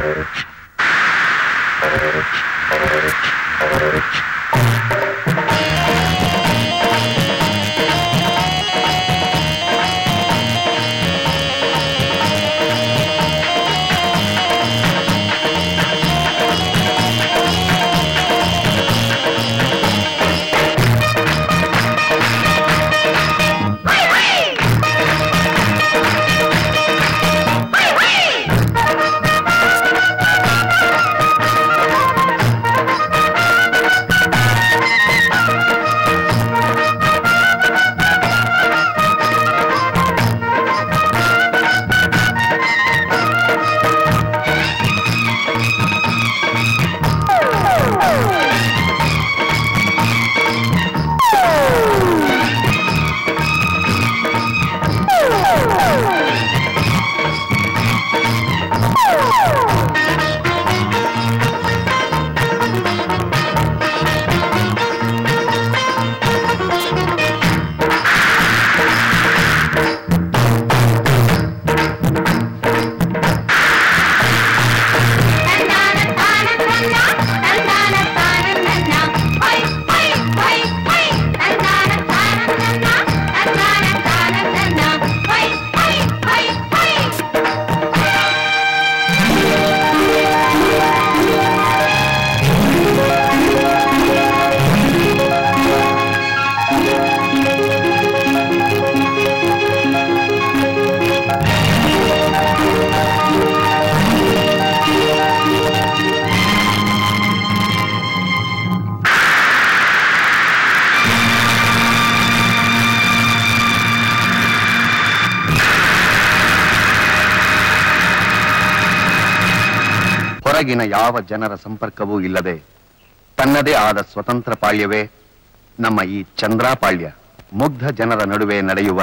ಹೊರಗಿನ ಯಾವ ಜನರ ಸಂಪರ್ಕವೂ ಇಲ್ಲದೆ ತನ್ನದೇ ಆದ ಸ್ವತಂತ್ರ ಪಾಳ್ಯವೇ ನಮ್ಮ ಈ ಚಂದ್ರಾಪಾಳ್ಯ ಮುಗ್ಧ ಜನರ ನಡುವೆ ನಡೆಯುವ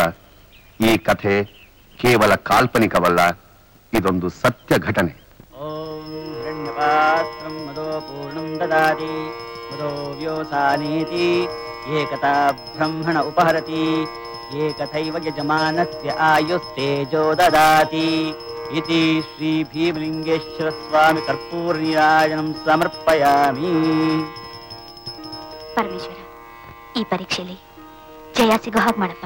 ಈ ಕಥೆ ಕೇವಲ ಕಾಲ್ಪನಿಕವಲ್ಲ ಇದೊಂದು ಸತ್ಯ ಘಟನೆ ಓಂ ಹಿರಣ್ಯಪಾತ್ರಂ ಮದೋ ಪೂರ್ಣಂ ದದಾತಿ ಮದೋ ವ್ಯೋಸಾನೇತಿ ಏಕತಾ ಬ್ರಹ್ಮಣ ಉಪಹರತಿ ಏಕಥೈವ ಯಜಮಾನಸ್ಯ ಆಯುಸ್ತೇಜೋ ದದಾತಿ ಇತಿ ಶ್ರೀ ಭೀಮಲಿಂಗೇಶ್ವರ ಸ್ವಾಮಿ ಕರ್ಪೂರ ನೀರಾಜನಂ ಸಮರ್ಪಯಾಮಿ ಪರಮೇಶ್ವರ ಈ ಪರೀಕ್ಷೆಯಲ್ಲಿ ಜಯ ಸಿಗೋ ಹಾಗೆ ಮಾಡಪ್ಪ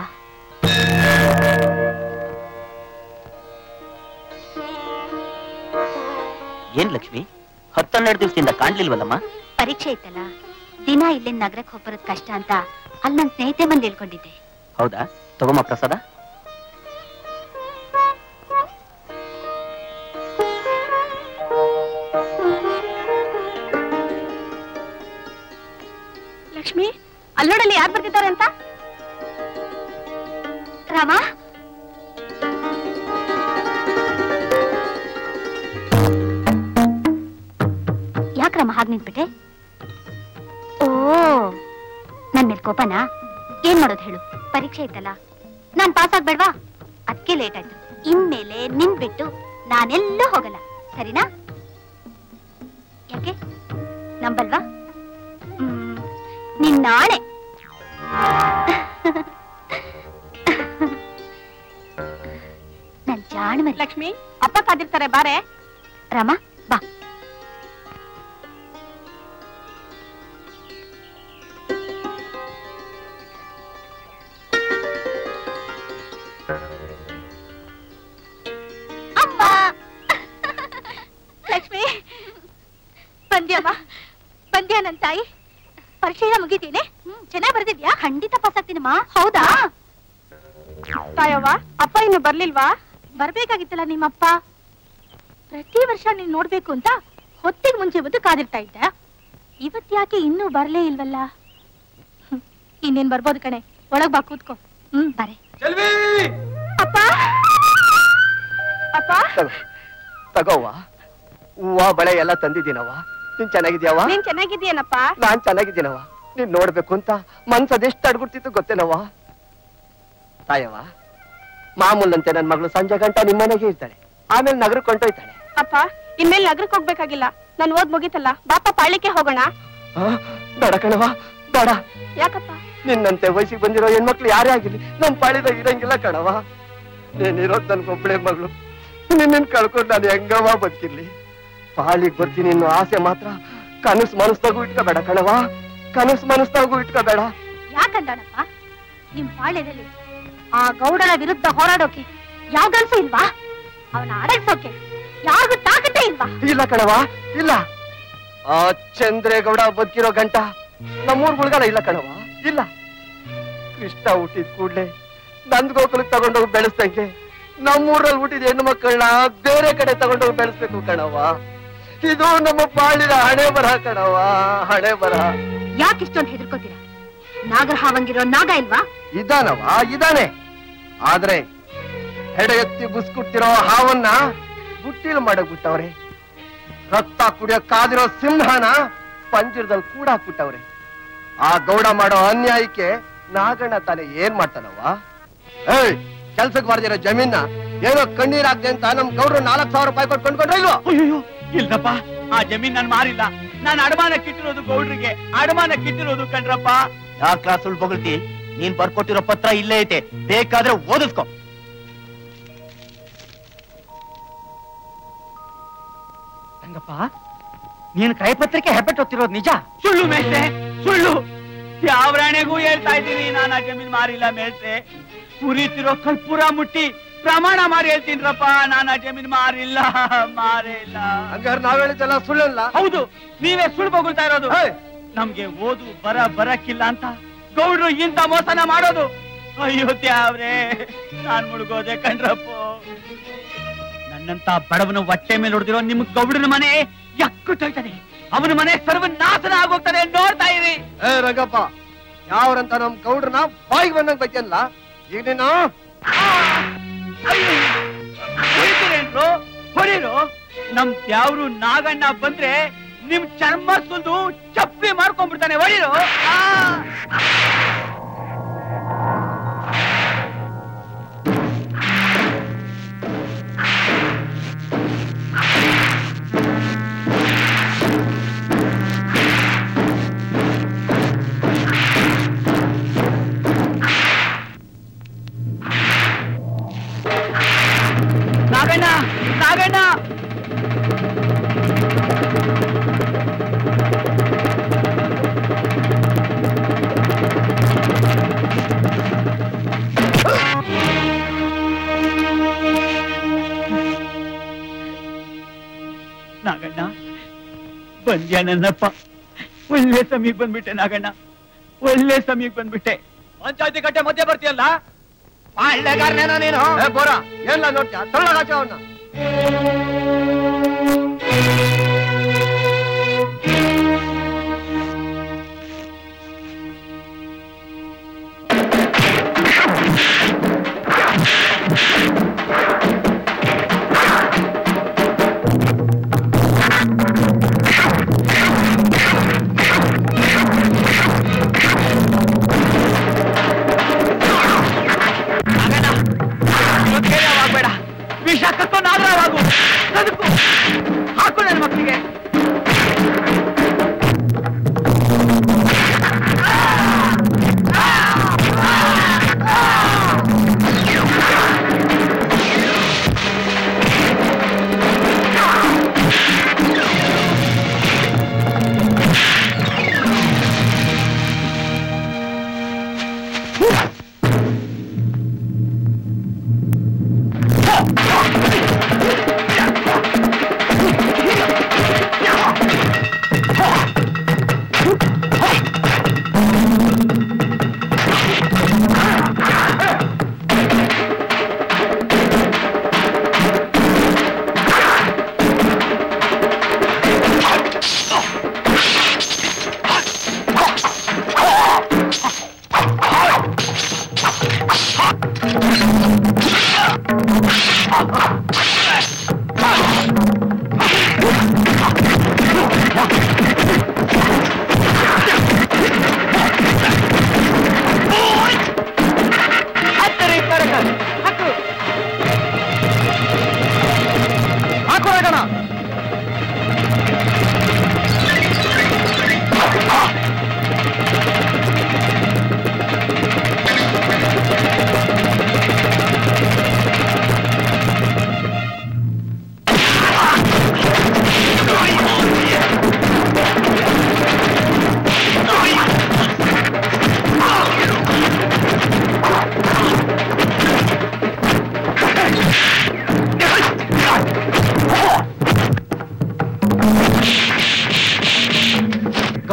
ಏನ್ ಲಕ್ಷ್ಮಿ ಹತ್ತನ್ನೆರಡು ದಿವಸದಿಂದ ಕಾಣ್ಲಿಲ್ವಲ್ಲಮ್ಮ ಪರೀಕ್ಷೆ ಇತ್ತಲ್ಲ ದಿನ ಇಲ್ಲಿಂದ ನಗರಕ್ಕೆ ಹೋಗ್ಬರೋದ್ ಕಷ್ಟ ಅಂತ ಅಲ್ಲಿ ನನ್ನ ಸ್ನೇಹಿತೆ ಬಂದು ಹೇಳ್ಕೊಂಡಿದ್ದೆ ಹೌದಾ ತಗೊಮ್ಮ ಪ್ರಸಾದ ಲಕ್ಷ್ಮಿ ಅಲ್ಲೋಡಲ್ಲಿ ಯಾರು ಬರ್ತಿದ್ದಾರೆ ಅಂತ ರಾಮ ಯಾಕೆ ರಾಮ ಹಾಗೆ ನಿಂತ್ಬಿಟ್ಟೆ ಓ ನನ್ ಮೇಲೆ ಕೋಪನಾ ಏನ್ ಮಾಡೋದು ಹೇಳು ಪರೀಕ್ಷೆ ಇತ್ತಲ್ಲ ನಾನ್ ಪಾಸ್ ಆಗ್ಬೇಡ್ವಾ ಅದಕ್ಕೆ ಲೇಟ್ ಆಯ್ತು ಇನ್ಮೇಲೆ ನಿನ್ ಬಿಟ್ಟು ನಾನೆಲ್ಲೂ ಹೋಗಲ್ಲ ಸರಿನಾ ಯಾಕೆ ನಂಬಲ್ವಾ ಹ್ಮ್, ನಿನ್ ನಾಳೆ ನನ್ ಜಾಣ ಮರಿ ಲಕ್ಷ್ಮಿ ಅಪ್ಪ ಕಾದಿರ್ತಾರೆ ಬಾರೆ ರಾಮ ಬಾ ಅಮ್ಮ ಲಕ್ಷ್ಮಿ ಬಂದ್ಯಮ್ಮ ಬಂದ್ಯಾ ನನ್ ತಾಯಿ ಪರೀಕ್ಷೆ ಎಲ್ಲ ಮುಗಿತೀನಿ ಚೆನ್ನಾಗಿ ಬರ್ದಿದ್ಯಾ ಖಂಡಿತ ಪಾಸ್ ಆಗ್ತೀನಮ್ಮ ಹೌದಾ ತಾಯವ್ವ ಅಪ್ಪ ಇನ್ನು ಬರ್ಲಿಲ್ವಾ ಬರ್ಬೇಕಾಗಿತ್ತಲ್ಲ ನಿಮ್ಮಪ್ಪ ಪ್ರತಿ ವರ್ಷ ನೀನ್ ನೋಡ್ಬೇಕು ಅಂತ ಹೊತ್ತಿಗೆ ಮುಂಚೆ ಬಂದು ಕಾದಿರ್ತಾ ಇದ್ದ ಇವತ್ ಯಾಕೆ ಇನ್ನೂ ಬರ್ಲೇ ಇಲ್ವಲ್ಲ ಹ್ಮ್, ಇನ್ನೇನ್ ಬರ್ಬೋದು ಕಣೆ ಒಳಗ್ ಬಾ ಕೂತ್ಕೋ ಹ್ಮ್ ಬಾರೆ ಅಪ್ಪ ಅಪ್ಪ ತಗೋವ್ವ ಹೂವ ಬಳೆ ಎಲ್ಲ ತಂದಿದ್ದೀನವ್ವ ನೀನ್ ಚೆನ್ನಾಗಿದ್ಯಾವ ನೀನ್ ಚೆನ್ನಾಗಿದ್ದೀಯನಪ್ಪ ನಾನ್ ಚೆನ್ನಾಗಿದ್ದೀನವ್ವ ನೀನ್ ನೋಡ್ಬೇಕು ಅಂತ ಮನ್ಸ್ ಅದೆಷ್ಟು ಅಡ್ಗುಡ್ತಿತ್ತು ಗೊತ್ತೇನವ್ವ ತಾಯವ್ವ ಮಾಮೂಲಂತೆ ನನ್ ಮಗಳು ಸಂಜೆ ಗಂಟ ನಿಮ್ಮನೆಗೆ ಇರ್ತಾಳೆ ಆಮೇಲೆ ನಗರಕ್ಕೆ ಕೊಂಡೊಯ್ತಾಳೆ ಅಪ್ಪ ಇನ್ಮೇಲೆ ನಗರಕ್ಕೆ ಹೋಗ್ಬೇಕಾಗಿಲ್ಲ ನಾನ್ ಓದ್ ಮುಗೀತಲ್ಲ ಬಾಪ ಪಾಳ್ಯಕ್ಕೆ ಹೋಗೋಣ ಆ, ಬೇಡ ಕಣವ್ವ ಬೇಡ ಯಾಕಪ್ಪ ನಿನ್ನಂತೆ ವಯಸ್ಸಿಗೆ ಬಂದಿರೋ ಹೆಣ್ಮಕ್ಳು ಯಾರೇ ಆಗಿರ್ಲಿ ನಮ್ ಪಾಳಿದಾಗ ಇರಂಗಿಲ್ಲ ಕಣವ ನೀನಿರೋದ್ ನನ್ಗೊಬ್ಳೆ ಮಗಳು ನಿನ್ನ ಕಳ್ಕೊಂಡು ನಾನು ಹೆಂಗವ ಬದುಕಿರ್ಲಿ ಪಾಳಿಗ್ ಬರ್ತೀನಿ ಅನ್ನೋ ಆಸೆ ಮಾತ್ರ ಕನಸು ಮನಸ್ಸಾಗೂ ಇಟ್ಕೋಬೇಡ ಕಣವ ಕನಸು ಮನಸ್ಸಾಗೂ ಇಟ್ಕೋಬೇಡ ಯಾಕಂದಣಪ್ಪ ನಿಮ್ ಪಾಳ್ಯದಲ್ಲಿ ಆ ಗೌಡರ ವಿರುದ್ಧ ಹೋರಾಡೋಕೆ ಯಾವ ಗಲ್ಸು ಇಲ್ವಾ ಅವನ ಅಡಗ್ಸೋಕೆ ಯಾರಿಗೂ ತಾಕತ್ತೇ ಇಲ್ವಾ ಇಲ್ಲ ಕಣವ ಇಲ್ಲ ಆ ಚಂದ್ರೇಗೌಡ ಬದುಕಿರೋ ಗಂಟ ನಮ್ಮೂರ್ ಗುಳ್ಗಾಲ ಇಲ್ಲ ಕಣವ ಇಲ್ಲ ಕೃಷ್ಣ ಹುಟ್ಟಿದ ಕೂಡ್ಲೆ ನಂದ್ ಗೋಕುಲಕ್ ತಗೊಂಡೋಗಿ ಬೆಳೆಸ್ದಂಗೆ ನಮ್ಮೂರಲ್ಲಿ ಹುಟ್ಟಿದ ಹೆಣ್ಣು ಮಕ್ಕಳನ್ನ ಬೇರೆ ಕಡೆ ತಗೊಂಡೋಗಿ ಬೆಳೆಸ್ಬೇಕು ಕಣವ ಇದು ನಮ್ಮ ಬಾಳಿನ ಹಣೆ ಬರಹ ಕಣವ ಹಣೆ ಬರಹ ಯಾಕೆ ಇಷ್ಟೊಂದು ಹೆದರ್ಕೋತೀರಾ ನಾಗರ ಹಾವಂಗಿರೋ ನಾಗ ಇಲ್ವಾ ಇದಾನವ ಇದಾನೆ ಆದ್ರೆ ಹೆಡ ಎತ್ತಿ ಬುಸ್ಕುಟ್ಟಿರೋ ಹಾವನ್ನ ಬುಟ್ಟಿಲ್ ಮಾಡಕ್ಬಿಟ್ಟವ್ರೆ ರಕ್ತ ಕುಡಿಯಕ್ಕಾದಿರೋ ಸಿಂಹನ ಪಂಜರದಲ್ಲಿ ಕೂಡ ಹಾಕ್ಬಿಟ್ಟವ್ರೆ ಆ ಗೌಡ ಮಾಡೋ ಅನ್ಯಾಯಕ್ಕೆ ನಾಗಣ್ಣ ತಾನೇ ಏನ್ ಮಾಡ್ತಾನವ ಏಯ್ ಕೆಲ್ಸಕ್ಕೆ ಬರ್ದಿರೋ ಜಮೀನ ಏನೋ ಕಣ್ಣೀರ್ ಹಾಕ್ದೆ ಅಂತ ನಮ್ ಗೌಡ್ರು ನಾಲ್ಕ್ ಸಾವಿರ ರೂಪಾಯಿ ಕೊಟ್ಟು ಕೊಂಡ್ಕೊಂಡ್ರೆ ಇಲ್ವೋ ಅಯ್ಯೋ ಇಲ್ಲಪ್ಪ ಆ ಜಮೀನ್ ನಾನು ಮಾರಿಲ್ಲ ನಾನು ಅಡಮಾನ ಕಿಟ್ಟಿರೋದು ಗೌಡ್ರಿಗೆ ಅಡಮಾನ ಕಿಟ್ಟಿರೋದು ಕಣ್ರಪ್ಪ ಯಾಕ್ಲಾ ಸುಳ್ಳು ಬೊಗಳ್ತಿ ನೀನ್ ಬರ್ಕೊಟ್ಟಿರೋ ಪತ್ರ ಇಲ್ಲೇ ಐತೆ ಬೇಕಾದ್ರೆ ಓದಿಸ್ಕೊ ರಂಗಪ್ಪ ನೀನ್ ಕೈಪತ್ರಿಕೆ ಹೆಬ್ಬೆಟ್ಟು ಹೊತ್ತಿರೋದು ನಿಜ ಸುಳ್ಳು ಮೇಷ್ಟ್ರೆ ಸುಳ್ಳು ಯಾವ ರಾಣೆಗೂ ಹೇಳ್ತಾ ಇದ್ದೀನಿ ನಾನು ಆ ಜಮೀನ್ ಮಾರಿಲ್ಲ ಮೇಷ್ಟ್ರೆ ಉರಿತಿರೋ ಕರ್ಪೂರ ಮುಟ್ಟಿ ಪ್ರಮಾಣ ಮಾಡಿ ಹೇಳ್ತೀನ್ರಪ್ಪ ನಾನು ಆ ಜಮೀನ್ ಮಾರಿಲ್ಲ ಮಾರಿಲ್ಲ ಹಂಗಾರೆ ನಾವ್ ಹೇಳಿದ್ದೆಲ್ಲ ಸುಳ್ಳಲ್ಲ ಹೌದು ನೀವೇ ಸುಳ್ಳು ಬೊಗಳ್ತಾ ಇರೋದು ಏಯ್! ನಮ್ಗೆ ಓದು ಬರ ಬರಕ್ಕಿಲ್ಲ ಅಂತ ಗೌಡ್ರು ಇಂಥ ಮೋಸನ ಮಾಡೋದು ಅಯ್ಯೋ ತ್ಯಾವ್ರೆ ನಾನ್ ಮುಳುಗೋದೆ ಕಣ್ರಪ್ಪ ನನ್ನಂತ ಬಡವನ ಹೊಟ್ಟೆ ಮೇಲೆ ಹೊಡೆದಿರೋ ನಿಮ್ ಗೌಡನ ಮನೆ ಯಕ್ಕುಟ್ಟೋಯ್ತದೆ ಅವನ ಮನೆ ಸರ್ವನಾಶನ ಆಗೋಗ್ತದೆ ನೋಡ್ತಾ ಇರಿ ಏ ರಂಗಪ್ಪ ಯಾವ್ರಂತ ನಮ್ ಗೌಡ್ರನ್ನ ಬಾಯಿಗೆ ಬಂದಂಗ್ ಬೈತಿಯಲ್ಲ ಈಗ ನೀನು ಹೊಡಿತೀರೇನ್ರು ಹೊಡೀರು ನಮ್ ತ್ಯಾವ್ರು ನಾಗಣ್ಣ ಬಂದ್ರೆ ನಿಮ್ ಚರ್ಮ ಸುಲ್ದು ಚಪ್ಪಿ ಮಾಡ್ಕೊಂಡ್ಬಿಡ್ತಾನೆ ಹೊಡೀರು ಆ! ನಾಗಣ್ಣ ನಾಗಣ್ಣ ನಾಗಣ್ಣ ಬಂದ್ಯಾ ನನ್ನಪ್ಪ ಒಳ್ಳೆ ಸಮಯಕ್ಕೆ ಬಂದ್ಬಿಟ್ಟೆ ನಾಗಣ್ಣ ಒಳ್ಳೆ ಸಮಯಕ್ಕೆ ಬಂದ್ಬಿಟ್ಟೆ ಪಂಚಾಯತಿ ಕಟ್ಟೆ ಮಧ್ಯೆ ಬರ್ತೀಯಲ್ಲ ಪಾಳ್ಯಗಾರನೇನೋ ನೀನು ಏ ಬೋರ ಎಲ್ಲ ನೋಡ್ತೀಯ ತೊಳ್ಳಗಾಚ ಅವನ್ನ ಆಗಬೇಡ ವಿಷ ಕತ್ತೋ ನಾಗರಾವಾಗು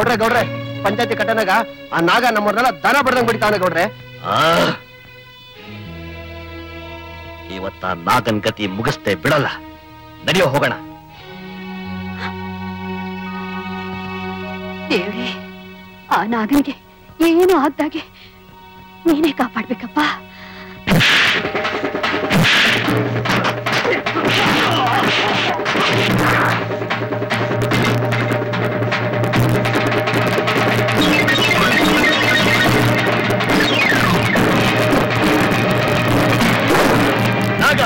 ಗೌಡ್ರೆ ಗೌಡ್ರೆ ಪಂಚಾಯತಿ ಕಟ್ಟನಾಗ ಆ ನಾಗ ನಮ್ಮವ್ರನ್ನೆಲ್ಲ ದನ ಬಡ್ದಂಗ್ ಬಿಡ್ತಾವನೆ ಗೌಡ್ರೆ ಆ? ಇವತ್ತ ನಾಗನ್ ಗತಿ ಮುಗಿಸ್ತೇ ಬಿಡಲ್ಲ ನಡೆಯೋ ಹೋಗೋಣ ದೇವ್ರೆ ಆ ನಾಗನಿಗೆ ಏನು ಆಗ್ದಾಗೆ ನೀನೇ ಕಾಪಾಡ್ಬೇಕಪ್ಪ ನಾಗ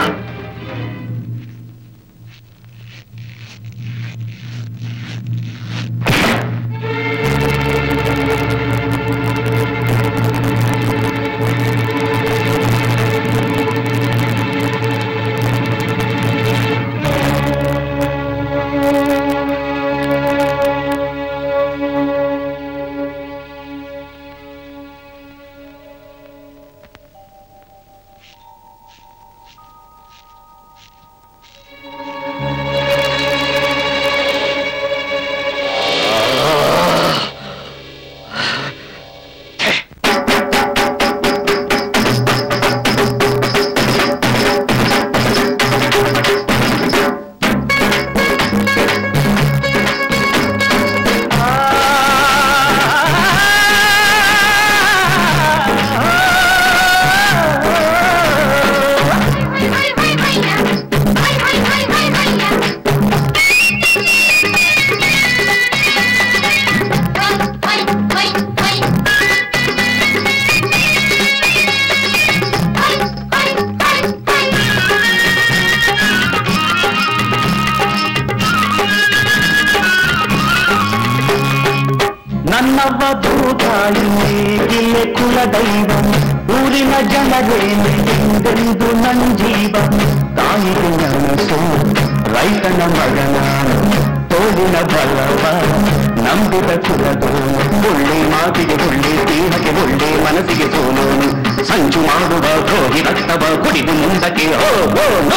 ನನ್ನವ್ವ ಭೂತಾಯಿ ಇಲ್ಲೇ ಕುಲ ದೈವ ಊರಿನ ಜನರೇನೆ ಎಂದೆಂದು ನನ್ ಜೀವ ತಾಯಿಗೆ ನನಸು ರೈತನ ಮಗನ ತೋಳಿನ ಬಲವ ನಂಬಿದ ಕುಲದೋನು ಒಳ್ಳೆ ಮಾತಿಗೆ ಒಳ್ಳೆ ದೇಹಕ್ಕೆ ಒಳ್ಳೆ ಮನಸ್ಸಿಗೆ ಸೋಲೋನು ಸಂಚು ಮಾಡುವ ದ್ರೋಹಿ ರಕ್ತವ ಕುಡಿದು ಮುಂದಕ್ಕೆ ಹೋಗೋನು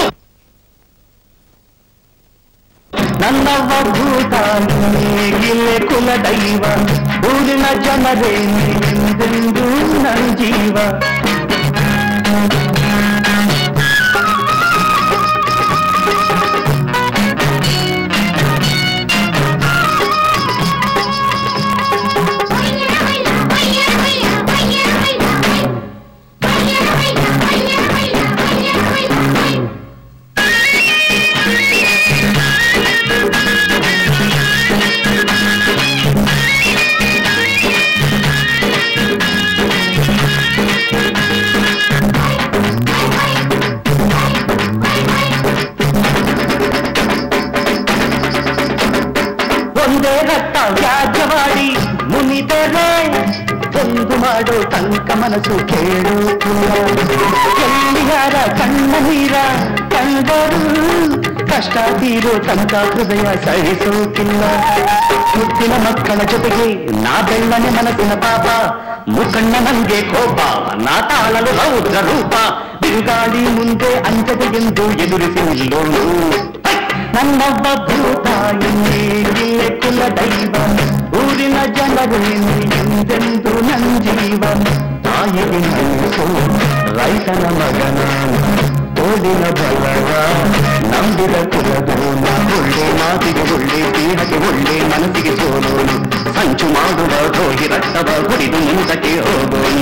ನನ್ನವ್ವ ಭೂತಾಯಿಲೆ ಕುಲ ದೈವ ಊರಿನ ಜನರೇ ಎಂದೆಂದು ನನ್ ಜೀವ ಒಂದೇ ರಕ್ತ ವ್ಯಾಜ್ಯವಾಡಿ ಮುನಿದರೆ ಒಂದು ಮಾಡೋ ತನಕ ಮನಸ್ಸು ಕೇಳುತ್ತಿಲ್ಲ ಎಲ್ಲಿ ಯಾರ ಕಣ್ಣ ನೀರ ಕಂಡರು ಕಷ್ಟ ತೀರೋ ತನಕ ಹೃದಯ ಸಹಿಸುತ್ತಿಲ್ಲ ಮುತ್ತಿನ ಮಕ್ಕಳ ಜೊತೆಗೆ ನಾ ಬೆಳ್ಳನೆ ಮನಸ್ಸಿನ ಪಾಪ ಮುಖಣ್ಣ ನಂಗೆ ಕೋಪ ನಾ ತಾಳಲು ರೌದ್ರ ರೂಪ ಬಿರುಗಾಳಿ ಮುಂದೆ ಅಂಜದೆ ಎಂದು ಎದುರಿಸಿ ನಿಲ್ಲೋನು ನನ್ನೊಬ್ಬ ಭೂತಾಯಿನೇ ಇಲ್ಲೇ ಕುಲ ದೈವ ಊರಿನ ಜನರೇನೆ ಎಂದೆಂದು ನನ್ ಜೀವ ತಾಯಿಗೆ ಮನಸ್ಸು ರೈತನ ಮಗನ ಓದಿನ ಬಲವ ನಂಬಿದ ಕುಲದೋನ ಒಳ್ಳೆ ಮಾತಿಗೆ ಒಳ್ಳೆ ದೇಹಕ್ಕೆ ಒಳ್ಳೆ ಮನಸ್ಸಿಗೆ ಸೋಲೋನು ಸಂಚು ಮಾಡುವ ದ್ರೋಹಿ ರಕ್ತವ ಕುಡಿದು ಮುಂದಕ್ಕೆ ಹೋಗೋನು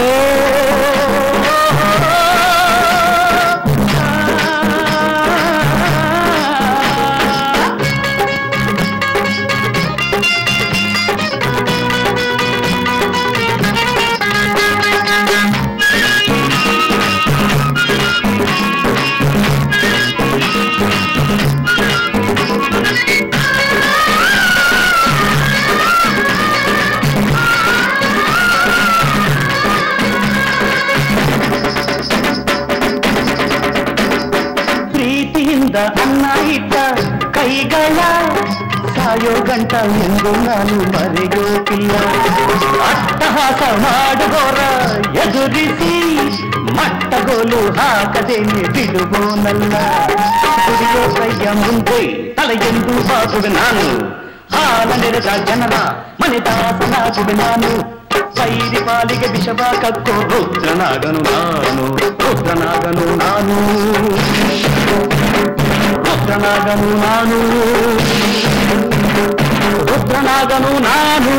ಪ್ರೀತಿಯಿಂದ ಅನ್ನ ಇಟ್ಟ ಕೈಗಳ ಸಾಯೋ ಗಂಟ ಎಂದು ನಾನು ಮರೆಯೋಕಿಲ್ಲ ಅಟ್ಟಹಾಸ ಮಾಡುವವರ ಎದುರಿಸಿ ಮಟ್ಟಗೋಲು ಹಾಕದೇನೆ ಬಿಡುವೋನಲ್ಲ ಕುಡಿಯೋ ಕೈಯ ಮುಂದೆ ತಲೆಯೆಂದು ಬಾಗುವೆ ನಾನು ಹಾಲ ನೆರೆದ ಜನರ ಮನೆದಾಸನಾಗುವೆ ನಾನು ವೈರಿ ಪಾಲಿಗೆ ವಿಷವ ಕಕ್ಕೋ ರುದ್ರನಾಗನು ನಾನು ರುದ್ರನಾಗನು ನಾನು ರುದ್ರನಾಗನು ನಾನು ರುದ್ರನಾಗನು ನಾನು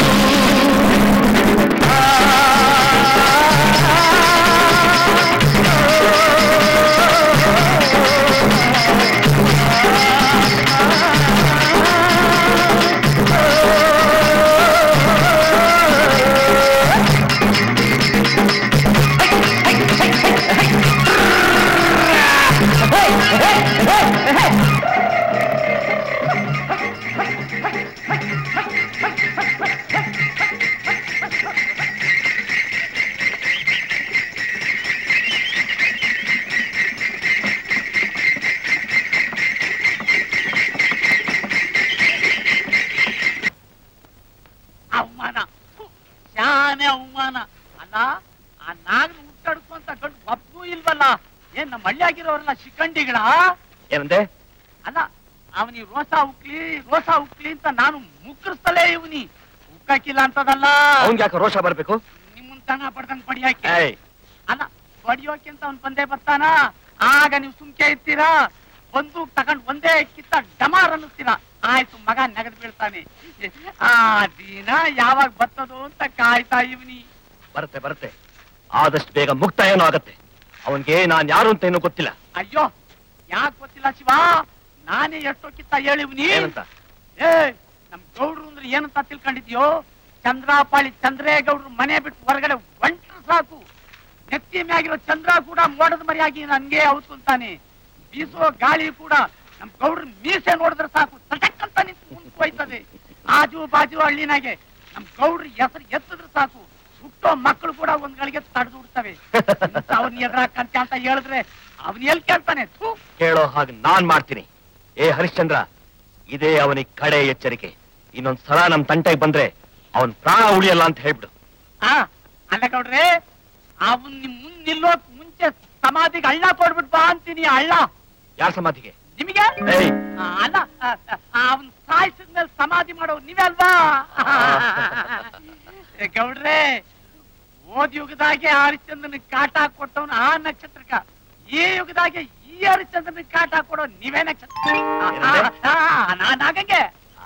ಅವಮಾನ ಥು, ಶಾನೆ ಅವಮಾನ ಅಲ್ಲ ಆ ನಾಗನ ಹುಟ್ಟಡ್ಕೊಂತ ಗಂಡು ಒಬ್ಬೂ ಇಲ್ವಲ್ಲ ಏನ್ ನಮ್ಮ ಹಳ್ಳಿಯಾಗಿರೋರೆಲ್ಲ ಶಿಖಂಡಿಗಳ ಏನಂದೆ ಅಲ್ಲ ಅವನಿ ರೋಸ ಉಕ್ಲಿ ರೋಸ ಉಕ್ಲಿ ಅಂತ ನಾನು ಮುಕ್ಕರಿಸ್ತಲೇ ಇವನಿ ಉಕ್ಕಕ್ಕಿಲ್ಲ ಅಂತದಲ್ಲ ಅವನ್ಗೆ ಯಾಕೆ ರೋಷ ಬರ್ಬೇಕು ನಿಮ್ಮನ್ ತನ ಪಡ್ದಂಗ್ ಪಡಿಯಾಕೆ ಏಯ್ ಅಲ್ಲ ಬಡಿಯೋಕೆ ಅಂತ ಅವ್ನ್ ಬಂದೇ ಬರ್ತಾನ ಆಗ ನೀವು ಸುಮ್ಕೆ ಇರ್ತೀರಾ ಬಂದೂಕ್ ತಗೊಂಡ್ ಒಂದೇ ಕಿತ್ತ ಡಮಾರ್ ಅನ್ನಿಸ್ತೀರಾ ಆಯ್ತು ಮಗ ನೆಗದ್ ಬೀಳ್ತಾನೆ ಆ ದಿನ ಯಾವಾಗ ಬರ್ತದೋ ಅಂತ ಕಾಯ್ತಾ ಇವನಿ ಬರುತ್ತೆ ಬರುತ್ತೆ ಆದಷ್ಟು ಬೇಗ ಮುಕ್ತಾಯನೂ ಆಗತ್ತೆ ಅವನ್ಗೆ ನಾನ್ ಯಾರು ಅಂತ ಏನೂ ಗೊತ್ತಿಲ್ಲ ಅಯ್ಯೋ ಯಾಕ್ ಗೊತ್ತಿಲ್ಲ ಶಿವ ನಾನೇ ಎಷ್ಟೋ ಕಿತ್ತ ಹೇಳಿವ್ನಿ ಏನಂತ ಏ ನಮ್ ಗೌಡ್ರು ಅಂದ್ರೆ ಏನಂತ ತಿಳ್ಕೊಂಡಿದ್ಯೋ ಚಂದ್ರಾಪಾಳಿ ಚಂದ್ರೇಗೌಡ್ರು ಮನೆ ಬಿಟ್ಟು ಹೊರಗಡೆ ಒಂಟ್ರು ಸಾಕು ನೆತ್ತಿ ಮ್ಯಾಗಿರೋ ಚಂದ್ರ ಕೂಡ ಮೋಡದ ಮರಿಯಾಗಿ ನನ್ಗೆ ಹೌದು ಅಂತಾನೆ ಬೀಸೋ ಗಾಳಿ ಕೂಡ ನಮ್ ಗೌಡ್ರ ಮೀಸೆ ನೋಡಿದ್ರೆ ಸಾಕು ತಟಕ್ ಅಂತ ನಿಂತು ಮುಂದೆ ಹೋಯ್ತದೆ ಆಜು ಬಾಜು ಹಳ್ಳಿನಾಗೆ ನಮ್ ಗೌಡ್ರ ಹೆಸರು ಎತ್ತಿದ್ರೆ ಸಾಕು ಹುಟ್ಟೋ ಮಕ್ಕಳು ಕೂಡ ಒಂದ್ ಗಳಿಗೆ ತಡೆದು ಬಿಡ್ತವೆ ಅವನ್ ಎದುರಾಕಂತ ಅಂತ ಹೇಳಿದ್ರೆ ಅವನ್ ಎಲ್ ಕೇಳ್ತಾನೆ ಥೂ ಹೇಳೋ ಹಾಗೆ ನಾನ್ ಮಾಡ್ತೀನಿ ಏ ಹರಿಶ್ಚಂದ್ರ ಇದೇ ಅವನಿಗೆ ಕಡೆ ಎಚ್ಚರಿಕೆ ಇನ್ನೊಂದ್ ಸಲ ನಮ್ ತಂಟೆಗೆ ಬಂದ್ರೆ ಅವನ್ ಪ್ರಾಣ ಉಳಿಯಲ್ಲ ಅಂತ ಹೇಳ್ಬಿಡು ಆ ಅಲ್ಲ ಗೌಡ್ರೆ ಅವನ್ ನಿಮ್ ಮುಂದ್ ನಿಲ್ಲೋಕ್ ಮುಂಚೆ ಸಮಾಧಿಗೆ ಹಳ್ಳ ಕೊಡ್ಬಿಟ್ ಬಾ ಅಂತೀನಿ ಹಳ್ಳ ಯಾರ ಸಮಾಧಿಗೆ ನಿಮಗೆ ಏಯ್ ಆ, ಅಲ್ಲ ಅವನ್ ಸಾಯಿಸಿದ್ಮೇಲೆ ಸಮಾಧಿ ಮಾಡೋ ನೀವೇ ಅಲ್ವಾ ಏ, ಗೌಡ್ರೆ ಓದ್ ಯುಗದಾಗೆ ಹರಿಶ್ಚಂದ್ರನ್ ಕಾಟ ಕೊಟ್ಟವನು ಆ ನಕ್ಷತ್ರಕ್ಕ ಈ ಯುಗದಾಗೆ ಈ ಹರಿಶ್ಚಂದ್ರನ್ ಕಾಟ ಕೊಡೋ ನೀವೇ ನಕ್ಷತ್ರ ಆ, ಆ, ಆ, ನಾನ್ ಆಗಂಗೆ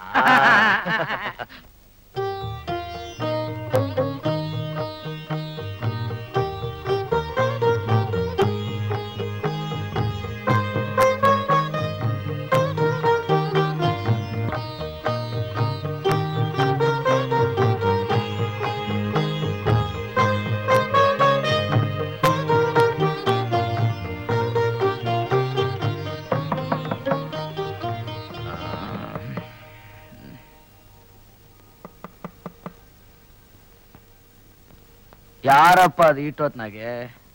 ಯಾರಪ್ಪ ಅದು ಇಟ್ಟೋತ್ನಾಗೆ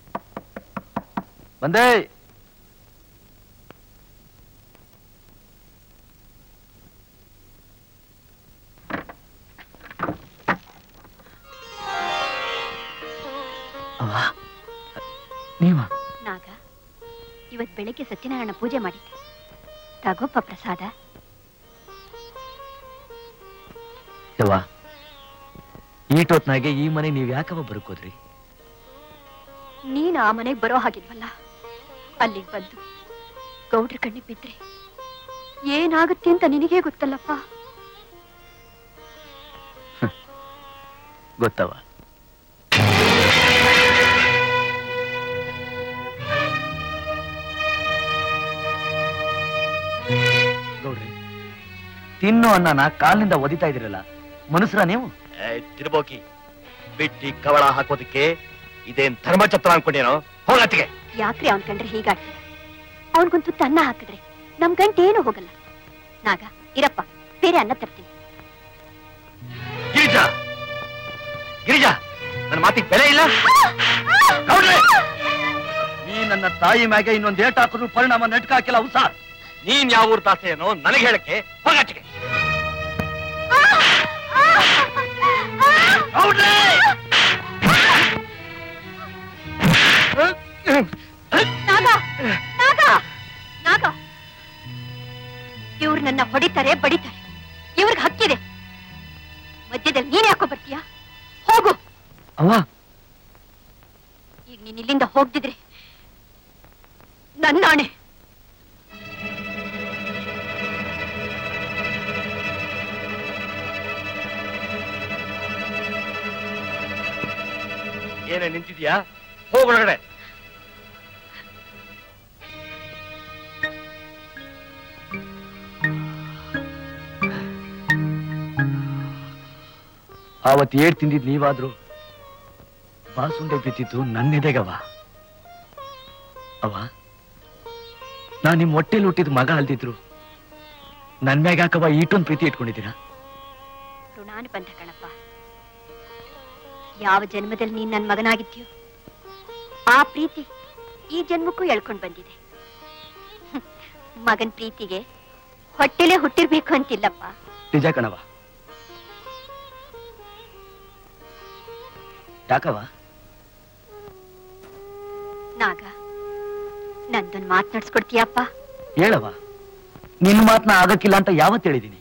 ಬಂದೇ ನೀವ ನಾಗ ಇವತ್ ಬೆಳಿಗ್ಗೆ ಸತ್ಯನಾರಾಯಣ ಪೂಜೆ ಮಾಡಿದ್ದೆ ತಗೋಪ್ಪ ಪ್ರಸಾದ ಯವ್ವ ಈಟೋತ್ನಾಗೆ ಈ ಮನೆ ನೀವ್ ಯಾಕವ ಬರ್ಕೋದ್ರಿ ನೀನು ಆ ಮನೆಗೆ ಬರೋ ಹಾಗಿಲ್ವಲ್ಲ ಅಲ್ಲಿಗೆ ಬಂದು ಗೌಡ್ರ ಕಣ್ಣಿಗೆ ಬಿದ್ರೆ ಏನಾಗುತ್ತೆ ಅಂತ ನಿನಗೇ ಗೊತ್ತಲ್ಲಪ್ಪ ಗೊತ್ತವ ಗೌಡ್ರಿ ತಿನ್ನು ಅನ್ನನ ಕಾಲಿನಿಂದ ಒದಿತಾ ಇದಿರಲ್ಲ ಮನುಷ್ಯರ ನೀವು ಏ, ತಿರ್ಬೋಕಿ ಬಿಟ್ಟಿ ಕವಳ ಹಾಕೋದಕ್ಕೆ ಇದೇನ್ ಧರ್ಮಛತ್ರ ಅನ್ಕೊಂಡೇನೋ ಹೋಗತ್ತಿಗೆ ಯಾಕ್ರಿ ಅವನ್ ಕಂಡ್ರೆ ಹೀಗಾಡ್ತೀರ ಅವನ್ಗೊಂದು ಅನ್ನ ಹಾಕಿದ್ರೆ ನಮ್ ಗಂಟೆ ಏನು ಹೋಗಲ್ಲ ನಾಗ ಇರಪ್ಪ ಬೇರೆ ಅನ್ನ ತರ್ತೀನಿ ಗಿರಿಜಾ ಗಿರಿಜಾ ನನ್ನ ಮಾತಿಗೆ ಬೆಲೆ ಇಲ್ಲ ಗೌಡ್ರೆ ನೀ ನನ್ನ ತಾಯಿ ಮ್ಯಾಗೆ ಇನ್ನೊಂದ್ ಏಟ್ ಹಾಕಿದ್ರು ಪರಿಣಾಮ ನೆಟ್ಕ ಹಾಕಿಲ್ಲ ಉಸಾರ್ ನೀನ್ ಯಾವ ಊರ್ ತಾಸೆನೋ ನನಗೆ ಹೇಳಕ್ಕೆ ಹೋಗತ್ತಿಗೆ ಗೌಡ್ರೆ ನಾಗ ನಾಗ ನಾಗ ಇವ್ರು ನನ್ನ ಹೊಡಿತಾರೆ ಬಡಿತಾರೆ ಇವ್ರ ದೇವ್ರಿಗೆ ಹಕ್ಕಿದೆ ಮಧ್ಯದಲ್ಲಿ ನೀನ್ ಯಾಕೋ ಬರ್ತೀಯಾ ಹೋಗು ಅವ್ವ ಈಗ ನೀನ್ ಇಲ್ಲಿಂದ ಹೋಗ್ದಿದ್ರೆ ನನ್ನಾಣೆ ಏನೇ ನಿಂತಿದ್ಯಾ ಹೋಗೊಳಗಡೆ ಆವತ್ತು ಏಡ್ ತಿಂದಿದ್ ನೀವಾದ್ರು ಬಾಸುಂಡೆ ಬಿದ್ದಿದ್ದು ನನ್ನೆದೆಗವ ಅವ ನಾ ನಿಮ್ ಹೊಟ್ಟೆಲಿ ಹುಟ್ಟಿದ ಮಗ ಅಲ್ದಿದ್ರು ನನ್ ಮ್ಯಾಗ ಯಾಕವ ಈಟೊಂದ್ ಪ್ರೀತಿ ಇಟ್ಕೊಂಡಿದ್ದೀರಾ ಋಣಾನುಬಂಧ ಕಣಪ್ಪ ಯಾವ ಜನ್ಮದಲ್ಲಿ ನೀನ್ ನನ್ ಮಗನಾಗಿದ್ಯೋ ಆ ಪ್ರೀತಿ ಈ ಜನ್ಮಕ್ಕೂ ಎಳ್ಕೊಂಡ್ ಬಂದಿದೆ ಹ್ಮ್. ಮಗನ್ ಪ್ರೀತಿಗೆ ಹೊಟ್ಟೆಲೆ ಹುಟ್ಟಿರ್ಬೇಕು ಅಂತಿಲ್ಲಪ್ಪ ನಿಜ ಕಣವ ಯಾಕವ ನಾಗ ನಂದೊಂದ್ ಮಾತನಾಡ್ಸ್ಕೊಡ್ತೀಯಪ್ಪ ಹೇಳವ ನಿನ್ನ ಮಾತನ್ನ ಆಗಕ್ಕಿಲ್ಲ ಅಂತ ಯಾವತ್ ಹೇಳಿದೀನಿ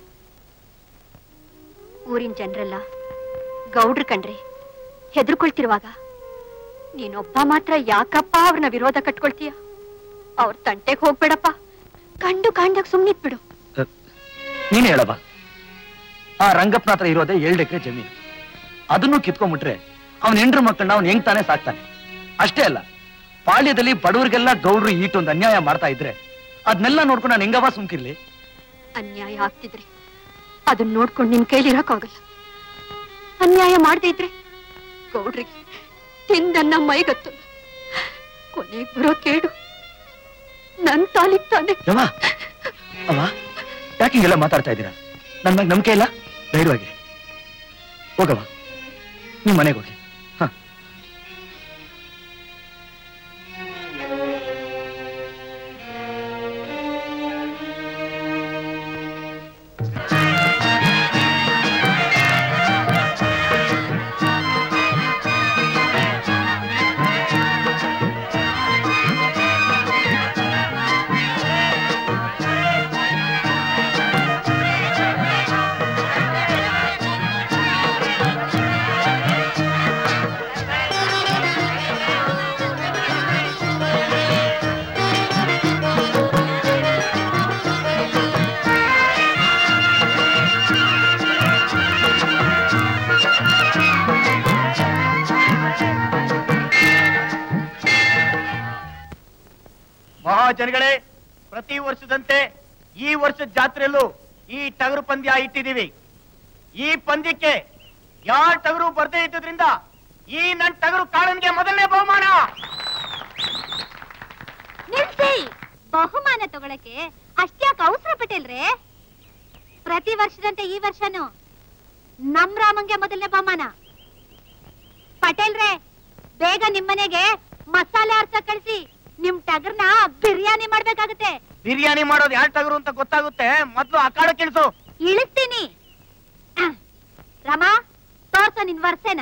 ಊರಿನ ಜನರೆಲ್ಲ ಗೌಡ್ರು ಕಂಡ್ರೆ ಹೆದರ್ಕೊಳ್ತಿರುವಾಗ ನೀನೊಬ್ಬ ಮಾತ್ರ ಯಾಕಪ್ಪ ಅವ್ರನ್ನ ವಿರೋಧ ಕಟ್ಕೊಳ್ತೀಯ ಅವ್ರ ತಂಟೆಗ್ ಹೋಗ್ಬೇಡಪ್ಪ ಕಂಡು ಕಾಣ್ದಾಗ ಸುಮ್ನಿಟ್ಬಿಡು ನೀನ್ ಹೇಳವ ಆ ರಂಗಪ್ಪನ ಹತ್ರ ಇರೋದೇ ಏಳು ಎಕರೆ ಜಮೀನು ಅದನ್ನು ಕಿತ್ಕೊಂಡ್ಬಿಟ್ರೆ ಅವನ ಹೆಂಡ್ರ ಮಕ್ಕಳನ್ನ ಅವ್ನ್ ಹೆಂಗ್ ತಾನೇ ಸಾಕ್ತಾನೆ ಅಷ್ಟೇ ಅಲ್ಲ ಪಾಳ್ಯದಲ್ಲಿ ಬಡವರಿಗೆಲ್ಲ ಗೌಡ್ರು ಈಟೊಂದು ಅನ್ಯಾಯ ಮಾಡ್ತಾ ಇದ್ರೆ ಅದನ್ನೆಲ್ಲ ನೋಡ್ಕೊಂಡು ನಾನು ಹೆಂಗವ ಸುಮ್ಕಿರ್ಲಿ ಅನ್ಯಾಯ ಆಗ್ತಿದ್ರೆ ಅದನ್ನ ನೋಡ್ಕೊಂಡು ನಿನ್ ಕೈಲಿರಕ್ಕಾಗಲ್ಲ ಅನ್ಯಾಯ ಮಾಡದೇ ಇದ್ರೆ ಗೌಡ್ರಿಗೆ ತಿಂದನ್ನ ಮೈಗತ್ತು ಕೊನೆಗೆ ಬರೋ ಕೇಡು ನನ್ ತಾಲಿಗ್ ತಾನೆ ಯವ್ವ ಅವ ಯಾಕೆ ಹಿಂಗೆಲ್ಲ ಮಾತಾಡ್ತಾ ಇದ್ದೀರಾ ನನ್ ಮ್ಯಾಗ ನಂಬಿಕೆ ಇಲ್ಲ ಧೈರ್ಯವಾಗಿ ಹೋಗವ ನಿಮ್ ಮನೆಗೆ ಹೋಗಿ ಹ ಮಹಾಜನಗಳೇ ಪ್ರತಿ ವರ್ಷದಂತೆ ಈ ವರ್ಷದ ಜಾತ್ರೆಯಲ್ಲೂ ಈ ಟಗರು ಪಂದ್ಯ ಇಟ್ಟಿದ್ದೀವಿ ಈ ಪಂದ್ಯಕ್ಕೆ ಯಾರ ಟಗರು ಬರ್ದೇ ಇದ್ದುದ್ರಿಂದ ಈ ನನ್ ಟಗರು ಕಾಳನ್ಗೆ ಮೊದಲನೇ ಬಹುಮಾನ ನಿಲ್ಸಿ ಬಹುಮಾನ ತಗೊಳಕ್ಕೆ ಅಷ್ಟ್ಯಾಕ ಅವಸರ ಪಟೇಲ್ರೆ ಪ್ರತಿ ವರ್ಷದಂತೆ ಈ ವರ್ಷನು ನಮ್ ರಾಮಂಗೆ ಮೊದಲನೇ ಬಹುಮಾನ ಪಟೇಲ್ರೆ ಬೇಗ ನಿಮ್ಮನೆಗೆ ಮಸಾಲೆ ಅರ್ಥ ಕಳಿಸಿ ನಿಮ್ ಟಗರ್ನ ಬಿರಿಯಾನಿ ಮಾಡ್ಬೇಕಾಗತ್ತೆ ಬಿರಿಯಾನಿ ಮಾಡೋದು ಯಾರ ಟಗರು ಅಂತ ಗೊತ್ತಾಗುತ್ತೆ ಮೊದ್ಲು ಅಖಾಡ ಕೆಲ್ಸು ಇಳಿಸ್ತೀನಿ ಅಹ್. ರಮ ತೋರ್ಸು ನಿನ್ ವರ್ಷೆನ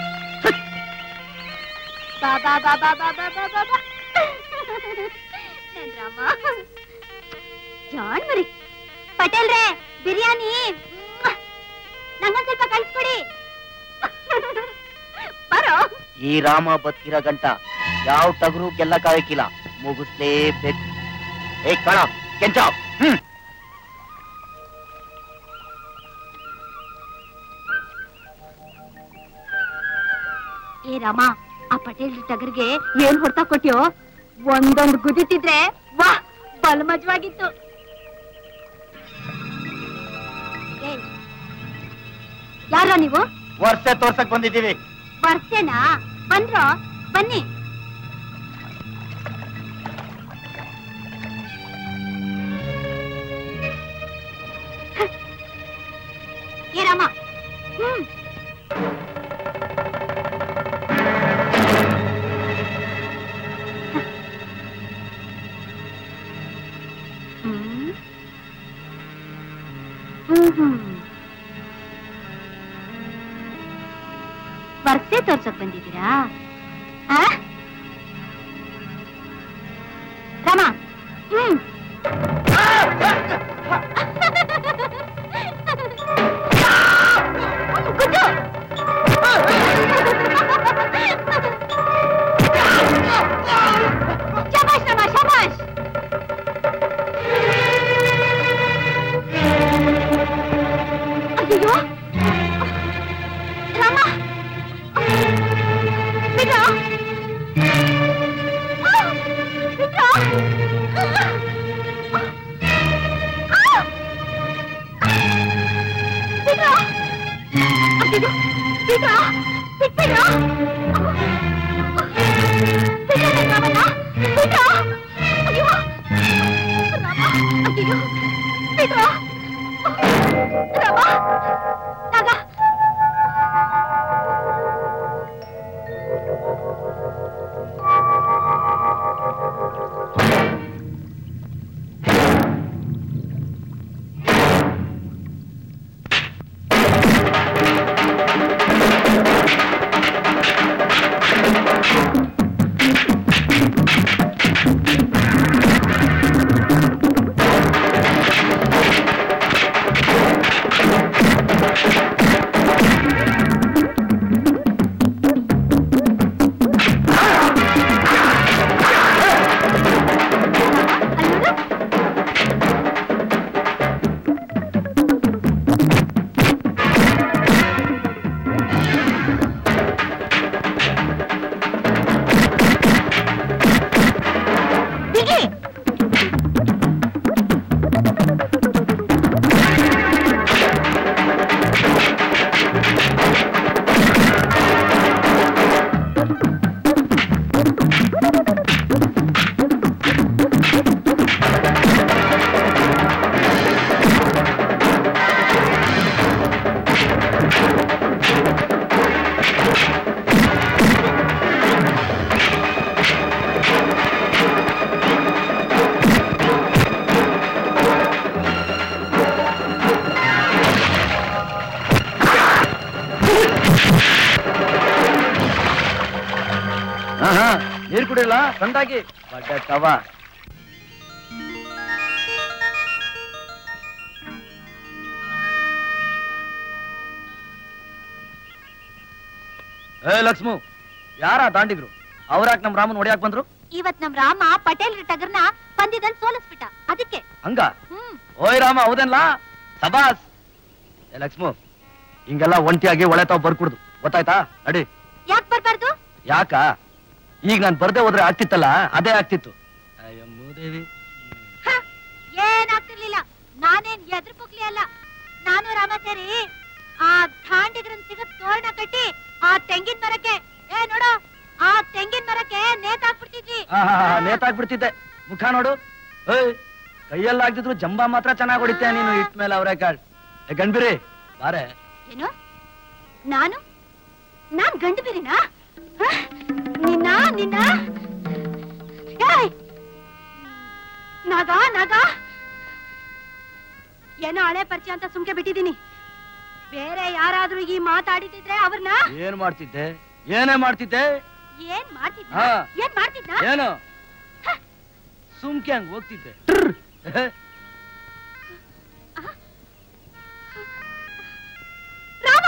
ಬಾ ಬಾ ಬಾ ಬಾ ಬಾ ಬಾ ಬಾ ಬಾ ಬಾ. ನನ್ ರಾಮ ಜಾನ್ ಮರಿ ಪಟೇಲ್ರೇ ಬಿರಿಯಾನಿ ನಂಗೊಂದ್ ಸ್ವಲ್ಪ ಕಳ್ಸ್ಕೊಡಿ ಬರೋ ಈ ರಾಮ ಬದುಕಿರೋ ಗಂಟ ಯಾವ ಟಗರು ಗೆಲ್ಲಕ್ಕಾಗಕ್ಕಿಲ್ಲ ಮುಗಿಸ್ಲೇಬೇಕು ಏ ಕಣ ಕೆಂಚ ಹ್ಮ್ ಏ ರಾಮ ಆ ಪಟೇಲ್ ಟಗರ್ಗೆ ಏನ್ ಹೊಡ್ತಾ ಕೊಟ್ಯೋ ಒಂದೊಂದ್ ಗುದಿತಿದ್ರೆ ವಾ ಬಲಮಜವಾಗಿತ್ತು ಯಾರ ನೀವು ವರ್ಷ ತೋರ್ಸಕ್ ಬಂದಿದ್ದೀವಿ ಬರ್ಸೇನಾ ಬಂದ್ರೋ ಬನ್ನಿ ಏ ರಾಮ ಹ್ಮ್ ಹ್ಮ್ ಹ್ಮ್ ಹ್ಮ್ ವರ್ಸೆ ತೋರ್ಸಕ್ ಬಂದಿದ್ದೀರಾ ಆ? ರಾಮ ಹ್ಮ್ ಗುಡ್ಡು. ಶಬಾಷ್ ರಾಮ ಶಬಾಷ್ ಅಯ್ಯೋ ರಾಮ ಬಿಡ್ರಾ? ಆ! ಬಿಡ್ರಾ? ಆ! ಬಿಡ್ರಾ? ಅಯ್ಯಯ್ಯೋ, ಬಿಡ್ರಾ? ಬಿಟ್ಬಿಡ್ರಾ? ಬಿಡ್ರಾ ನನ್ ರಾಮನ್ನ? ಬಿಡ್ರಾ? ಅಯ್ಯೋ! ರಾಮ, ಅಯ್ಯಯ್ಯೋ, ಬಿಡ್ರಾ? ರಾಮ, ನಾಗ, ಬಿಗಿ ಹಾ ಹಾ ನೀರ್ ಕುಡಿಯಲ್ಲ ಸಂದಾಗಿ ಬಡ್ಡ ತವ ಏ ಲಕ್ಷ್ಮು ಯಾರ ದಾಂಡಿಗ್ರು ಅವ್ರಾಕ್ ನಮ್ ರಾಮನ್ ಹೊಡ್ಯಾಕ್ ಬಂದ್ರು ಇವತ್ ನಮ್ ರಾಮ ಪಟೇಲ್ ಟಗರ್ನ ಪಂದ್ಯದಲ್ಲಿ ಸೋಲಿಸ್ಬಿಟ್ಟ ಅದಕ್ಕೆ ಹಂಗ ಹ್ಮ್ ಓಯ್ ರಾಮ ಹೌದೇನ್ಲಾ ಸಬಾಸ್ ಏ ಲಕ್ಷ್ಮು ಹಿಂಗೆಲ್ಲ ಒಂಟಿಯಾಗಿ ಒಳೆ ತಾವ್ ಬರ್ಕುಡ್ದು ಗೊತ್ತಾಯ್ತಾ ನಡಿ ಯಾಕ್ ಬರ್ಬಾರ್ದು ಯಾಕ ಈಗ ನಾನ್ ಬರ್ದೆ ಹೋದ್ರೆ ಆಗ್ತಿತ್ತಲ್ಲ ಅದೇ ಆಗ್ತಿತ್ತು ಅಯ್ಯೋ ಮೂದೇವಿ ಹ, ಏನಾಗ್ತಿರ್ಲಿಲ್ಲ ನಾನೇನ್ ಎದ್ರ ಪುಕ್ಲಿ ಅಲ್ಲ ನಾನು ರಾಮ ಸೇರಿ ಆ ದಾಂಡಿಗ್ರನ್ ಸಿಗದ್ ತೋರಣ ಕಟ್ಟಿ ಆ ತೆಂಗಿನ ಮರಕ್ಕೆ ಏ ನೋಡು ಆ ತೆಂಗಿನ ಮರಕ್ಕೆ ನೇತಾಕ್ಬಿಡ್ತಿದ್ವಿ ನೇತಾಕ್ಬಿಡ್ತಿದ್ದೆ ಮುಖ ನೋಡು ಏಯ್ ಕೈಯಲ್ಲ ಆಗ್ತಿದ್ರು ಜಂಬಾ ಮಾತ್ರ ಚೆನ್ನಾಗ್ ಹೊಡಿತೀಯ ನೀನು ಇಟ್ ಮೇಲೆ ಅವರೇ ಕಾಳ್ ಏ ಗಂಡ್ಬಿರಿ ಬಾರೆ ಏನು ನಾನು ನಾನ್ ಗಂಡು ಬೇರೆನಾ ಹ? ನಿನ್ನ ನಿನ್ನ ಏಯ್! ನಾಗ ನಾಗ ಏನೋ ಹಳೆ ಪರಿಚಯ ಅಂತ ಸುಮ್ಕೆ ಬಿಟ್ಟಿದೀನಿ ಬೇರೆ ಯಾರಾದ್ರೂ ಈ ಮಾತಾಡಿದ್ರೆ ಅವ್ರನ್ನ ಏನ್ ಮಾಡ್ತಿದ್ದೆ ಏನೇ ಮಾಡ್ತಿದ್ದೆ ಏನ್ ಮಾಡ್ತಿದ್ನ ಹಾ. ಏನ್ ಮಾಡ್ತಿದ್ನ ಏನು ಸುಮ್ಕೆ ಹಂಗ್ ಹೋಗ್ತಿದ್ದೆ ರಾಮ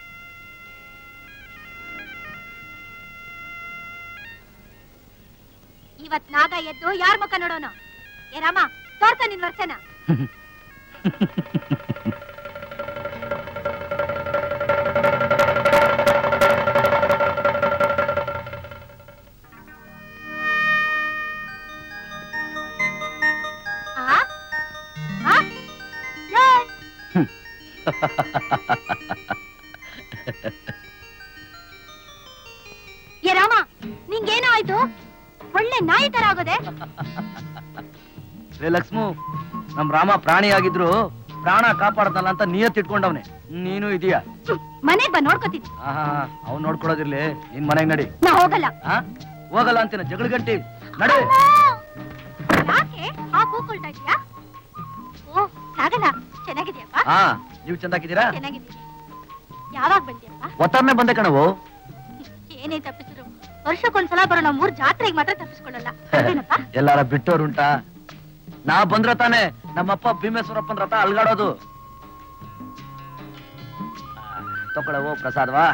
ಇವತ್ ನಾಗ ಎದ್ದು ಯಾರ್ ಮುಖ ನೋಡೋಣ ಏ ರಾಮ ತೋರ್ಸ ನಿನ್ ವರ್ಷನ ಆ? ಆ? ಏಯ್! ಏ ರಾಮ ನಿಂಗೇನೋ ಆಯ್ತು ಒಳ್ಳೆ ನಾಯಿ ತರ ಆಗೋದೆ ರೇ ಲಕ್ಷ್ಮು ನಮ್ ರಾಮ ಪ್ರಾಣಿ ಆಗಿದ್ರು ಪ್ರಾಣ ಕಾಪಾಡ್ದಲ್ಲ ಅಂತ ನಿಯತ್ ಇಟ್ಕೊಂಡವ್ನೆ ನೀನು ಇದೀಯ ಮನೆಗ್ ಬಂದ್ ನೋಡ್ಕೋತೀನಿ ಆಹಾ ಅವ್ನ್ ನೋಡ್ಕೊಳೋದಿರ್ಲಿ ನಿನ್ ಮನೆಗ್ ನಡಿ ನಾ ಹೋಗಲ್ಲ ಆ? ಹೋಗಲ್ಲ ಅಂತೀನ ಜಗಳ ಗಂಟಿ ನಡಿ ಯಾಕೆ ಆ ಕೂಕೊಳ್ತಾ ಇದೀಯಾ ಓ ಸಾಗಲ್ಲ ಚೆನ್ನಾಗಿದ್ಯಪ್ಪ ಹಾ ನೀವು ಚಂದಾಕಿದ್ದೀರಾ ಚೆನ್ನಾಗಿದ್ದೀನಿ ಯಾವಾಗ ಬಂದ್ಯಪ್ಪ ಒತ್ತನ್ನೇ ಬಂದೆ ಕಣವು ಏನೇ ತಪ್ಪಿಸಿದ್ರು ವರ್ಷಕ್ಕೊಂದ್ಸಲ ಬರೋ ನಮ್ಮ ಮೂರ್ ಜಾತ್ರೆಗೆ ಮಾತ್ರ ತಪ್ಪಿಸ್ಕೊಳ್ಳಲ್ಲ ಅದೇನಪ್ಪ ಎಲ್ಲಾರ ಬಿಟ್ಟೋರುಂಟಾ ನಾ ಬಂದ್ರ ತಾನೆ ನಮ್ಮಪ್ಪ ಭೀಮೇಶ್ವರಪ್ಪನ ರಥ ಅಲ್ಗಾಡೋದು ತಗೊಳವು ಪ್ರಸಾದವಾ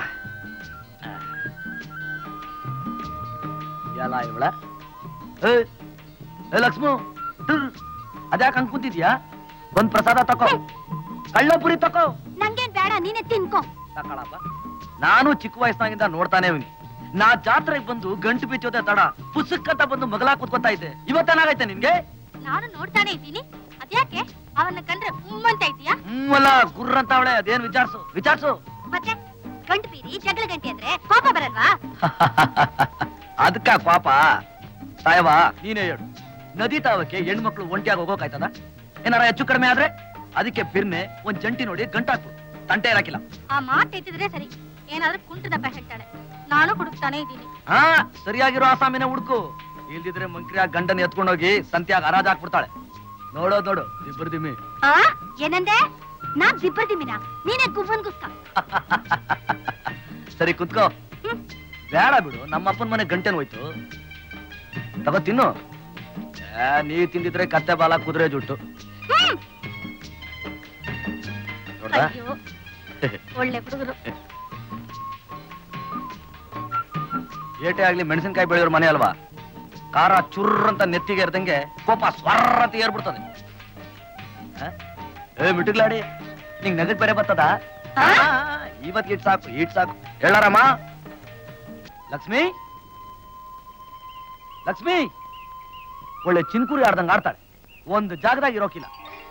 ಎಲ್ಲ ಇವಳ ಏ ಏ ಲಕ್ಷ್ಮು ಅದ್ಯಾಕೆ ಹಂಗ್ ಕುಂತಿದ್ಯಾ ಒಂದ್ ಪ್ರಸಾದ ತಕೋ ಕಳ್ಳಪುರಿ ತಕೋ ನಂಗೇನ್ ಬೇಡ ನೀನೆ ತಿನ್ಕೋ ತಕೊಳಪ್ಪ ನಾನು ಚಿಕ್ಕ ವಯಸ್ಸಿನಾಗಿಂದ ನೋಡ್ತಾನೆ ಅವ್ನಿಗೆ ನಾ ಜಾತ್ರೆಗೆ ಬಂದು ಗಂಟು ಬಿಚ್ಚೋದೆ ತಡ ಪುಸ್ತಕಂತ ಬಂದು ಮಗಲಾ ಕುತ್ಕೊತಾ ಇದ್ದೆ ಇವತ್ತೇನಾಗೈತೆ ನಿನ್ಗೆ ನಾನು ನೋಡ್ತಾನೆ ಇದ್ದೀನಿ ಅದ್ಯಾಕೆ ಅವನ್ನ ಕಂಡ್ರೆ ಉಮ್ಮಂತ ಇದೀಯಾ ಹ್ಞೂವಲ್ಲ ಗುರ್ರ ಅಂತ ಅವಳೆ ಅದೇನ್ ವಿಚಾರ್ಸು ವಿಚಾರ್ಸು ಮತ್ತೆ ಗಂಟು ಬೀರಿ ಜಗಳ ಗಂಟೆ ಅಂದ್ರೆ ಕೋಪ ಬರಲ್ವಾ ಅದಕ್ಕ ಪಾಪ ಸಾಯವ ನೀನೇ ಹೇಳು ನದಿ ತಾವಕ್ಕೆ ಹೆಣ್ಮಕ್ಳು ಒಂಟಿಯಾಗಿ ಹೋಗೋಕಾಯ್ತದ ಏನಾರ ಹೆಚ್ಚು ಕಡಿಮೆ ಆದ್ರೆ ಅದಕ್ಕೆ ಬಿರ್ನೆ ಒಂದ್ ಜಂಟಿ ನೋಡಿ ಗಂಟಾಕ್ಬಿಡು ತಂಟೆ ಇರಾಕಿಲ್ಲ ಆ ಮಾತ್ ಎತ್ತಿದ್ರೆ ಸರಿ ಏನಾದ್ರೂ ಕುಂಟದಪ್ಪ ಹೇಳ್ತಾಳೆ ನಾನು ಹುಡುಕ್ತಾನೆ ಇದ್ದೀನಿ ಹಾ ಸರಿಯಾಗಿರೋ ಆಸಾಮಿನ ಹುಡುಕು ಇಲ್ದಿದ್ರೆ ಮಂಕ್ರಿಯ ಗಂಡನ ಎತ್ಕೊಂಡೋಗಿ ಸಂತ್ಯಾಗ ಹರಾಜ್ ಹಾಕ್ಬಿಡ್ತಾಳೆ ನೋಡೋದ್ ನೋಡು ಇಬ್ಬರು ದಿಮ್ಮಿ ಆ ಏನಂದೆ ನಾನ್ ಜಿಬ್ಬರ್ ದಿಮಿನ ನೀನೇ ಗುವ್ವನ್ ಗುಸ್ಕ ಸರಿ ಕುತ್ಕೋ ಹ್ಮ್. ಬೇಡ ಬಿಡು ನಮ್ಮ ಅಪ್ಪನ ಮನೆ ಗಂಟೆನ್ ಹೋಯ್ತು ತಗೋ ತಿನ್ನು ಏ, ನೀ ತಿಂದಿದ್ರೆ ಕತ್ತೆ ಬಾಲ ಕುದುರೆ ಜುಟ್ಟು ಹ್ಮ್. ನೋಡ್ದಾ? ಅಯ್ಯೋ ಒಳ್ಳೆ ಹುಡುಗರು ಏಟೆ ಆಗ್ಲಿ ಮೆಣಸಿನ್ಕಾಯಿ ಬೆಳೆಯೋರ್ ಮನೆ ಅಲ್ವಾ ಖಾರ ಚುರ್ರ್ ಅಂತ ನೆತ್ತಿಗೆ ಇರ್ದಂಗೆ ಕೋಪ ಸ್ವರ್ರ ಅಂತ ಏರ್ಬಿಡ್ತದೆ ಆ? ಏ ಮಿಟುಗ್ಲಾಡಿ ನಿಂಗ್ ನಗದ್ ಬೇರೆ ಬರ್ತದ ಆ? ಇವತ್ ಇಟ್ ಸಾಕು ಇಟ್ ಸಾಕು ಹೇಳಾರಮ್ಮ ಲಕ್ಷ್ಮಿ ಲಕ್ಷ್ಮಿ ಒಳ್ಳೆ ಚಿನ್ಕುರಿ ಆಡ್ದಂಗ್ ಆಡ್ತಾಳೆ ಒಂದು ಜಾಗದಾಗ ಇರೋಕಿಲ್ಲ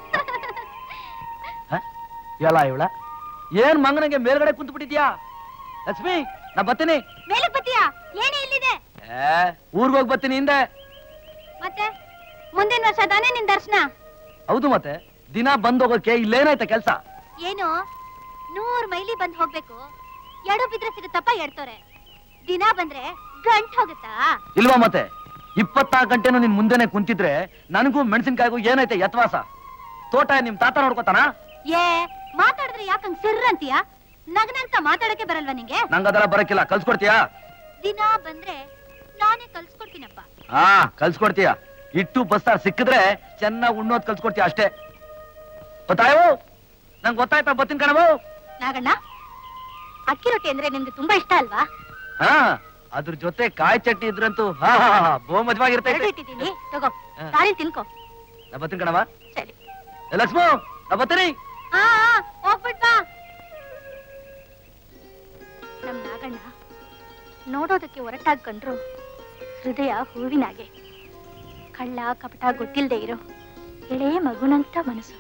ಹ? ಎಲ್ಲ ಇವಳ ಏನ್ ಮಂಗನಿಗೆ ಮೇಲ್ಗಡೆ ಕುಂತು ಬಿಟ್ಟಿದ್ಯಾ ಲಕ್ಷ್ಮಿ ನಾ ಬರ್ತೀನಿ ಮೇಲಕ್ ಬತ್ತೀಯಾ ಏನೇ ಇಲ್ಲಿದೆ ಏ ಊರ್ಗ್ ಹೋಗ್ ಬರ್ತೀನಿ ಹಿಂದೆ ಮತ್ತೆ ಮುಂದಿನ ವರ್ಷ ತಾನೇ ನಿನ್ ದರ್ಶನ ಹೌದು ಮತ್ತೆ ದಿನ ಬಂದ್ ಹೋಗೋಕೆ ಇಲ್ಲೇನಾಯ್ತ ಕೆಲ್ಸ ಏನು ನೂರ್ ಮೈಲಿ ಬಂದ್ ಹೋಗ್ಬೇಕು ಎಡು ಬಿದ್ರೆ ಸಿಗುತ್ತಪ್ಪ ಎಡ್ತೋರೆ ದಿನ ಬಂದ್ರೆ ಗಂಟ್ ಹೋಗುತ್ತಾ ಇಲ್ವಾ ಮತ್ತೆ ಇಪ್ಪತ್ತಾರು ಗಂಟೆನೂ ನಿನ್ ಮುಂದೆನೆ ಕುಂತಿದ್ರೆ ನನಗೂ ಮೆಣಸಿನ್ಕಾಯಿಗೂ ಏನೈತೆ ಯತ್ವಾಸ ತೋಟ ನಿಮ್ ತಾತ ನೋಡ್ಕೋತಾನ ಏ ಮಾತಾಡಿದ್ರೆ ಯಾಕಂಗ್ ಸಿರ್ರ ಅಂತೀಯ ನಗ್ನಂತ ಮಾತಾಡಕ್ಕೆ ಬರಲ್ವಾ ನಿಂಗೆ ನಂಗದೆಲ್ಲ ಬರಕಿಲ್ಲ ಕಲ್ಸ್ಕೊಡ್ತೀಯಾ ದಿನ ಬಂದ್ರೆ ನಾನೇ ಕಲ್ಸ್ಕೊಡ್ತೀನಪ್ಪ ಹಾ ಕಲ್ಸ್ಕೊಡ್ತೀಯ ಇಟ್ಟು ಬಸ್ಸಾರ್ ಸಿಕ್ಕಿದ್ರೆ ಚೆನ್ನಾಗ್ ಉಣ್ಣೋದ್ ಕಲ್ಸ್ಕೊಡ್ತೀಯ ಅಷ್ಟೇ ಗೊತ್ತಾಯವು ನಂಗೆ ಗೊತ್ತಾಯ್ತಾ ಬತ್ತೀನಿ ಕಣವು ನಾಗಣ್ಣ ಅಕ್ಕಿ ರೊಟ್ಟಿ ಅಂದ್ರೆ ನಿಮ್ಗೆ ತುಂಬಾ ಇಷ್ಟ ಅಲ್ವಾ ಹಾ ಅದ್ರ ಜೊತೆ ಕಾಯಿ ಚಟ್ನಿ ಇದ್ರಂತೂ ಹಾ ಹಾ ಹಾ ಬೋ ಎರಡು ಮಜವಾಗಿರ್ತೈತೆ ಇಟ್ಟಿದ್ದೀನಿ ತಗೋ ಹಾ. ಗಾಳಿ ತಿನ್ಕೋ ನಾ ಬತ್ತೀನಿ ಕಣವ ಸರಿ ಏ ಲಕ್ಷ್ಮು ನಾ ಬತ್ತೀನಿ ಆ ಆ, ಹೋಗ್ಬಿಟ್ ಬಾ ನಮ್ ನಾಗಣ್ಣ ನೋಡೋದಕ್ಕೆ ಒರಟಾಗಿ ಕಂಡ್ರು ಹೃದಯ ಹೂವಿನಾಗೆ ಕಳ್ಳ ಕಪಟ ಗೊತ್ತಿಲ್ದೇ ಇರೋ ಎಳೆ ಮಗುನಂತ ಮನಸ್ಸು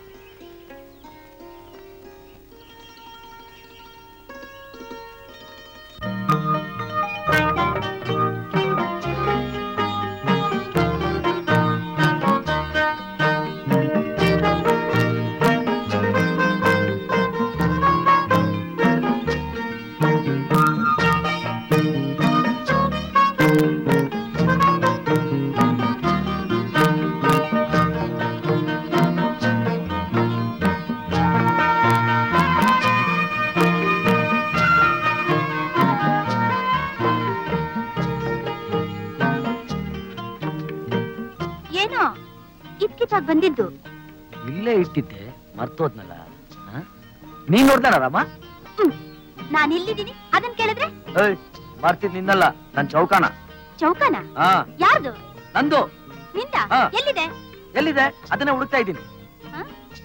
ಇತ್ತೀಚೆಗೆ ಬಂದಿದ್ದು ಇಲ್ಲೇ ಇಟ್ಟಿದ್ದೆ ಮರ್ತೋದ್ನಲ್ಲ ಆ? ನೀನ್ ನೋಡ್ದಾನ ರಾಮ ಹ್ಮ್ ನಾನು ಇಲ್ಲಿದ್ದೀನಿ ಅದನ್ ಕೇಳಿದ್ರೆ ಏಯ್ ಬರ್ತಿದ್ ನಿನ್ನಲ್ಲ ನನ್ ಚೌಕಾನ ಚೌಕನ ಹಾ ಯಾರ್ದು ನಂದು ನಿಂದ ಹಾ. ಎಲ್ಲಿದೆ ಎಲ್ಲಿದೆ ಅದನ್ನ ಹುಡುಕ್ತಾ ಇದ್ದೀನಿ ಹ?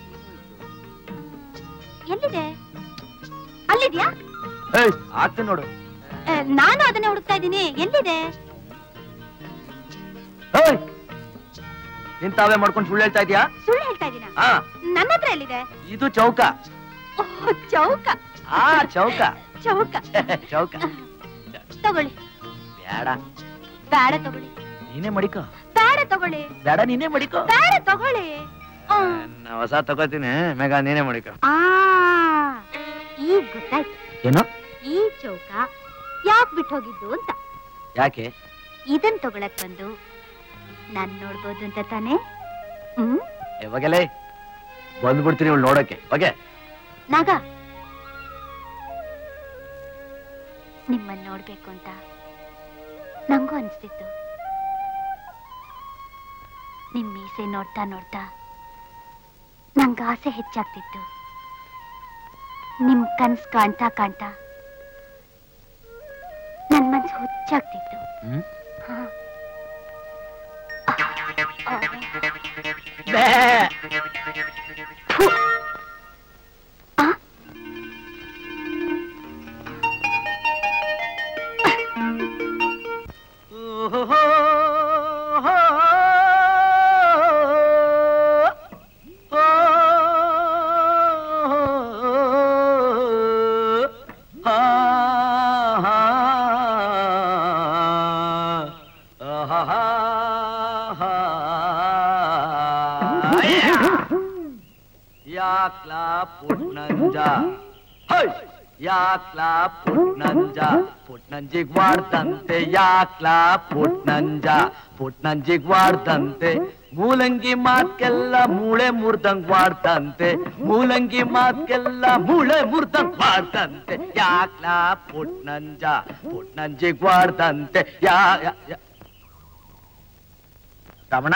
ಎಲ್ಲಿದೆ ಅಲ್ಲಿದ್ಯಾ ಏಯ್ ಆಗ್ತೀನಿ ನೋಡು ಆ, ನಾನು ಅದನ್ನೇ ಹುಡುಕ್ತಾ ಇದ್ದೀನಿ ಎಲ್ಲಿದೆ ಏಯ್ ನಿಂತಾವೇ ಮಾಡ್ಕೊಂಡು ಸುಳ್ಳು ಹೇಳ್ತಾ ಇದೀಯಾ ಸುಳ್ಳು ಹೇಳ್ತಾ ಇದ್ದೀನ ಹಾ ನನ್ನ ಹತ್ರ ಎಲ್ಲಿದೆ ಇದು ಚೌಕ ಓಹ್ ಚೌಕ ಆ ಚೌಕ ಚೌಕ ಚೌಕ ತಗೊಳ್ಳಿ ಬೇಡ ಬೇಡ ತಗೊಳ್ಳಿ ನೀನೇ ಮಡಿಕೋ ಬೇಡ ತಗೊಳ್ಳಿ ಬೇಡ ನೀನೇ ಮಡಿಕೋ ಬೇಡ ತಗೊಳ್ಳಿ ಆ. ನಾ ಹೊಸ ತಗೋತೀನಿ ಮೇಘ ನೀನೇ ಮಡಿಕೋ ಆ ಈಗ ಗೊತ್ತಾಯ್ತು ಏನು ಈ ಚೌಕ ಯಾಕ್ ಬಿಟ್ಟು ಹೋಗಿದ್ದು ಅಂತ ಯಾಕೆ ಇದನ್ ತಗೊಳಕ್ ಬಂದು ನಾನ್ ನೋಡ್ಬೋದು ಅಂತ ತಾನೇ ಹ್ಮ್ ಯಾವಾಗಲೇ ಬಂದ್ಬಿಡ್ತೀನಿ ಇವಳು ನೋಡಕ್ಕೆ ಓಕೆ ನಾಗ ನಿಮ್ಮನ್ನ ನೋಡ್ಬೇಕು ಅಂತ ನಂಗೂ ಅನ್ಸ್ತಿತ್ತು ನಿಮ್ ಮೀಸೆ ನೋಡ್ತಾ ನೋಡ್ತಾ ನಂಗ ಆಸೆ ಹೆಚ್ಚಾಗ್ತಿತ್ತು ನಿಮ್ ಕನ್ಸ್ ಕಾಣ್ತಾ ಕಾಣ್ತಾ ನನ್ ಮನ್ಸು ಹುಚ್ಚಾಗ್ತಿತ್ತು ಹ್ಮ್ ಹಾ. ಥು. ಆ? ಯಾಕ್ಲಾ ಪುಟ್ನಂಜ ಹೈ ಯಾಕ್ಲಾ ಪುಟ್ನಂಜ ಪುಟ್ನಂಜಿಗ್ ವಾಡ್ದಂತೆ ಯಾಕ್ಲಾ ಪುಟ್ನಂಜ ಪುಟ್ನಂಜಿಗ್ ವಾಡ್ದಂತೆ ಮೂಲಂಗಿ ಮಾತ್ಕೆಲ್ಲ ಮೂಳೆ ಮುರ್ದಂಗ್ ವಾಡ್ದಂತೆ ಮೂಲಂಗಿ ಮಾತ್ಕೆಲ್ಲ ಮೂಳೆ ಮುರ್ದಂಗ್ ವಾಡ್ದಂತೆ ಯಾಕ್ಲಾ ಪುಟ್ನಂಜ ಪುಟ್ನಂಜಿಗ್ ವಾಡ್ದಂತೆ ಯಾ ಯಾ- ಯಾ- ರಮಣ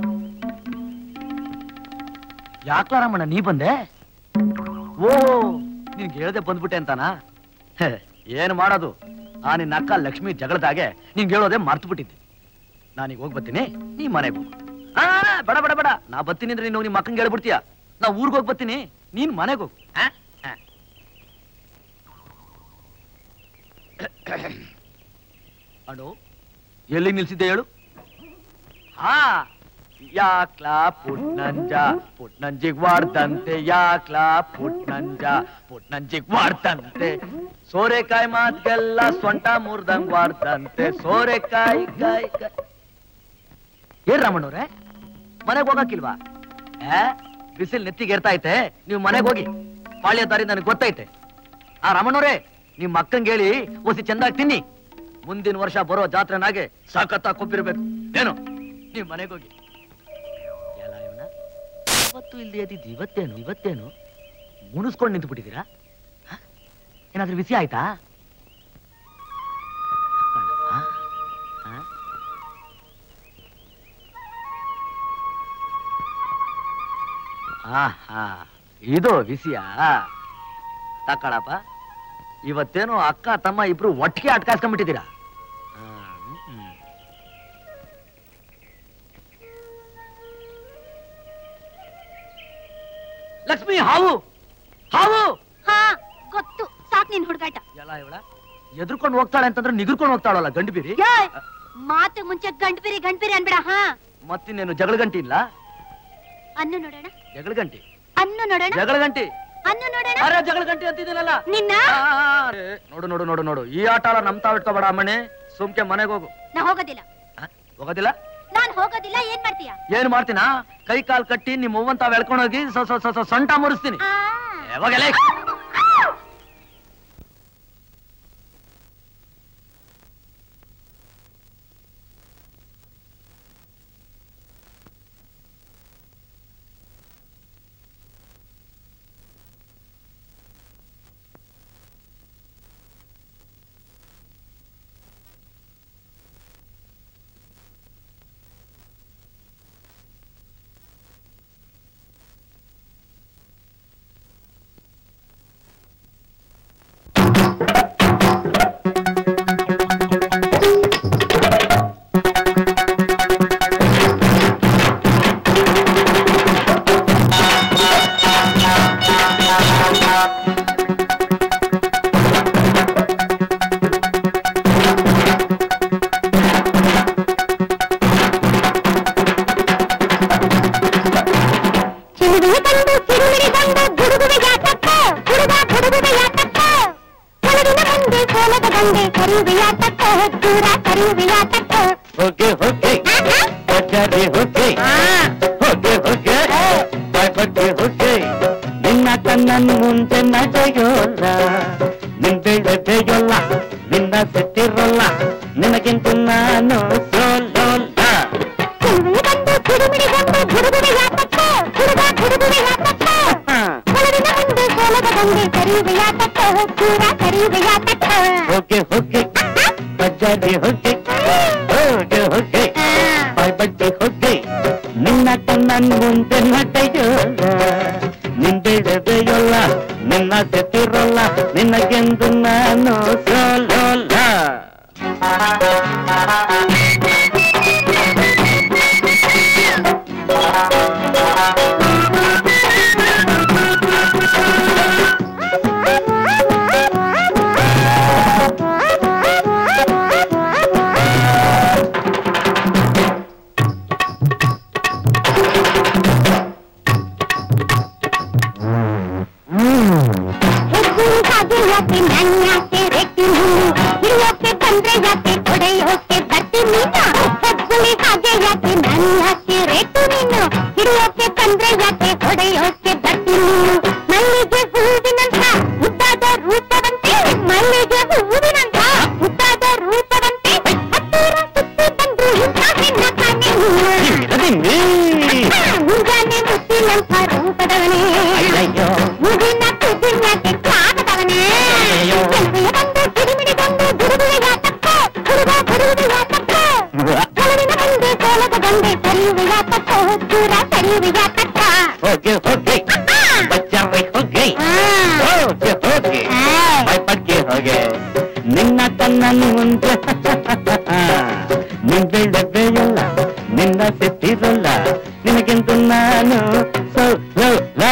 ಯಾಕ್ಲ ರಮಣ ನೀ ಬಂದೆ ಓ ನಿನ್ಗೆ ಹೇಳ್ದೆ ಬಂದ್ಬಿಟ್ಟೆ ಅಂತಾನ ಹೆ, ಏನು ಮಾಡೋದು ಆ ನಿನ್ನ ಅಕ್ಕ ಲಕ್ಷ್ಮಿ ಜಗಳದಾಗೆ ನಿನ್ಗೆ ಹೇಳೋದೆ ಮರ್ತು ಬಿಟ್ಟಿದ್ದೆ ನಾನೀಗ ಹೋಗಿ ಬರ್ತೀನಿ ನೀ ಮನೆಗೆ ಹೋಗು ಆ ಬೇಡ ಬೇಡ ಬೇಡ ನಾ ಬರ್ತೀನಿ ಅಂದ್ರೆ ನೀನು ನಿಮ್ಮ ಅಕ್ಕಂಗೆ ಹೇಳ್ಬಿಡ್ತೀಯ ನಾ ಊರಿಗೆ ಹೋಗಿ ಬರ್ತೀನಿ ನೀನ್ ಮನೆಗೆ ಹೋಗು ಆ? ಆ. ಅಣ್ಣು ಎಲ್ಲಿ ನಿಲ್ಸಿದ್ದೆ ಹೇಳು ಹಾ ಯಾಕ್ಲಾ ಪುಟ್ನಂಜ ಪುಟ್ನಂಜಿಗ್ ವಾಡ್ದಂತೆ ಯಾಕ್ಲಾ ಪುಟ್ನಂಜ ಪುಟ್ನಂಜಿಗ್ ವಾಡ್ದಂತೆ ಸೋರೆಕಾಯಿ ಮಾತ್ಗೆಲ್ಲ ಸೊಂಟ ಮುರ್ದಂಗ್ ವಾಡ್ದಂತೆ ಸೋರೆಕಾಯಿ ಕಾಯಿ ಕಾಯಿ ಏನ್ ರಾಮಣ್ಣವ್ರೆ ಮನೆಗ್ ಹೋಗಕ್ಕಿಲ್ವಾ ಏ ಬಿಸಿಲ್ ನೆತ್ತಿಗೆ ಏರ್ತಾ ಐತೆ ನೀವು ಮನೆಗ್ ಹೋಗಿ ಪಾಳ್ಯ ದಾರಿ ನನಗೆ ಗೊತ್ತೈತೆ ಆ ರಾಮಣ್ಣವ್ರೆ ನಿಮ್ ಅಕ್ಕಂಗೆ ಹೇಳಿ ಒಸಿ ಚಂದಾಗಿ ತಿನ್ನಿ ಮುಂದಿನ ವರ್ಷ ಬರೋ ಜಾತ್ರೆನಾಗೆ ಸಾಕತ್ತ ಕೊಬ್ಬಿರ್ಬೇಕು ಏನು ನೀವು ಮನೆಗೆ ಹೋಗಿ ಎಲ್ಲ ಇವನ ಇವತ್ತು ಇಲ್ಲಿ ಅದಿದ್ದು ಇವತ್ತೇನು ಇವತ್ತೇನು ಮುನಿಸ್ಕೊಂಡು ನಿಂತು ಬಿಟ್ಟಿದ್ದೀರಾ ಹ? ಏನಾದ್ರೂ ಬಿಸಿ ಆಯ್ತಾ ಕಣಪ್ಪ. ಹ? ಆಹಾ ಇದು ಬಿಸಿಯಾ ತಕ್ಕಳಪ್ಪ ಇವತ್ತೇನು ಅಕ್ಕ ತಮ್ಮ ಇಬ್ರು ಒಟ್ಟಿಗೆ ಅಟ್ಕಾಸ್ಕೊಂಡ್ಬಿಟ್ಟಿದ್ದೀರಾ ಹ್ಮ್, ಹ್ಮ್. ಲಕ್ಷ್ಮಿ ಹಾವು ಹಾವು ಹಾ ಗೊತ್ತು ಸಾಕ್ ನಿನ್ ಹುಡುಗಾಟ ಎಲ್ಲ ಇವಳ ಎದ್ರುಕೊಂಡು ಹೋಗ್ತಾಳೆ ಅಂತಂದ್ರೆ ನಿಗರ್ಕೊಂಡು ಹೋಗ್ತಾಳಲ್ಲ ಗಂಡು ಬೀರಿ ಏಯ್! ಮಾತು ಮುಂಚೆ ಗಂಟ್ಬಿರಿ ಗಂಟ್ಬಿರಿ ಅನ್ಬೇಡ ಹಾ ಮತ್ತಿನ್ನೇನು ಜಗಳ ಗಂಟಿ ಇಲ್ಲ ಅನ್ನು ನೋಡೋಣ ಜಗಳ ಗಂಟಿ ಅನ್ನು ನೋಡೋಣ ಜಗಳ ಗಂಟಿ ಅನ್ನು ನೋಡೋಣ ಅರೆ ಜಗಳ ಗಂಟಿ ಅಂತಿದ್ದೀನಲ್ಲ ನಿನ್ನ ಆ, ಆ, ಆ, ನೋಡು ನೋಡು ನೋಡು ನೋಡು ಈ ಆಟ ಎಲ್ಲ ನಮ್ ತಾವ್ ಇಟ್ಕೋಬೇಡ ಅಮ್ಮಣಿ ಸುಮ್ಕೆ ಮನೆಗೆ ಹೋಗು ನಾ ಹೋಗೋದಿಲ್ಲ ಆ, ಹೋಗೋದಿಲ್ಲ ನಾನ್ ಹೋಗೋದಿಲ್ಲ ಏನ್ ಮಾಡ್ತೀಯ ಏನ್ ಮಾಡ್ತೀನಾ ಕೈ ಕಾಲ್ ಕಟ್ಟಿ ನಿಮ್ ಅವ್ವನ್ ತಾವ್ ಎಳ್ಕೊಂಡೋಗಿ ಸ- ಸ- ಸ- ಸ- ಸೊಂಟ ಮುರಿಸ್ತೀನಿ ಆ. ಯಾವಾಗಲೇ ಕೋಲದ ಗಂಗೆ ಕರಿವೆಯ ತಕ್ಕ ದೂರ ಕರಿವೆಯ ತಕ್ಕ ಹೋಗೆ ಹೋಗೆ ಬಜಾರಿ ಹೋಗೆ ಹೋಗೆ ಹೋಗೆ ಬಗ್ಗೆ ಹೋಗೆ ನಿನ್ನ ಕಣ್ಣನ್ ಮುಂದೆ ನಡೆಯೋಲ್ಲ ನಿಂದೆಳೆದೆಯೋಲ್ಲ ನಿನ್ನ ಸಿಟ್ಟಿರೋಲ್ಲ ನಿನಗಿಂತ ನಾನು ಸೋಲೋಲ್ಲ ಕುರುವೆ ಬಂದು ಕುರುಮಿಡಿ ಬಂದು ಗುಡುಗುವೆಯ ತಕ್ಕ ಗುಡುಗ ಗುಡುಗುವೆಯ ತಕ್ಕ ಒಳಗಿನ ಮುಂದೆ ಕೋಲದ ಗಂಗೆ ಕರಿವೆಯ ತಕ್ಕ ದೂರ ಕರಿವೆಯ ತಕ್ಕ ಹೋಗೆ ಹೋಗೆ ಬಜಾರಿ ಹೋಗೆ ಹೋಗೆ ಹೋಗೆ ಬಗ್ಗೆ ಹೋಗೆ ನಿನ್ನ ಕಣ್ಣನ್ ಮುಂದೆ ನಡೆಯೋಲ್ಲ ನಿಂದೆಳೆದೆಯೋಲ್ಲ ನಿನ್ನ ಸಿಟ್ಟಿರೋಲ್ಲ ನಿನಗೆಂದು ನಾನು ಸೋಲೋಲ್ಲ ಹೆಜ್ಜೆ ಹಾಗೆ ಯಾಕೆ ನಾನು ಯಾಕೆ ರೆಟ್ಟಿ ನೀನು ಹಿಡಿಯೋಕೆ ಬಂದ್ರೆ ಯಾಕೆ ಹೊಡೆಯೋಕೆ ಬರ್ತೀನಿ ಹೆಜ್ಜೆ ಹಾಗೆ ಯಾಕೆ ನಾನು ಯಾಕೆ ರೆಟ್ಟಿ ನೀನು ಹಿಡಿಯೋಕೆ ಬಂದ್ರೆ ಯಾಕೆ ಹೊಡೆಯೋಕೆ ಬರ್ತೀನಿ ಮಲ್ಲಿಗೆ ಹೂವಿನಂತ ಮುದ್ದಾದ ರೂಪವಂತೆ ಮಲ್ಲಿಗೆ ಹೂವಿನಂತ ಮುದ್ದಾದ ರೂಪವಂತೆ ಹತ್ತಿರ ಸುತ್ತಿ ಬಂದು ಇಂಥ ಹೆಣ್ಣ ಕಾಣೆ ನೀನು ಮುಂಜಾನೆ ಮುತ್ತಿನಂಥ ರೂಪದವನೇ ಅಯ್ಯಯ್ಯೋ ಮುಗಿನ ಕುದಿನ್ಯಾಕೆ ಕಾಗದವನೇ ಅಯ್ಯಯ್ಯೋ. ಕೆಲ್ವೆಯ ಬಂದು ಕಿಡಿಮಿಡಿ ಬಂದು ಗುಡುಗುವೆಯ ತಕ್ಕ ಗುಡುಗ ಗುಡುಗುವೆಯ ತಕ್ಕ ಒಳಗಿನ ಮುಂದೆ ಕೋಲದ ಬಂದೆ ಕರಿಯುವೆಯ ತಕ್ಕ ದೂರ ಕರಿಯುವೆಯ ತಕ್ಕ ಹೋಗೆ ಹೋಗೆ ಬಚ್ಚಾರಿ ಹೋಗೆ ಹೋಗೆ ಹೋಗೆ ಬಗ್ಗೆ ಹೋಗೆ ನಿನ್ನ ಕಣ್ಣನ್ನು ಮುಂದೆ ನಿಂದೆಳೆದೆಯಲ್ಲ ನಿನ್ನ ಸಿಟ್ಟಿರಲ್ಲ ನಿನಗೆಂದು ನಾನು ಸೋಲೋಲ್ಲ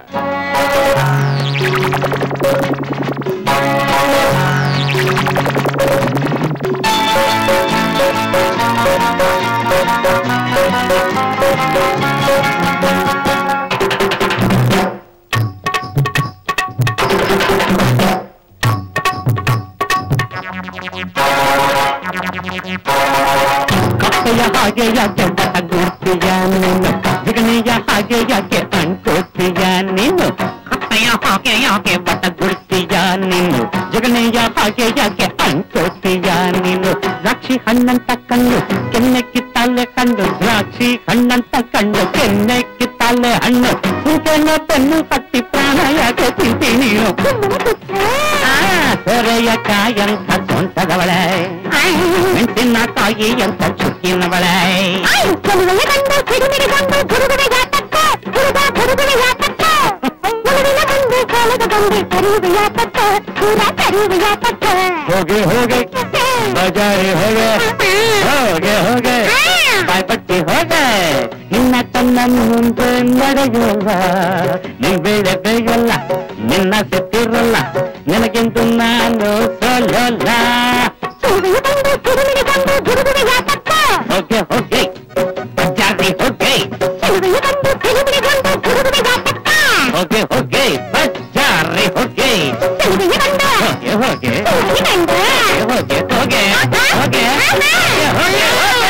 ಕಪ್ಪೆಯ ಹಾಗೆ ಯಾಕೆ ಬಟಗುಡ್ತೀಯ ನೀನು ಜಿಗಣೆಯ ಹಾಗೆ ಯಾಕೆ ಅನ್ಕೋತೀಯ ನೀನು ಕಪ್ಪೆಯ ಹಾಗೆ ಯಾಕೆ ಬಟಗುಡ್ತೀಯ ನೀನು ಜಿಗಣೆಯ ಹಾಗೆ ಯಾಕೆ ಅನ್ಕೋತೀಯ ನೀನು ದ್ರಾಕ್ಷಿ ಹಣ್ಣಂತ ಕಣ್ಣು ಕೆನ್ನೆ ಕಿತ್ತಾಲೆ ಕಣ್ಣು ದ್ರಾಕ್ಷಿ ಹಣ್ಣಂತ ಕಣ್ಣು ಕೆನ್ನೆ ಕಿತ್ತಾಲೆ ಹಣ್ಣು ಕುಂಕೆನ ಬೆನ್ನು ಕಟ್ಟಿ ಪ್ರಾಣ ಯಾಕೆ ತಿಂತೀನಿ ನೀನು ಆ, ಸೊರೆಯ ಕಾಯಂತ ಸ್ವಂತದವಳೆ ಮೆಣಸಿನ ಕಾಯಿ ಅಂತ ಚುಕ್ಕಿನವಳೆ ಕೆಲುವೆಯ ಬಂದು ಕಿಡಿಮಿಡಿ ಬಂದು ಗುಡುಗುವೆಯ ತಕ್ಕ ಗುಡುಗ ಗುಡುಗುವೆಯ ತಕ್ಕ ಒಳಗಿನ ಮುಂದೆ ಕೋಲದ ಬಂದೆ ಕರಿಯುವೆಯ ತಕ್ಕ ದೂರ ಕರಿಯುವೆಯ ತಕ್ಕ ಹೋಗೆ ಹೋಗೆ ಬಜಾರಿ ಹೋಗೆ ಹೋಗೆ ಹೋಗೆ ಬಾಯ್ಪಟ್ಟಿ ಹೋಗೆ ನಿನ್ನ ಕಣ್ಣ ಮುಂದೆ ನಡೆಯೋಲ್ಲ ನಿನ್ ಬೇಳೆ ಬೇಯಲ್ಲ ನಿನ್ನ ಸಿಟ್ಟಿರಲ್ಲ ನಿನಗೆಂದು ನಾನು ಸೋಲೋಲ್ಲ ಕೆಲುವೆಯ ಬಂದು ಕಿಡಿಮಿಡಿ ಬಂದು ಗುಡುಗುವೆಯ ತಕ್ಕ ಹೋಗೆ ಹೋಗೆ ಬಜಾರಿ ಹೋಗೆ ಕೆಲುವೆಯ ಬಂದು ಕಿಡಿಮಿಡಿ ಬಂದು ಗುಡುಗುವೆಯ ತಕ್ಕ ಹೋಗೆ ಹೋಗೆ ಬಜಾರಿ ಹೋಗೆ ಕೆಲುವೆಯ ಬಂದು ಹೋಗೆ ಹೋಗೆ ಕೆಲುವೆಯ ಬಂದು ಹೋಗೆ ಹೋಗೆ ಹೋಗೆ ಹೋಗೆ ಹೋಗೆ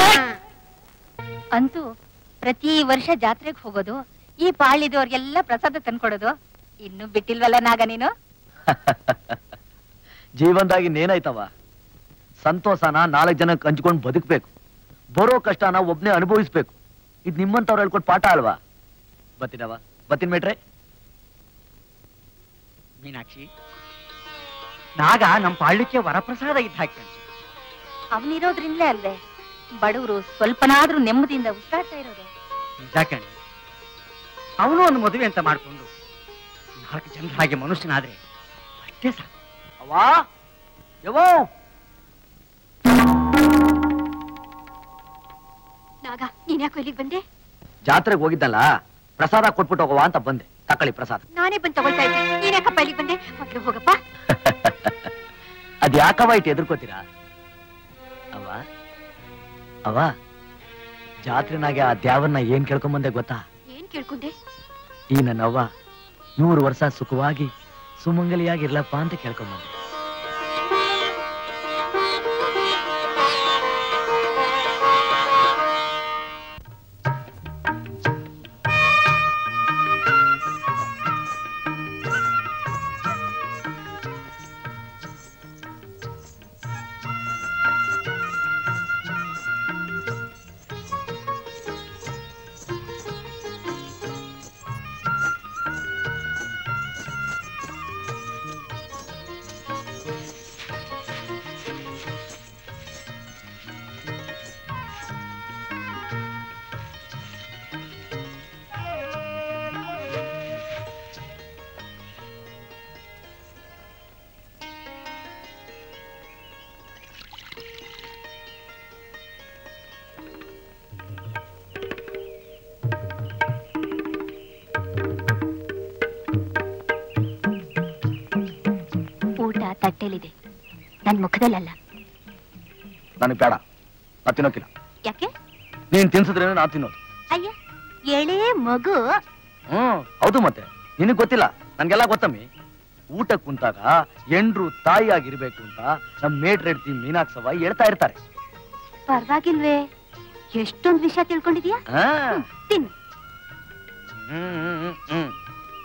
ಅಂತೂ ಪ್ರತಿ ವರ್ಷ ಜಾತ್ರೆಗೆ ಹೋಗೋದು ಈ ಪಾಳಿದವ್ರಿಗೆಲ್ಲ ಪ್ರಸಾದ ತಂದ್ಕೊಡೋದು ಇನ್ನು ಬಿಟ್ಟಿಲ್ವಲ್ಲ ನಾಗ ನೀನು ಜೀವನದಾಗಿ ನೇನಾಯ್ತವ ಸಂತೋಷನ ನಾಲ್ಕು ಜನಕ್ಕೆ ಹಂಚ್ಕೊಂಡು ಬದುಕ್ಬೇಕು ಬರೋ ಕಷ್ಟನ ಒಬ್ನೇ ಅನುಭವಿಸ್ಬೇಕು ಇದು ನಿಮ್ಮಂತವ್ರು ಹೇಳ್ಕೊಟ್ ಪಾಠ ಅಲ್ವಾ ಬತ್ತೀನವ ಬತ್ತೀನ್ ಮೇಟ್ರೆ ಮೀನಾಕ್ಷಿ ನಾಗ ನಮ್ಮ ಪಾಳ್ಯಕ್ಕೆ ವರಪ್ರಸಾದ ಇದ್ದ ಹಾಕಿ ಅವನಿರೋದ್ರಿಂದಲೇ ಅಲ್ವೇ ಬಡವರು ಸ್ವಲ್ಪನಾದ್ರೂ ನೆಮ್ಮದಿಯಿಂದ ಉಸಿರಾಡ್ತಾ ಇರೋದು ನಿಜ ಕಣೆ ಅವನು ಒಂದು ಮದುವೆ ಅಂತ ಮಾಡ್ಕೊಂಡು ನಾಲ್ಕು ಜನರ ಹಾಗೆ ಮನುಷ್ಯನಾದ್ರೆ ಅಷ್ಟೇ ಸಾಕು ಅವ್ವಾ ಯವ್ವೋ ನಾಗ ನೀನ್ ಯಾಕೋ ಇಲ್ಲಿಗೆ ಬಂದೆ ಜಾತ್ರೆಗೆ ಹೋಗಿದ್ದಲ್ಲ ಪ್ರಸಾದ ಕೊಟ್ಬಿಟ್ಟು ಹೋಗುವ ಅಂತ ಬಂದೆ ತಕೊಳ್ಳಿ ಪ್ರಸಾದ ನಾನೇ ಬಂದು ತಗೊಳ್ತಾ ಇದ್ದೆ ನೀನ್ ಯಾಕಪ್ಪ ಇಲ್ಲಿಗೆ ಬಂದೆ ಮೊದ್ಲು ಹೋಗಪ್ಪ ಅದ್ ಯಾಕವ ಇಟ್ಟು ಎದುರ್ಕೋತೀರಾ ಅವ ಅವ ಜಾತ್ರೆನಾಗೆ ಆ ದ್ಯಾವನ್ನ ಏನ್ ಕೇಳ್ಕೊಂಬಂದೆ ಗೊತ್ತಾ ಏನ್ ಕೇಳ್ಕೊಂಡೆ ಈ ನನ್ನವ್ವ ನೂರು ವರ್ಷ ಸುಖವಾಗಿ ಸುಮಂಗಲಿಯಾಗಿರ್ಲಪ್ಪ ಅಂತ ಕೇಳ್ಕೊಂಬಂದೆ ಹೊಟ್ಟೆಲಿದೆ ನನ್ ಮುಖದಲ್ಲಲ್ಲ ನನಗೆ ಬೇಡ ನಾ ತಿನ್ನೋಕಿಲ್ಲ ಯಾಕೆ ನೀನ್ ತಿನ್ಸಿದ್ರೇನೆ ನಾ ತಿನ್ನೋದು ಅಯ್ಯ ಎಳೆ ಮಗು ಹ್ಮ್ ಹೌದು ಮತ್ತೆ ನಿನಗ್ ಗೊತ್ತಿಲ್ಲ ನನ್ಗೆಲ್ಲ ಗೊತ್ತಮ್ಮಿ ಊಟ ಕುಂತಾಗ ಎಂಡ್ರು ತಾಯಿಯಾಗಿರ್ಬೇಕು ಅಂತ ನಮ್ ಮೇಟ್ರೆಡ್ತಿ ಮೀನಾಕ್ಷವ ಹೇಳ್ತಾ ಇರ್ತಾರೆ ಪರವಾಗಿಲ್ವೇ ಎಷ್ಟೊಂದ್ ವಿಷಯ ತಿಳ್ಕೊಂಡಿದ್ಯಾ ಹಾ. ತಿನ್ನು ಹ್ಮ್, ಹ್ಮ್, ಹ್ಮ್, ಹ್ಮ್.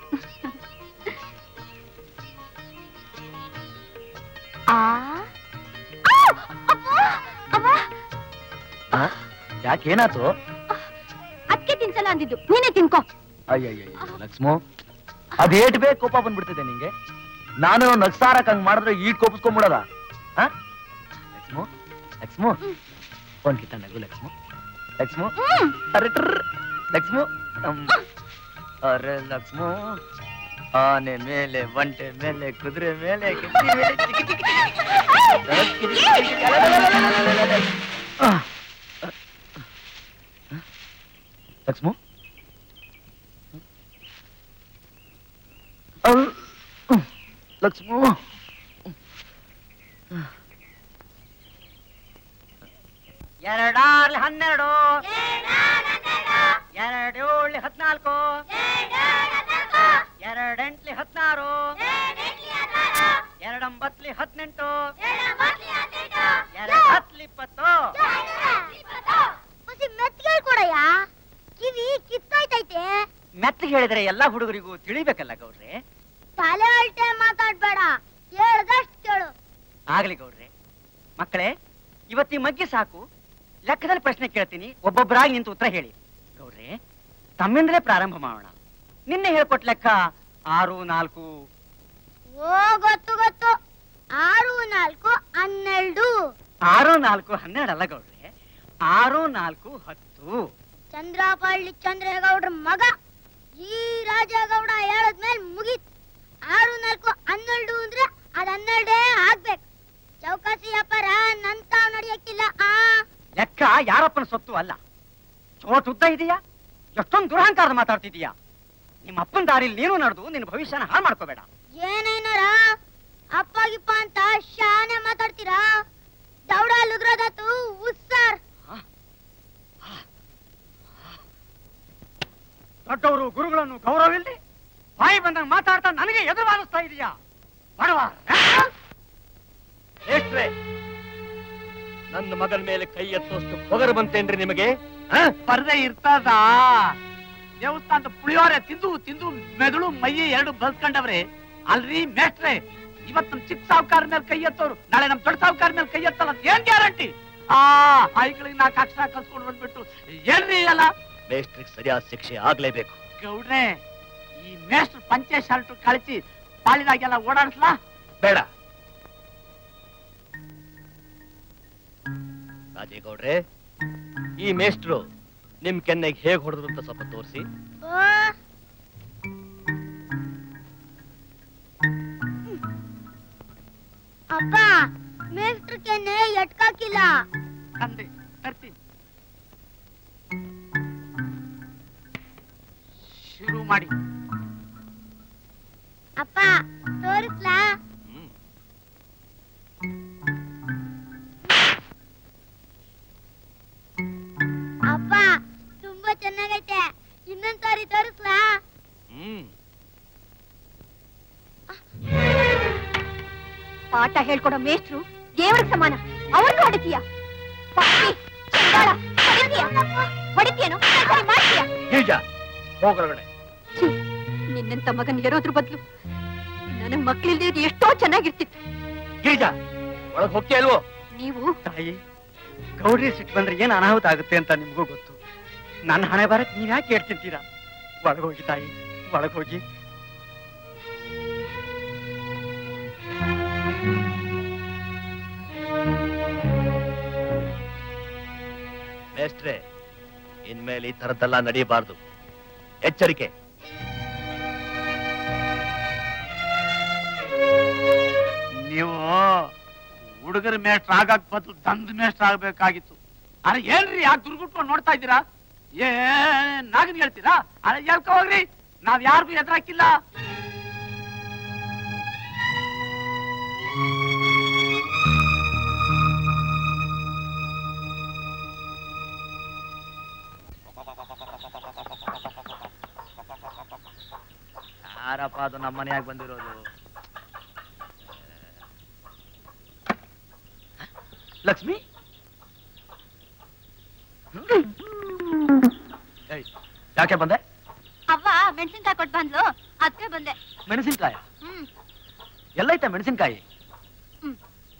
ಆ ಆ! ಅಬ್ಬಾ! ಅವ್ವ! ಆ? ಯಾಕೆ ಏನಾತು ಅದ್ಕೆ ತಿನ್ಸಲ್ಲ ಅಂದಿದ್ದು ನೀನೇ ತಿನ್ಕೋ ಅಯ್ಯಯ್ಯ ಲಕ್ಷ್ಮೋ ಅದೇಟ್ ಬೇಗ ಕೋಪ ಬಂದ್ಬಿಡ್ತಿದೆ ನಿಂಗೆ ನಾನು ನಗ್ಸಾರಕ್ ಹಂಗ್ ಮಾಡಿದ್ರೆ ಈಟ್ ಕೋಪಿಸ್ಕೊಂಡ್ಬಿಡದ ಲಕ್ಷ್ಮೋ ಲಕ್ಷ್ಮೋ ಫೋನ್ ಕಿತ್ತ ನಗು ಲಕ್ಷ್ಮೋ ಲಕ್ಷ್ಮೋ ಹ್ಮ್. ಅರೆ ಟ್ರ್. ಲಕ್ಷ್ಮೋ ಅಮ್. ಅರೆ ಲಕ್ಷ್ಮೋ ಆನೆ ಮೇಲೆ ಒಂಟೆ ಮೇಲೆ ಕುದುರೆ ಮೇಲೆ ಗಿಚ್ಚಿ ಮೇಲೆ ಚಿಕ್ಕಿ ಚಿಕ್ಕಿ ಚಿಕ್ಕಿ ಚಿಕ್ಕಿ ಆ. ಲಕ್ಷ್ಮೋ ಅವ್- ಲಕ್ಷ್ಮೋ ಎರಡಾರ್ಲಿ ಹನ್ನೆರಡು ಎರಡೇಳ್ಲಿ ಹದಿನಾಲ್ಕು ಎರಡೆಂಟ್ಲಿ ಹದಿನಾರು ಎರಡೊಂಬತ್ಲಿ ಹದಿನೆಂಟು ಎರಡು ಹತ್ಲಿ ಇಪ್ಪತ್ತು ಮೆತ್ತಿಗೆ ಕೊಡಯ್ಯ ಕಿವಿ ಕಿತ್ತೋಯ್ತೈತೆ ಮೆತ್ತಗೆ ಹೇಳಿದ್ರೆ ಎಲ್ಲಾ ಹುಡುಗರಿಗೂ ತಿಳಿಬೇಕಲ್ಲ ಗೌಡ್ರೆ ತಲೆ ಅಲ್ಟೆ ಮಾತಾಡ್ಬೇಡ ಹೇಳ್ದಷ್ಟ್ ಕೇಳು ಆಗ್ಲಿ ಗೌಡ್ರೆ ಮಕ್ಕಳೇ ಇವತ್ತಿ ಮಗ್ಗೆ ಸಾಕು ಲೆಕ್ಕದಲ್ಲಿ ಪ್ರಶ್ನೆ ಕೇಳ್ತೀನಿ ಒಬ್ಬೊಬ್ಬರಾಗಿ ನಿಂತು ಉತ್ತರ ಹೇಳಿ ಗೌಡ್ರೆ ತಮ್ಮಿಂದಲೇ ಪ್ರಾರಂಭ ಮಾಡೋಣ ನಿನ್ನೆ ಹೇಳ್ಕೊಟ್ ಲೆಕ್ಕ ಆರು ನಾಲ್ಕು ಓ ಗೊತ್ತು ಗೊತ್ತು ಆರು ನಾಲ್ಕು ಹನ್ನೆರಡು ಆರು ನಾಲ್ಕು ಹನ್ನೆರಡು ಅಲ್ಲ ಗೌಡ್ರೆ ಆರು ನಾಲ್ಕು ಹತ್ತು ಚಂದ್ರಪಳ್ಳಿ ಚಂದ್ರೇಗೌಡ್ರ ಮಗ ಈ ರಾಜೇಗೌಡ ಹೇಳದ್ಮೇಲೆ ಮುಗೀತ್ ಆರು ನಾಲ್ಕು ಹನ್ನೆರಡು ಅಂದ್ರೆ ಅದ್ ಹನ್ನೆರಡೇ ಆಗ್ಬೇಕು ಚೌಕಾಸಿ ವ್ಯಾಪಾರ ನಂತಾವ್ ನಡೆಯಕ್ಕಿಲ್ಲ ಆ ಲೆಕ್ಕ ಯಾರಪ್ಪನ ಸೊತ್ತು ಅಲ್ಲ ಚೋಟ್ ಉದ್ದ ಇದೆಯಾ ಎಷ್ಟೊಂದು ದುರಹಂಕಾರದ ಮಾತಾಡ್ತಿದೀಯಾ ನಿಮ್ಮ ಅಪ್ಪನ ದಾರಿಲಿ ನೀನು ನಡೆದು ನಿನ್ನ ಭವಿಷ್ಯನ ಹಾಳು ಮಾಡ್ಕೋಬೇಡ ಏನೇನಾರ ಅಪ್ಪ ಗಿಪ್ಪ ಅಂತ ಶಾನೆ ಮಾತಾಡ್ತೀರಾ ದೌಡ ಲುದ್ರದತ್ತು ಉಸ್ಸಾರ್ ದೊಡ್ಡವರು ಗುರುಗಳನ್ನು ಗೌರವಿಲ್ಲದೆ ಬಾಯಿ ಬಂದಂಗ ಮಾತಾಡ್ತಾ ನನಗೆ ಎದುರು ವಾದಿಸ್ತಾ ಇದೀಯಾ ಬಡವ ಎಷ್ಟ್ರೆ ನನ್ನ ಮಗನ ಮೇಲೆ ಕೈ ಎತ್ತೋಷ್ಟು ಪೊಗರು ಬಂತೇನ್ರಿ ನಿಮಗೆ ಪರದೆ ಇರ್ತದ ದೇವಸ್ಥಾನದ ಪುಳಿಯೋರೆ ತಿಂದು ತಿಂದು ಮೆದುಳು ಮೈ ಎರಡು ಬಲ್ಸ್ಕೊಂಡವ್ರೆ ಅಲ್ರಿ ಮೇಷ್ಟ್ರೆ ಇವತ್ ನಮ್ ಚಿಕ್ಕ ಸಾವುಕಾರ ಮೇಲೆ ಕೈ ಎತ್ತೋರು ನಾಳೆ ನಮ್ ದೊಡ್ಡ ಸಾವುಕಾರ ಮೇಲೆ ಕೈ ಎತ್ತಲ್ಲ ಅಂತ ಏನ್ ಗ್ಯಾರಂಟಿ ಆ ಆಯ್ಗಳಿಗೆ ನಾಲ್ಕು ಅಕ್ಷರ ಕಲ್ಸ್ಕೊಂಡು ಬಂದ್ಬಿಟ್ಟು ಏನ್ರಿ ಅಲ್ಲ ಮೇಷ್ಟ್ರಿಗೆ ಸರಿಯಾದ ಶಿಕ್ಷೆ ಆಗ್ಲೇಬೇಕು ಗೌಡ್ರೆ ಈ ಮೇಷ್ಟ್ರು ಪಂಚೆ ಶರ್ಟ್ ಕಳಿಸಿ ಪಾಳಿದಾಗೆಲ್ಲ ಓಡಾಡಿಸ್ಲಾ ಬೇಡ ರಾಜೇಗೌಡ್ರೆ ಈ ಮೇಷ್ಟ್ರು ನಿಮ್ ಕೆನ್ನೆಗೆ ಹೇಗ್ ಹೊಡೆದ್ರು ಅಂತ ಸ್ವಲ್ಪ ತೋರಿಸಿ ಓ ಅಪ್ಪ ಮೇಷ್ಟ್ರ ಕೆನ್ನೆ ಎಟ್ಕಾಕಿಲ್ಲ ತಂದೆ ತರ್ತೀನಿ ಶುರು ಮಾಡಿ ಅಪ್ಪ ತೋರಿಸ್ಲಾ ಹ್ಮ್ ಅಪ್ಪ ತುಂಬಾ ಚೆನ್ನಾಗೈತೆ ಇನ್ನೊಂದ್ ಸಾರಿ ತೋರಿಸ್ಲಾ ಹ್ಮ್ ಪಾಠ ಹೇಳ್ಕೊಡೋ ಮೇಷ್ಟ್ರು ದೇವ್ರಿಗೆ ಸಮಾನ ಅವ್ರನ್ನ ಹೊಡಿತೀಯ ಪಾಪಿ, ಚಂಡಾಳ, ಹೊಡಿತೀಯ? ಹೊಡಿತೀಯೇನೋ? ಸರಿ ಮಾಡ್ತೀಯ? ಗಿರಿಜ ಹೋಗೊಳಗಡೆ ಛೀ, ನಿನ್ನಂತ ಮಗನ್ ಹೆರೋದ್ರ ಬದ್ಲು ನನಗ್ ಮಕ್ಳಿಲ್ದೇ ಇದ್ರೆ ಎಷ್ಟೋ ಚೆನ್ನಾಗಿರ್ತಿತ್ತು ಗಿರಿಜ ಒಳಗ್ ಹೋಗ್ತೀಯ ಅಲ್ವೋ ನೀವು ತಾಯಿ ಗೌರಿ ಸಿಟ್ಟು ಬಂದ್ರೆ ಏನ್ ಅನಾಹುತ ಆಗುತ್ತೆ ಅಂತ ನಿಮ್ಗೂ ಗೊತ್ತು ನನ್ನ ಹಣೆ ಬರಕ್ ನೀವ್ ಯಾಕೆ ಹೇಳ್ತಿಂತೀರಾ ಒಳಗೋಗಿ ತಾಯಿ ಒಳಗೋಗಿ ಮೇಷ್ಟ್ರೆ ಇನ್ಮೇಲೆ ಈ ತರದ್ದೆಲ್ಲ ನಡೀಬಾರ್ದು ಎಚ್ಚರಿಕೆ ನೀವು ಹುಡುಗರ ಮೇಷ್ಟ್ರ ಆಗಕ್ ಬದಲು ದಂದ ಮೇಷ್ಟ್ರ ಆಗ್ಬೇಕಾಗಿತ್ತು ಅರೆ ಏನ್ರಿ ಯಾಕೆ ದುರ್ಗುಟ್ಕೊಂಡು ನೋಡ್ತಾ ಇದ್ದೀರಾ ಏ ನಾಗನ್ ಹೇಳ್ತೀರಾ ಅರೆ ಹೇಳ್ಕೊ ಹೋಗ್ರಿ ನಾವ್ ಯಾರಿಗೂ ಎದುರಾಕಿಲ್ಲ ಹೆಂಗಪ್ಪ ಅದು ನಮ್ಮ ಮನೆಯಾಗ ಬಂದಿರೋದು ಲಕ್ಷ್ಮಿ ಏಯ್, ಯಾಕೆ ಬಂದೆ ಅವ್ವ ಮೆಣಸಿನ್ಕಾಯಿ ಕೊಟ್ಟು ಬಂದ್ಲು ಅದಕ್ಕೆ ಬಂದೆ ಮೆಣಸಿನ್ಕಾಯ ಹ್ಮ್ ಎಲ್ಲೈತೆ ಮೆಣಸಿನ್ಕಾಯಿ ಹ್ಮ್.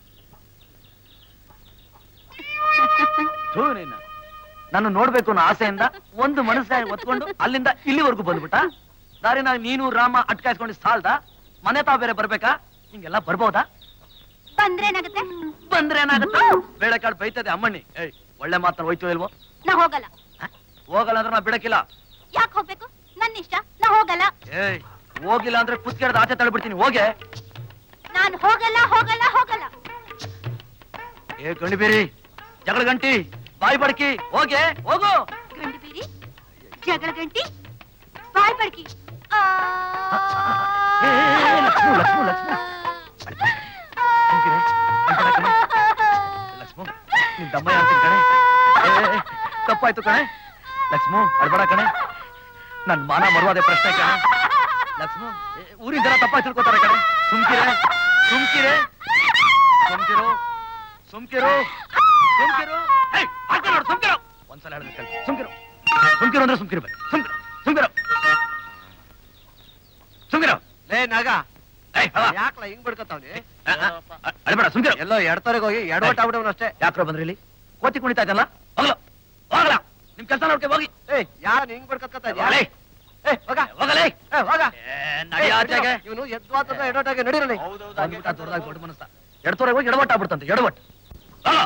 ಥೂ ನೀನು ನಾನು ನೋಡ್ಬೇಕು ಅನ್ನೋ ಆಸೆಯಿಂದ ಒಂದು ಮೆಣಸಿನಕಾಯಿ ಒತ್ಕೊಂಡು ಅಲ್ಲಿಂದ ಇಲ್ಲಿವರೆಗೂ ಬಂದ್ಬಿಟ್ಟ ದಾರಿನಾಗ ನೀನು ರಾಮ ಅಟ್ಕಾಯಿಸ್ಕೊಂಡು ಸಾಲ್ದ ಮನೆ ತಾವ್ ಬೇರೆ ಬರ್ಬೇಕಾ ಹಿಂಗೆಲ್ಲ ಬರ್ಬೋದಾ ಬಂದ್ರೆ ಏನಾಗುತ್ತೆ ಬಂದ್ರೆ ಏನಾಗುತ್ತೆ ಬೇಳೆಕಾಳು ಬೈತದೆ ಅಮ್ಮಣ್ಣಿ ಏಯ್ ಒಳ್ಳೆ ಮಾತನ್ನ ಹೋಯ್ತು ಇಲ್ವೋ ನಾ ಹೋಗಲ್ಲ ಹ? ಹೋಗಲ್ಲ ಅಂದ್ರೆ ನಾ ಬಿಡಕ್ಕಿಲ್ಲ ಯಾಕೆ ಹೋಗ್ಬೇಕು ನನ್ನ ಇಷ್ಟ ನಾ ಹೋಗಲ್ಲ ಏಯ್ ಹೋಗಿಲ್ಲ ಅಂದ್ರೆ ಕುಸ್ಕೆಡ್ದು ಆಚೆ ತಳ್ಬಿಡ್ತೀನಿ ಹೋಗೆ ನಾನು ಹೋಗಲ್ಲ ಹೋಗಲ್ಲ ಹೋಗಲ್ಲ ಏ ಗಣಿಬೇರಿ ಜಗಳ ಗಂಟಿ ಬಾಯಿ ಬಡ್ಕಿ ಹೋಗೆ ಹೋಗು ಗಂಡು ಬೀರಿ ಜಗಳ ಗಂಟಿ ಬಾಯ್ ಬಡ್ಕಿ ಆ. ಏ, ಏ, ಏ, ಲಕ್ಷ್ಮು, ಲಕ್ಷ್ಮು, ಲಕ್ಷ್ಮು. ಸುಮ್ಕಿರೆ, ಅಳ್ಬೇಡ ಕಣೆ. ಲಕ್ಷ್ಮು ನಿನ್ ದಮ್ಮಯ್ಯ ಅಂತೀನಿ ಕಣೆ ಏ, ಏ, ಏ, ತಪ್ಪಾಯ್ತು ಕಣೆ ಲಕ್ಷ್ಮು ಅಳ್ಬೇಡ ಕಣೆ ನನ್ ಮಾನ ಮರುವಾದೆ ಪ್ರಶ್ನೆ ಕಣೆ ಲಕ್ಷ್ಮು ಏ, ಊರಿನ ಜನ ತಪ್ಪಾಗಿ ತಿಳ್ಕೊತಾರೆ ಕಣೆ ಸುಮ್ಕಿರೆ ಸುಮ್ಕಿರೆ ಸುಮ್ಕಿರು ಸುಮ್ಕಿರು ಸುಮ್ಕಿರು ಏಯ್, ಆಗ್ತಾ ನೋಡು ಸುಮ್ಕಿರು ಒಂದ್ಸಲ ಹೇಳಿದ್ರೆ ಕೇಳು. ಸುಮ್ಕಿರು ಸುಮ್ಕಿರು ಅಂದ್ರೆ ಸುಮ್ಕಿರ್ಬೇಕು ಸುಮ್ಕಿರು ಸುಮ್ಕಿರು ಸುಮ್ಕಿರು ಲೇ ನಾಗ ಏಯ್, ಅವ. ಯಾಕ್ಲ ಹಿಂಗ್ ಬಿಡ್ಕೊತಾವ್ನಿ ಆ, ಆ, ಆ, ಅಳ್ಬೇಡ ಸುಮ್ಕಿರು ಎಲ್ಲೋ ಎಡ್ತವ್ರಿಗೆ ಹೋಗಿ ಎಡವಟ್ ಆಗ್ಬಿಡವನ ಅಷ್ಟೇ ಯಾಕ್ರೋ ಬಂದ್ರಿ ಇಲ್ಲಿ ಕೋತಿ ಕುಣಿತಾ ಇದ್ದಲ್ಲ ಹೋಗ್ಲ ಹೋಗಲ್ಲ ನಿಮ್ ಕೆಲಸ ನೋಡ್ಕೆ ಹೋಗಿ ಏಯ್ ಯಾರ ಹಿಂಗ್ ಬಿಡ್ಕೊತಾ ಹೋಗಲೇ. ಏ ಹೋಗ ಹೋಗಲೇ ಏ ಹೋಗ ಏ, ನಡಿ ಆಚೆಗೆ ಇವನು ಎದ್ವಾತದ ಎಡವಟಾಗೆ ನಡೀರಲಿ ಬಂದ್ಬಿಟ್ಟ ದೊಡ್ಡದಾಗಿ ದೊಡ್ಡ ಮನಸ್ಸ ಎಡತೋರೆ ಹೋಗಿ ಎಡವಟ್ ಆಗ್ಬಿಡ್ತಂತೆ ಎಡವಟ್ ಹೋಗ.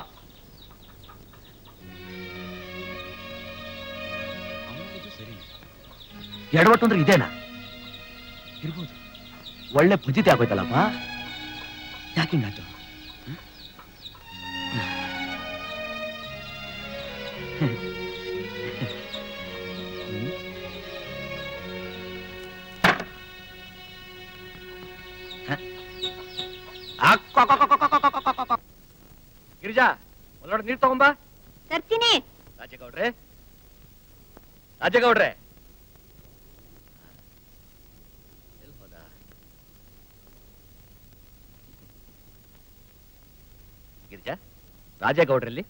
ಎಡವಟ್ಟು ಅಂದ್ರೆ ಇದೇನಾ ಇರ್ಬೋದು ಒಳ್ಳೆ ಪಜಿತಿ ಆಗೋಯ್ತಲ್ಲಪ್ಪ ಯಾಕೆ ಹಿಂಗಾಯ್ತು ಹ್ಮ್? ಹ್ಮ್. ಗಿರಿಜಾ ಒಳ್ಳೊಡೆ ನೀರ್ ತಗೊಂಬ ತರ್ತೀನಿ ರಾಜೇಗೌಡ್ರೆ ರಾಜೇಗೌಡ್ರೆ ಎಲ್ ಹೋದ ಗಿರಿಜಾ ರಾಜೇಗೌಡ್ರಲ್ಲಿ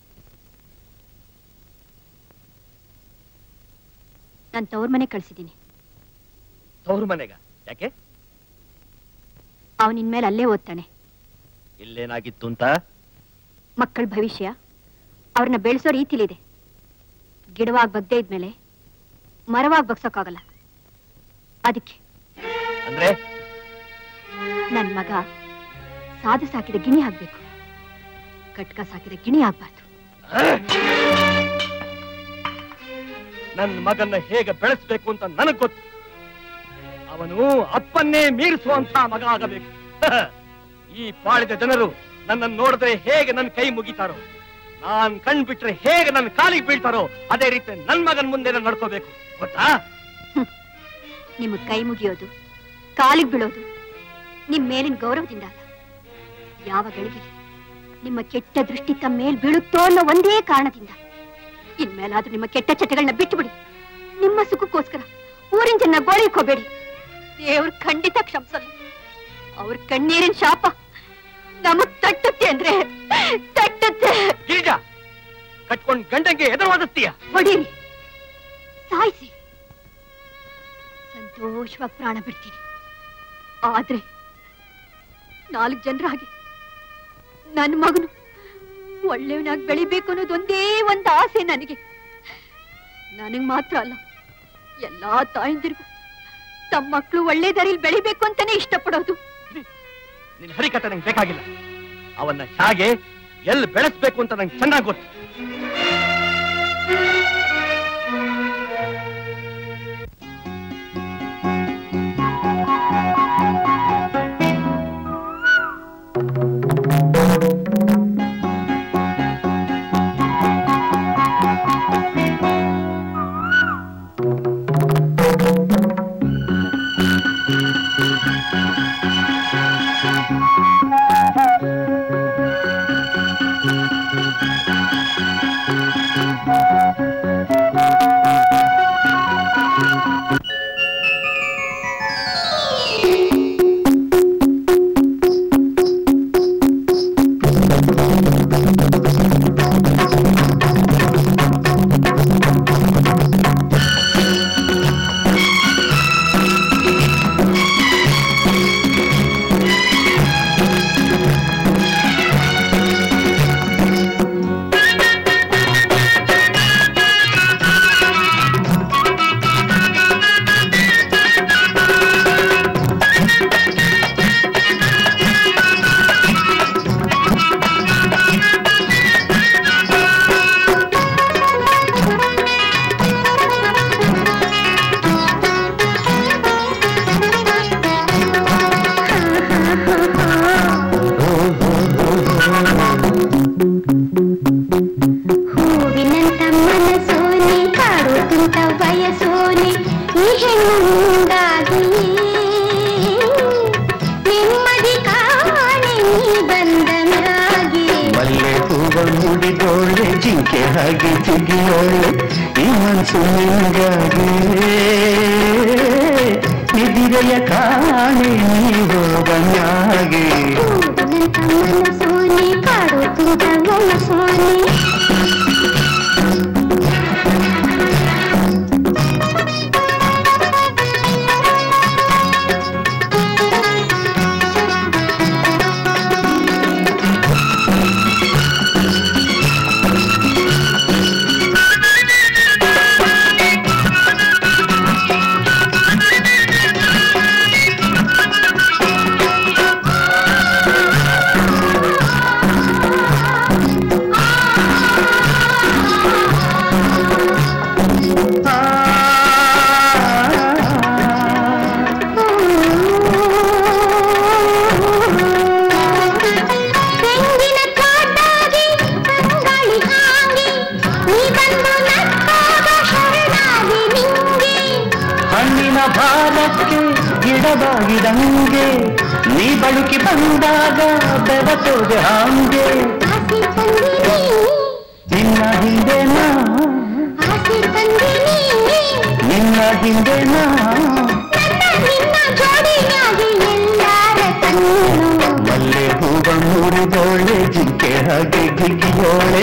ನಾನು ತವ್ರ ಮನೆ ಕಳ್ಸಿದ್ದೀನಿ ತವ್ರ ಮನೆಗ ಯಾಕೆ ಅವನ ಇನ್ಮೇಲೆ ಅಲ್ಲೇ ಓದ್ತಾನೆ ಇಲ್ಲೇನಾಗಿತ್ತು ಅಂತ ಮಕ್ಕಳ ಭವಿಷ್ಯ ಅವ್ರನ್ನ ಬೆಳೆಸೋ ರೀತಿಲಿದೆ ಗಿಡವಾಗಿ ಬಗ್ದೇ ಇದ್ಮೇಲೆ ಮರವಾಗಿ ಬಗ್ಸೋಕ್ಕಾಗಲ್ಲ ಅದಕ್ಕೆ ಅಂದ್ರೆ ನನ್ ಮಗ ಸಾಧು ಸಾಕಿದ ಗಿಣಿ ಆಗ್ಬೇಕು ಕಟ್ಕ ಸಾಕಿದ ಗಿಣಿ ಆಗ್ಬಾರ್ದು ನನ್ನ ಮಗನ್ನ ಹೇಗೆ ಬೆಳೆಸ್ಬೇಕು ಅಂತ ನನಗ್ ಗೊತ್ತು ಅವನು ಅಪ್ಪನ್ನೇ ಮೀರಿಸುವಂತ ಮಗ ಆಗಬೇಕು ಈ ಪಾಳಿದ ಜನರು ನನ್ನನ್ನು ನೋಡಿದ್ರೆ ಹೇಗೆ ನನ್ನ ಕೈ ಮುಗಿತಾರೋ ನಾನ್ ಕಣ್ ಬಿಟ್ರೆ ಹೇಗೆ ನನ್ನ ಕಾಲಿಗೆ ಬೀಳ್ತಾರೋ ಅದೇ ರೀತಿ ನನ್ ಮಗನ್ ಮುಂದೆ ನಾನ್ ನಡ್ಕೋಬೇಕು ಗೊತ್ತಾ ನಿಮಗೆ ಕೈ ಮುಗಿಯೋದು ಕಾಲಿಗೆ ಬೀಳೋದು ನಿಮ್ ಮೇಲಿನ ಗೌರವದಿಂದ ಅಲ್ಲ ಯಾವ ಗಳಿಗೆ ನಿಮ್ಮ ಕೆಟ್ಟ ದೃಷ್ಟಿ ತಮ್ಮ ಮೇಲ್ ಬೀಳುತ್ತೋ ಅನ್ನೋ ಒಂದೇ ಕಾರಣದಿಂದ ಇನ್ಮೇಲಾದ್ರೂ ನಿಮ್ಮ ಕೆಟ್ಟ ಚಟಗಳನ್ನ ಬಿಟ್ಟುಬಿಡಿ ನಿಮ್ಮ ಸುಖಕ್ಕೋಸ್ಕರ ಊರಿನ ಜನ ಗೋಳಿಗೆ ಹೋಗ್ಬೇಡಿ ದೇವ್ರು ಖಂಡಿತ ಕ್ಷಮಿಸಲ್ಲ ಅವ್ರ ಕಣ್ಣೀರಿನ ಶಾಪ ನಮಗ್ ತಟ್ಟುತ್ತೆ ಅಂದ್ರೆ ತಟ್ಟುತ್ತೆ ಗಿರಿಜಾ ಕಟ್ಕೊಂಡ್ ಗಂಡಂಗೆ ಎದುರುವಾದಿಸ್ತೀಯ ಹೊಡೀರಿ ಸಾಯಿಸಿ ಸಂತೋಷವಾಗಿ ಪ್ರಾಣ ಬಿಡ್ತೀನಿ ಆದ್ರೆ ನಾಲ್ಕು ಜನರ ಹಾಗೆ ನನ್ನ ಮಗನು ಒಳ್ಳೆಯವನಾಗಿ ಬೆಳಿಬೇಕು ಅನ್ನೋದೊಂದೇ ಒಂದು ಆಸೆ ನನಗೆ ನನಗ್ ಮಾತ್ರ ಅಲ್ಲ ಎಲ್ಲಾ ತಾಯಂದಿರಿಗೂ ತಮ್ಮ ಮಕ್ಕಳು ಒಳ್ಳೆ ದಾರಿಲಿ ಬೆಳಿಬೇಕು ಅಂತಾನೆ ಇಷ್ಟಪಡೋದು ನಿನ್ ಹರಿಕತೆ ನಂಗೆ ಬೇಕಾಗಿಲ್ಲ ಅವನ್ನ ಹೇಗೆ ಎಲ್ಲಿ ಬೆಳೆಸ್ಬೇಕು ಅಂತ ನಂಗೆ ಚೆನ್ನಾಗಿ ಗೊತ್ತು ಆ ಹಾಗೆ ಜಿಗಿಯೋಳು ಈ ಮನಸ್ಸು ನಿನಗಾಗಿ ನಿದಿರೆಯ ಕಾಣೆ ನೀ ಹೋಗನಾಗೆ ಸೋನೆ ಕಾಡುತ್ತಿದ್ದವಳ ಸೋನೆ ತೆಂಗಿನ ಕಾಟಾಗಿ ತಂಗಾಳಿ ಹಾಗೆ ನೀ ಬಂದು ನಕ್ಕಾಗ ಶರಣಾಗಿ ನಿಂಗೆ ಹಣ್ಣಿನ ಭಾರಕ್ಕೆ ಗಿಡಬಾಗಿದಂಗೆ ನೀ ಬಳುಕಿ ಬಂದಾಗ ಬೆವಸೋದೆ ಹಾಂಗೆ ಆಸೆ ತಂದಿನಿ ನಿನ್ನ ಹಿಂದೆ ನಾ ಆಸೆ ತಂದಿನಿ ನಿನ್ನ ಹಿಂದೆ ನಾ ನನ್ನ ನಿನ್ನ ಜೋಡಿಯಾಗಿ ಎಲ್ಲಾರ ಕಣ್ಣು ಮಲ್ಲೆ ಹೂವ ಮುರಿದೋಳೆ ಜಿಂಕೆ ಹಾಗೆ ಗಿಗಿಯೋಳೆ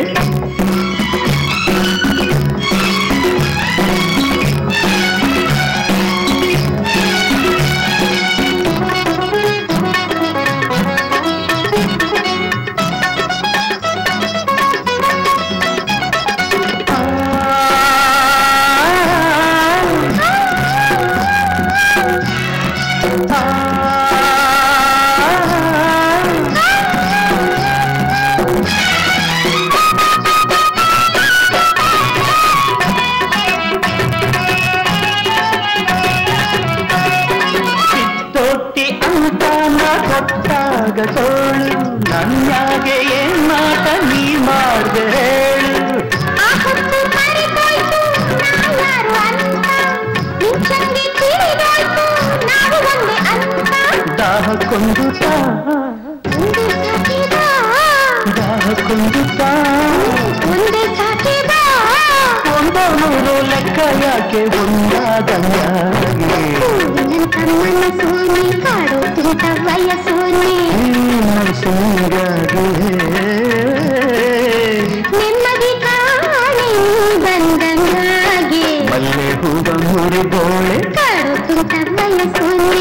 ತೊಟ್ಟಿ ಅಂತ ನಾ ಕೊಟ್ಟಾಗ ತೋಳು ನನ್ಯಾಗೆ ಏನ್ ಮಾಟ ನೀ ಮಾಡ್ದೆ ಹೇಳು ಆ ಹೊತ್ತು ಮರೆತೋಯ್ತು ನಾವ್ಯಾರು ಅಂತ ನಿಂಚಂಗೆ ತಿಳಿದೋಯ್ತು ನಾವು ಒಂದೇ ಅಂತ ದಾಹಕ್ಕೊಂದು ತಾ ಒಂದೇ ಸಾಕಿದ ದಾಹಕ್ಕೊಂದು ತಾ ಒಂದೇ ಸಾಕಿದ ಒಂದೋ ನೂರು ಲೆಕ್ಕ ಯಾಕೆ ಒಂದಾದಂಗಾಗೆ ಹೂವಿನಂತ ಮನಸ್ಸೋನೆ ಕಾಡುತ್ತಿದ್ದ ವಯಸ್ಸೋನೆ ಮನಸ್ಸಿಂಗಾಗಿ ನೆಮ್ಮದಿ ಕಾಣೆ ಬಂದಂಗಾಗೆ ಮಲ್ಲೆ ಹೂವ ಮುರಿದೋಳೆ ಕಾಡುತ್ತಿದ್ದ ವಯಸ್ಸೋನೆ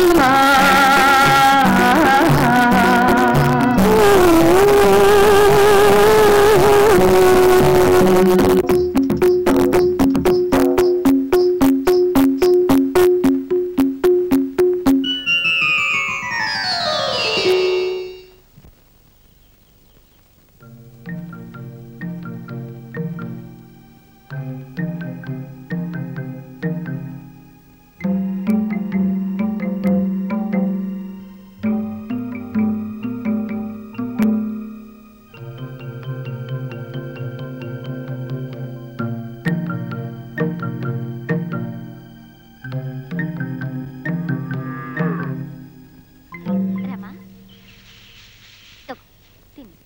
ರಮ ತಗೋ ತಿನ್ನು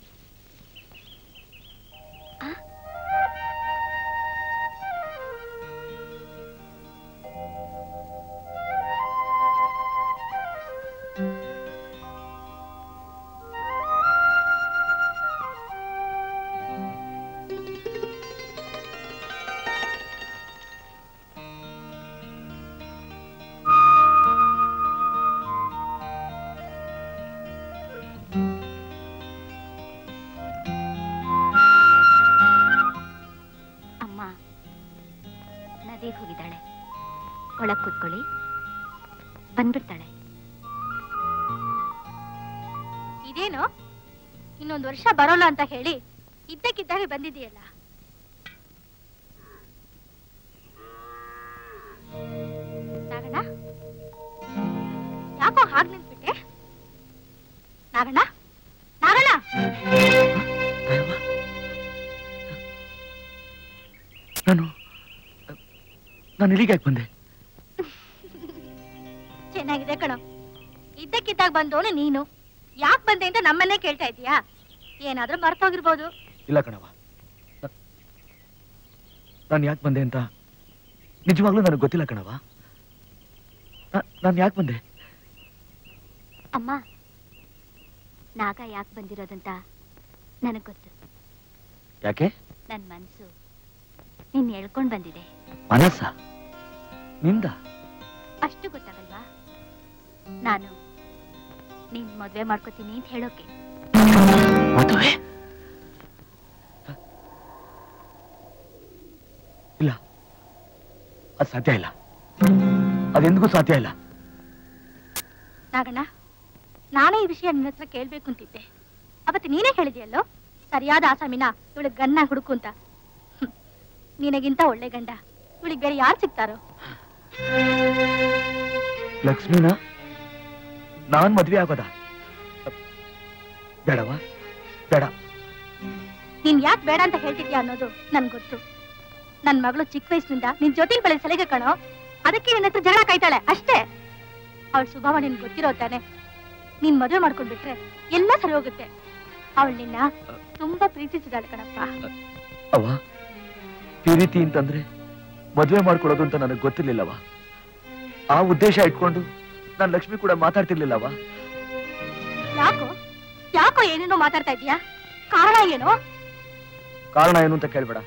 ಆ? ಅಮ್ಮ ನದಿಗೆ ಹೋಗಿದ್ದಾಳೆ ಒಳಗ್ ಕೂತ್ಕೊಳ್ಳಿ ಬಂದ್ಬಿಡ್ತಾಳೆ ಇದೇನು ಇನ್ನೊಂದು ವರ್ಷ ಬರೋಲ್ಲ ಅಂತ ಹೇಳಿ ಇದ್ದಕ್ಕಿದ್ದಾಗೆ ಬಂದಿದೆಯಲ್ಲ ನಾಗಣ್ಣ ಯಾಕೋ ಹಾಗೆ ನಿಂತ್ಬಿಟ್ಟೆ ನಾಗಣ್ಣ ನಾಗಣ್ಣ ನಾನು ನಾನು ಇಲ್ಲಿಗೆ ಯಾಕೆ ಬಂದೆ ಚೆನ್ನಾಗಿದೆ ಕಣೋ ಇದ್ದಕ್ಕಿದ್ದಾಗ ಬಂದವನು ನೀನು ಯಾಕೆ ಬಂದೆ ಅಂತ ನಮ್ಮನ್ನೇ ಕೇಳ್ತಾ ಇದೀಯಾ ಏನಾದ್ರೂ ಮರ್ತೋಗಿರ್ಬೋದು ಇಲ್ಲ ಕಣವ ನ- ನಾನು ಯಾಕೆ ಬಂದೆ ಅಂತ ನಿಜವಾಗ್ಲೂ ನನಗೆ ಗೊತ್ತಿಲ್ಲ ಕಣವ ನಾನು ಯಾಕೆ ಬಂದೆ ಅಮ್ಮ ನಾಗ ಯಾಕೆ ಬಂದಿರೋದಂತ ನನಗ್ ಗೊತ್ತು ಯಾಕೆ ನನ್ ಮನ್ಸು ನಿನ್ ಎಳ್ಕೊಂಡ್ ಬಂದಿದೆ ಮನಸ್ಸ ನಿಂದ ಅಷ್ಟು ಗೊತ್ತಾಗಲ್ವಾ ನಾನು ನೀನ್ ಮದ್ವೆ ಮಾಡ್ಕೋತೀನಿ ಅಂತ ಹೇಳೋಕೆ ಮದುವೆ ಇಲ್ಲ ಅದು ಸಾಧ್ಯ ಇಲ್ಲ ಅದೆಂದಿಗೂ ಸಾಧ್ಯ ಇಲ್ಲ ನಾಗಣ್ಣ ನಾನೇ ಈ ವಿಷಯ ನಿನ್ನ ಹತ್ರ ಕೇಳ್ಬೇಕು ಅಂತಿದ್ದೆ ಅವತ್ತು ನೀನೇ ಹೇಳಿದೆಯಲ್ಲೋ ಸರಿಯಾದ ಆಸಾಮಿನ ಇವಳಿಗೆ ಗನ್ನ ಹುಡುಕು ಅಂತ ಹ್ಮ್. ನಿನಗಿಂತ ಒಳ್ಳೆ ಗಂಡ ಇವಳಿಗೆ ಬೇರೆ ಯಾರು ಸಿಗ್ತಾರೋ ಲಕ್ಷ್ಮಿನ ನಾನ್ ಮದ್ವೆ ಆಗೋದ ಬೇಡವಾ ಬೇಡ ನೀನ್ ಯಾಕೆ ಬೇಡ ಅಂತ ಹೇಳ್ತಿದ್ಯಾ ಅನ್ನೋದು ನನ್ ಗೊತ್ತು ನನ್ ಮಗಳು ಚಿಕ್ಕ ವಯಸ್ಸಿನಿಂದ ನಿನ್ ಜೊತೆಲಿ ಬೆಳೆ ಸಲಿಗೆ ಕಣೋ ಅದಕ್ಕೆ ನಿನ್ನ ಹತ್ರ ಜಗಳ ಕಾಯ್ತಾಳೆ ಅಷ್ಟೇ ಅವಳ ಸ್ವಭಾವ ನಿನ್ ಗೊತ್ತಿರೋ ತಾನೆ ನೀನ್ ಮದುವೆ ಮಾಡ್ಕೊಂಡ್ಬಿಟ್ರೆ ಎಲ್ಲ ಸರಿ ಹೋಗುತ್ತೆ ಅವಳು ನಿನ್ನ ತುಂಬಾ ಪ್ರೀತಿಸಿದಾಳೆ ಕಣಪ್ಪ ಅವ ಈ ರೀತಿ ಅಂತಂದ್ರೆ ಮದ್ವೆ ಮಾಡ್ಕೊಡೋದು ಅಂತ ನನಗೆ ಗೊತ್ತಿರ್ಲಿಲ್ಲವ ಆ ಉದ್ದೇಶ ಇಟ್ಕೊಂಡು ನಾನ್ ಲಕ್ಷ್ಮಿ ಕೂಡ ಮಾತಾಡ್ತಿರ್ಲಿಲ್ಲವ ಯಾಕೋ ಯಾಕೋ ಏನೇನೋ ಮಾತಾಡ್ತಾ ಇದೀಯಾ ಕಾರಣ ಏನು ಕಾರಣ ಏನು ಅಂತ ಕೇಳ್ಬೇಡ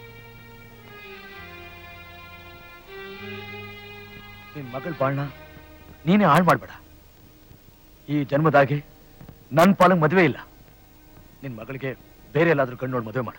ನಿನ್ ಮಗಳ ಬಾಳ್ನ ನೀನೇ ಹಾಳು ಮಾಡ್ಬೇಡ ಈ ಜನ್ಮದಾಗೆ ನನ್ ಪಾಲಂಗ್ ಮದ್ವೆ ಇಲ್ಲ ನಿನ್ ಮಗಳಿಗೆ ಬೇರೆ ಎಲ್ಲಾದ್ರೂ ಕಣ್ಣು ನೋಡಿ ಮದುವೆ ಮಾಡು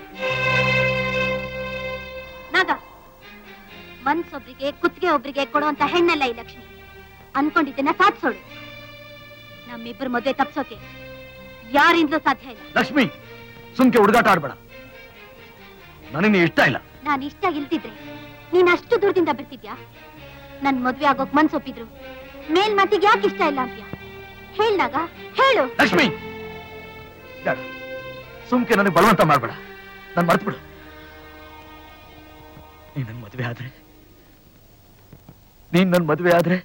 ನಾಗ ಮನ್ಸೊಬ್ರಿಗೆ ಕುತ್ತಿಗೆ ಒಬ್ರಿಗೆ ಕೊಡುವಂತ ಹೆಣ್ಣಲ್ಲ ಈ ಲಕ್ಷ್ಮಿ ಅನ್ಕೊಂಡಿದ್ದನ್ನ ಸಾಧಿಸೋಳು ನಮ್ಮಿಬ್ಬರು ಮದುವೆ ತಪ್ಸೋಕೆ ಯಾರಿಂದಲೂ ಸಾಧ್ಯ ಇಲ್ಲ ಲಕ್ಷ್ಮಿ ಸುಮ್ಕೆ ಹುಡುಗಾಟ ಆಡ್ಬೇಡ ನನಗೆ ನೀ ಇಷ್ಟ ಇಲ್ಲ ನಾನು ಇಷ್ಟ ಇಲ್ದಿದ್ರೆ ನೀನ್ ಅಷ್ಟು ದೂರದಿಂದ ಬರ್ತಿದ್ಯಾ ನನ್ ಮದ್ವೆ ಆಗೋಕ್ ಮನ್ಸೊಪ್ಪಿದ್ರು ಮೇಲ್ ಮಾತಿಗೆ ಯಾಕೆ ಇಷ್ಟ ಇಲ್ಲ ಅಂತ್ಯ ಹೇಳ್ನಾಗ ಹೇಳು ಲಕ್ಷ್ಮಿ ಬೇಡ ಸುಮ್ಕೆ ನನಗೆ ಬಲವಂತ ಮಾಡ್ಬೇಡ ನಾನು ಮರ್ತು ಬಿಡು ನೀನ್ ನನ್ ಮದುವೆ ಆದ್ರೆ ನೀನ್ ನನ್ ಮದುವೆ ಆದ್ರೆ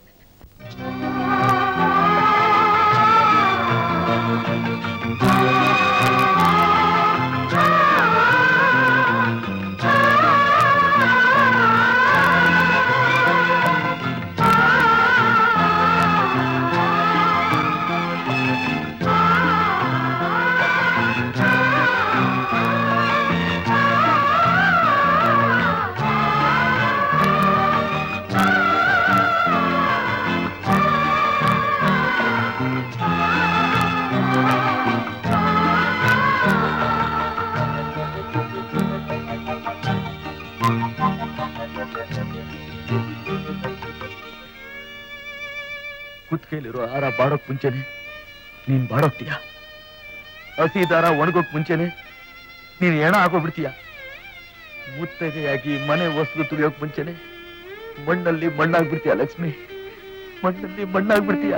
ಕುತ್ಕೈಲಿರೋ ಆರ ಬಾಡೋಕ್ ಮುಂಚೆನೆ ನೀನ್ ಬಾಡೋಗ್ತೀಯ ಹಸಿ ದಾರ ಒಣಗೋಕ್ ಮುಂಚೆನೆ ನೀನ್ ಎಣ ಹಾಕೋಬಿಡ್ತೀಯ ಮುತ್ತೈದೆಯಾಗಿ ಮನೆ ವಸ್ತು ತುಳಿಯೋಕ್ ಮುಂಚೆನೆ ಮಣ್ಣಲ್ಲಿ ಮಣ್ಣಾಗ್ಬಿಡ್ತೀಯ ಲಕ್ಷ್ಮಿ ಮಣ್ಣಲ್ಲಿ ಮಣ್ಣಾಗ್ಬಿಡ್ತೀಯ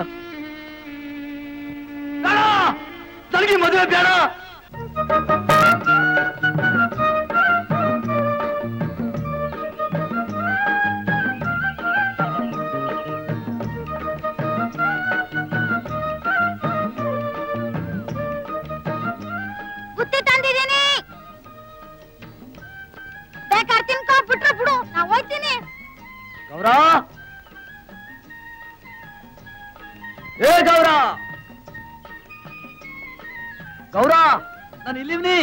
ಬೇಡ! ನನಗೆ ಮದುವೆ ಬೇಡ ಬುತ್ತಿ ತಂದಿದ್ದೀನಿ ಬೇಕಾದ್ರೆ ತಿನ್ಕೋ ಬಿಟ್ರೆ ಬಿಡು ನಾ ಹೋಯ್ತೀನಿ ಗೌರ ಏ ಗೌರ ಗೌರ ನಾನು ಇಲ್ಲಿವ್ನಿ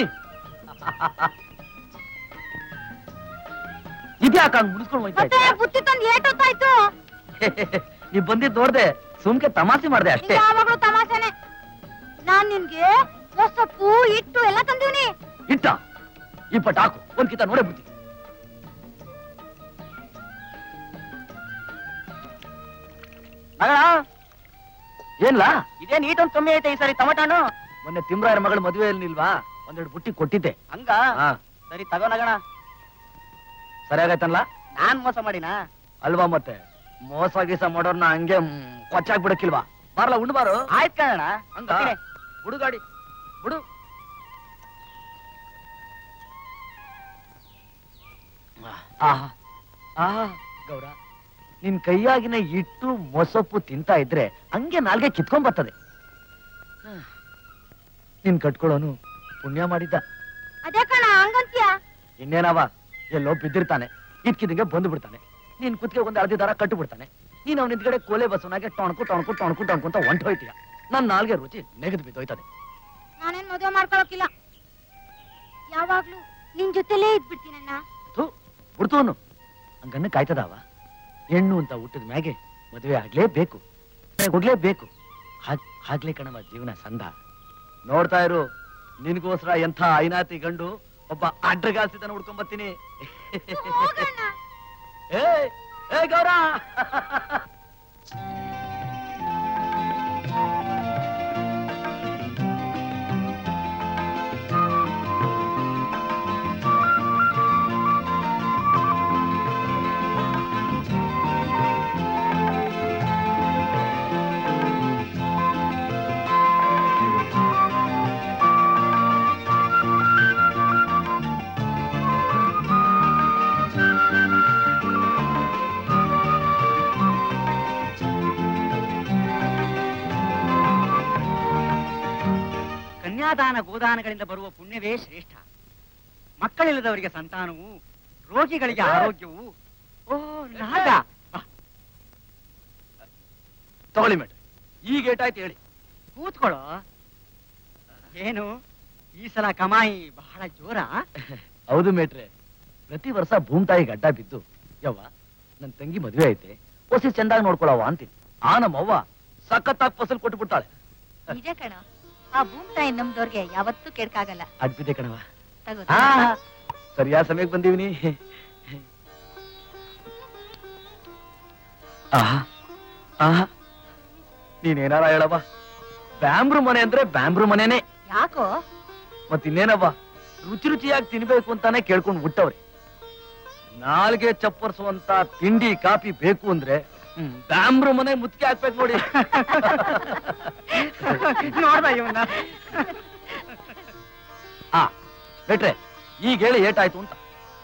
ಇದ್ಯಾಕ ಹಂಗ್ ಮುಗಿಸ್ಕೊಂಡು ಹೋಯ್ತಾ ಮತ್ತೆ ಬುತ್ತಿ ತಂದು ಏಟೊತ್ತಾಯ್ತು ನೀವ್ ಬಂದಿದ್ ನೋಡ್ದೆ ಸುಮ್ಕೆ ತಮಾಷೆ ಮಾಡ್ದೆ ಅಷ್ಟೇ ನಿಂಗೆ ಯಾವಾಗ್ಲೂ ತಮಾಷೆನೆ ನಾನ್ ನಿನ್ಗೆ ಸೊಪ್ಪು ಹಿಟ್ಟು ಎಲ್ಲ ತಂದೀನಿ ಇಟ್ಟ ಈ ಪಟ್ ಹಾಕು ಒಂದ್ ಕಿತ ನೋಡೇ ಬಿಡ್ತೀನಿ ಮಗಳ ಏನ್ಲಾ ಇದೇನ್ ಈಟೊಂದ್ ಕಮ್ಮಿ ಐತೆ ಈ ಸರಿ ಟಮಟಣ್ಣು ಮೊನ್ನೆ ತಿಮ್ರಾಯರ ಮಗಳ ಮದುವೆಯಲ್ಲಿ ನಿಲ್ವಾ ಒಂದೆರಡು ಬುಟ್ಟಿ ಕೊಟ್ಟಿದ್ದೆ ಹಂಗ ಹಾ ಸರಿ ತಗೋನಗಣ ಸರಿಯಾಗೈತಲ್ಲ ನಾನ್ ಮೋಸ ಮಾಡಿನಾ ಅಲ್ವಾ ಮತ್ತೆ ಮೋಸ ಗೀಸ ಮಾಡೋರ್ನ ಹಂಗೆ ಮ್, ಕೊಚ್ಚಾಕ್ ಬಿಡಕ್ಕಿಲ್ವಾ ಬಾರಲ್ಲ ಉಂಡು ಬಾರು ಆಯ್ತ್ ಕಣ ಹಂಗ ಬಿಡು ಗಾಡಿ ಬಿಡು ಆಹಾ ಆಹಾ ಗೌರ ನಿನ್ ಕೈಯಾಗಿನ ಇಟ್ಟು ಮೊಸಪ್ಪು ತಿಂತಾ ಇದ್ರೆ ಹಂಗೆ ನಾಲ್ಗೆ ಕಿತ್ಕೊಂಡ್ ಬರ್ತದೆ ಹ್ಮ್. ನೀನ್ ಕಟ್ಕೊಳ್ಳೋನು ಪುಣ್ಯ ಮಾಡಿದ್ದ ಅದೇ ಕಣ ಹಂಗಂತೀಯ ಇನ್ನೇನವ ಎಲ್ಲೋ ಬಿದ್ದಿರ್ತಾನೆ ಇದ್ಕಿದಂಗೆ ಬಂದು ಬಿಡ್ತಾನೆ ನೀನ್ ಕುತ್ತಿಗೆ ಒಂದು ಅರ್ಧಿ ದಾರ ಕಟ್ಟು ಬಿಡ್ತಾನೆ ನೀನ್ ಅವ್ನ ಹಿಂದ್ಗಡೆ ಕೋಲೆ ಬಸವನಾಗೆ ಟೊಣಕು ಟೊಣಕು ಟೊಣಕು ಟೊಣಕು ಅಂತ ಹೊಂಟು ಹೋಯ್ತೀಯ ನನ್ನ ನಾಲ್ಗೆ ರುಚಿ ನೆಗೆದು ಬಿದ್ದೋಯ್ತದೆ ನಾನೇನ್ ಮದುವೆ ಮಾಡ್ಕೊಳಕಿಲ್ಲ ಯಾವಾಗ್ಲೂ ನಿನ್ ಜೊತೆಲೇ ಇದ್ಬಿಡ್ತೀನಣ್ಣ ಥೂ ಬಿಡ್ತವನು ಹಂಗನ್ನ ಕಾಯ್ತದಾವ ಹೆಣ್ಣು ಅಂತ ಹುಟ್ಟಿದ ಮ್ಯಾಗೆ ಮದುವೆ ಆಗ್ಲೇಬೇಕು ಹೋಗ್ಲೇಬೇಕು ಹಾಗ್ ಹಾಗ್ಲೇ ಕಣವ ಜೀವನ ಸಂದ ನೋಡ್ತಾ ಇರು ನಿನ್ಗೋಸ್ಕರ ಎಂಥ ಐನಾತಿ ಗಂಡು ಒಬ್ಬ ಅಡ್ಡಗಾಸಿದನ ಹುಡ್ಕೊಂಡ್ ಬರ್ತೀನಿ ಏ ಏ ಗೌರ ಕನ್ಯಾದಾನ ಗೋದಾನಗಳಿಂದ ಬರುವ ಪುಣ್ಯವೇ ಶ್ರೇಷ್ಠ ಮಕ್ಕಳಿಲ್ಲದವರಿಗೆ ಸಂತಾನವು ರೋಗಿಗಳಿಗೆ ಆರೋಗ್ಯವು ಓ ನಾಗ ಬಾ, ತಗೊಳ್ಳಿ ಮೇಡ್ರಿ ಈಗ ಏಟಾಯ್ತು ಹೇಳಿ ಕೂತ್ಕೊಳ್ಳೋ ಏನು ಈ ಸಲ ಕಮಾಯಿ ಬಹಳ ಜೋರ ಹೌದು ಮೇಟ್ರೆ ಪ್ರತಿ ವರ್ಷ ಭೂಮ್ತಾಯಿಗೆ ಅಡ್ಡ ಬಿದ್ದು ಯವ್ವ ನನ್ ತಂಗಿ ಮದ್ವೆ ಐತೆ ಹೊಸಿ ಚಂದಾಗಿ ನೋಡ್ಕೊಳವ ಅಂತೀನಿ ಆ ನಮ್ಮವ್ವ ಸಖತ್ತಾಗಿ ಫಸಲ್ ಕೊಟ್ಟು ಬಿಡ್ತಾಳೆ ನಿಜ ಕಣ ಆ ಭೂಮ್ ತಾಯಿ ನಮ್ದವ್ರಿಗೆ ಯಾವತ್ತೂ ಕೆಡ್ಕಾಗಲ್ಲ ಅಡ್ಬಿದೆ ಕಣವ ತಗೋ ಆ ಸರಿಯಾದ ಸಮಯಕ್ಕೆ ಬಂದೀವಿನಿ ಆಹಾ ಆಹಾ ನೀನೇನಾರ ಹೇಳವ್ವ ಬ್ಯಾಂಬ್ರು ಮನೆ ಅಂದ್ರೆ ಬ್ಯಾಂಬ್ರು ಮನೆನೇ ಯಾಕೋ ಮತ್ತಿನ್ನೇನವ್ವ ರುಚಿ ರುಚಿಯಾಗಿ ತಿನ್ಬೇಕು ಅಂತಾನೆ ಕೇಳ್ಕೊಂಡು ಬಿಟ್ಟವ್ರೆ ನಾಲ್ಗೆ ಚಪ್ಪರ್ಸುವಂತ ತಿಂಡಿ ಕಾಫಿ ಬೇಕು ಅಂದ್ರೆ ಹ್ಮ್, ಬ್ಯಾಂಬ್ರು ಮನೆ ಮುತ್ತಿಗೆ ಹಾಕ್ಬೇಕು ನೋಡಿ ನೋಡ್ದ ಇವನ್ನ ಆ ಬೆಟ್ರೆ ಈಗ ಹೇಳಿ ಏಟಾಯ್ತು ಅಂತ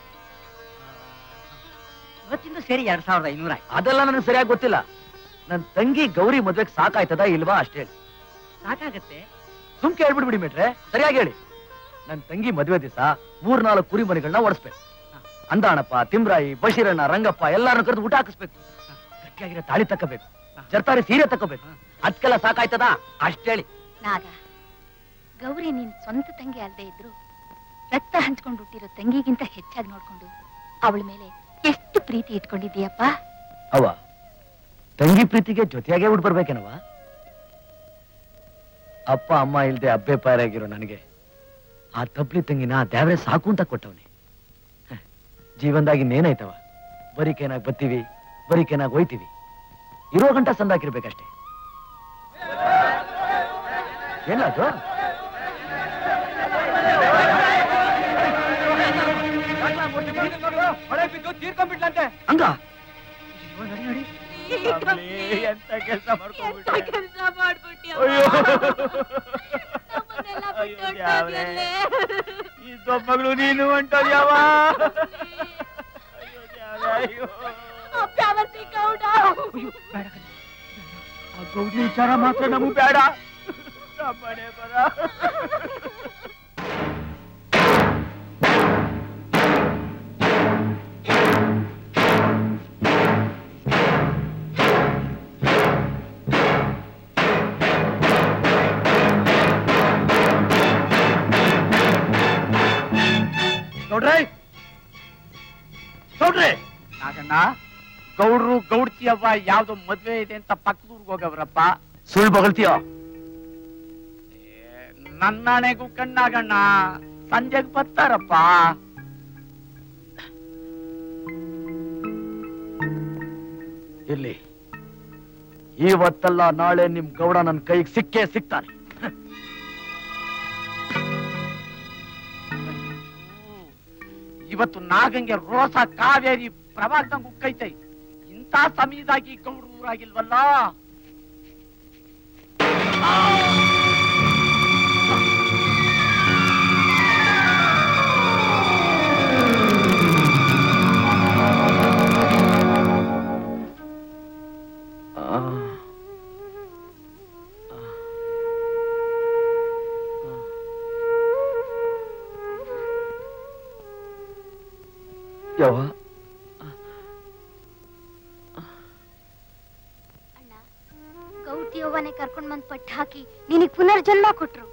ಇವತ್ತಿಂದ ಸೇರಿ ಎರಡ್ ಸಾವಿರದ ಐನೂರ ಆಯ್ತು ಅದೆಲ್ಲ ನನಗೆ ಸರಿಯಾಗಿ ಗೊತ್ತಿಲ್ಲ ನನ್ ತಂಗಿ ಗೌರಿ ಮದ್ವೆಗೆ ಸಾಕಾಯ್ತದ ಇಲ್ವಾ ಅಷ್ಟೇ ಹೇಳಿ ಸಾಕಾಗತ್ತೆ ಸುಮ್ಕೆ ಹೇಳ್ಬಿಡ್ಬಿಡಿ ಮೇಟ್ರೆ ಸರಿಯಾಗಿ ಹೇಳಿ ನನ್ ತಂಗಿ ಮದ್ವೆ ದಿವಸ ಮೂರ್ನಾಲ್ಕು ಕುರಿ ಮನೆಗಳನ್ನ ಓಡಿಸ್ಬೇಕು ಅಂದಾಣಪ್ಪ ತಿಮ್ರಾಯಿ ಬಶೀರಣ್ಣ ರಂಗಪ್ಪ ಎಲ್ಲಾರನ್ನ ಕರೆದು ಊಟ ಹಾಕಿಸ್ಬೇಕು ಗಟ್ಟಿಯಾಗಿರೋ ತಾಳಿ ತಕ್ಕಬೇಕು ಜರ್ತಾರಿ ಸೀರೆ ತಕ್ಕೋಬೇಕು ಅದಕ್ಕೆಲ್ಲ ಸಾಕಾಯ್ತದ ಅಷ್ಟೇಳಿ ನಾಗ ಗೌರಿ ನೀನ್ ಸ್ವಂತ ತಂಗಿ ಅಲ್ದೇ ಇದ್ರು ರಕ್ತ ಹಂಚ್ಕೊಂಡು ಹುಟ್ಟಿರೋ ತಂಗಿಗಿಂತ ಹೆಚ್ಚಾಗಿ ನೋಡ್ಕೊಂಡು ಅವಳ ಮೇಲೆ ಎಷ್ಟು ಪ್ರೀತಿ ಇಟ್ಕೊಂಡಿದ್ದೀಯಪ್ಪ ಅವ ತಂಗಿ ಪ್ರೀತಿಗೆ ಜೊತೆಯಾಗೇ ಉಡ್ ಬರ್ಬೇಕೇನವ ಅಪ್ಪ ಅಮ್ಮ ಇಲ್ದೆ ಅಬ್ಬೆ ಪಾರಾಗಿರೋ ನನಗೆ ಆ ತಬ್ಲಿ ತಂಗಿನ ದೇವ್ರೆ ಸಾಕು ಅಂತ ಕೊಟ್ಟವನಿ ಜೀವನದಾಗಿ ಇನ್ನೇನಾಯ್ತವ ಬರಿಕೇನಾಗ್ ಬತ್ತೀವಿ ಬರಿಕೇನಾಗ್ ಹೋಯ್ತೀವಿ ಇರೋ ಗಂಟ ಸಂದಾಕಿರ್ಬೇಕಷ್ಟೇ ಏನಾದ್ರು ಹೊಳೆ ಬಿದ್ದು ತೀರ್ಕೊಂಡ್ಬಿಟ್ಲಂತೆ ಹಂಗ ಎಂತ ಕೆಲಸ ಮಾಡ್ಕೊಂಡ್ಬಿಟ್ಟೆ ಕೆಲ್ಸ ಮಾಡ್ಬಿಟ್ಯವ್ವ. ಅಯ್ಯೋ. ನಮ್ಮನ್ನೆಲ್ಲ ಬಿಟ್ಟು ಅಯ್ಯೋ ದ್ಯಾವ್ರೇ. ಹೊರ್ಟೋದ್ಯಲ್ಲೇ. ಈ ದೊಮ್ಮಗಳು ನೀನು ಹೊಂಟೋದ್ಯಾವ ಅಯ್ಯೋ ದ್ಯಾವ್ರೇ, ಅಯ್ಯೋ ಅಪ್ಯಾವತಿ ಗೌಡ. ಅಯ್ಯೋ, ಬೇಡ ಕಣೆ. ಆ ಗೌಡಿ ವಿಚಾರ ಮಾತ್ರ ನಮಗ್ ಬೇಡ ನಮ್ಮನೆ ಬರ ನೋಡ್ರಿ ನೋಡ್ರಿ ನಾಗಣ್ಣ ಗೌಡ್ರು ಗೌಡ್ತಿಯವ್ವ ಯಾವ್ದೋ ಮದ್ವೆ ಇದೆ ಅಂತ ಪಕ್ಕದೂರ್ಗ್ ಹೋಗವ್ರಪ್ಪ ಸುಳ್ಳು ಬಗಳ್ತೀಯ ನನ್ನಣೆಗೂ ಕಣ್ಣಾಗಣ್ಣ ಸಂಜೆಗ್ ಬರ್ತಾರಪ್ಪ ಇರ್ಲಿ ಇವತ್ತಲ್ಲ ನಾಳೆ ನಿಮ್ ಗೌಡ ನನ್ ಕೈಗೆ ಸಿಕ್ಕೇ ಸಿಗ್ತಾನೆ ಇವತ್ತು ನಾಗಂಗೆ ರೋಸ ಕಾವೇರಿ ಪ್ರವಾಸದಂಗ್ ಉಕ್ಕೈತೆ ಇಂಥ ಸಮಯದಾಗಿ ಗೌಡ್ರು ಊರಾಗಿಲ್ವಲ್ಲ ಯವ್ವ ಅಣ್ಣ ಗೌಟಿ ಅವ್ವನೇ ಕರ್ಕೊಂಡ್ ಬಂದ್ ಪಟ್ಟು ಹಾಕಿ ನಿನಗ್ ಪುನರ್ಜನ್ಮ ಕೊಟ್ರು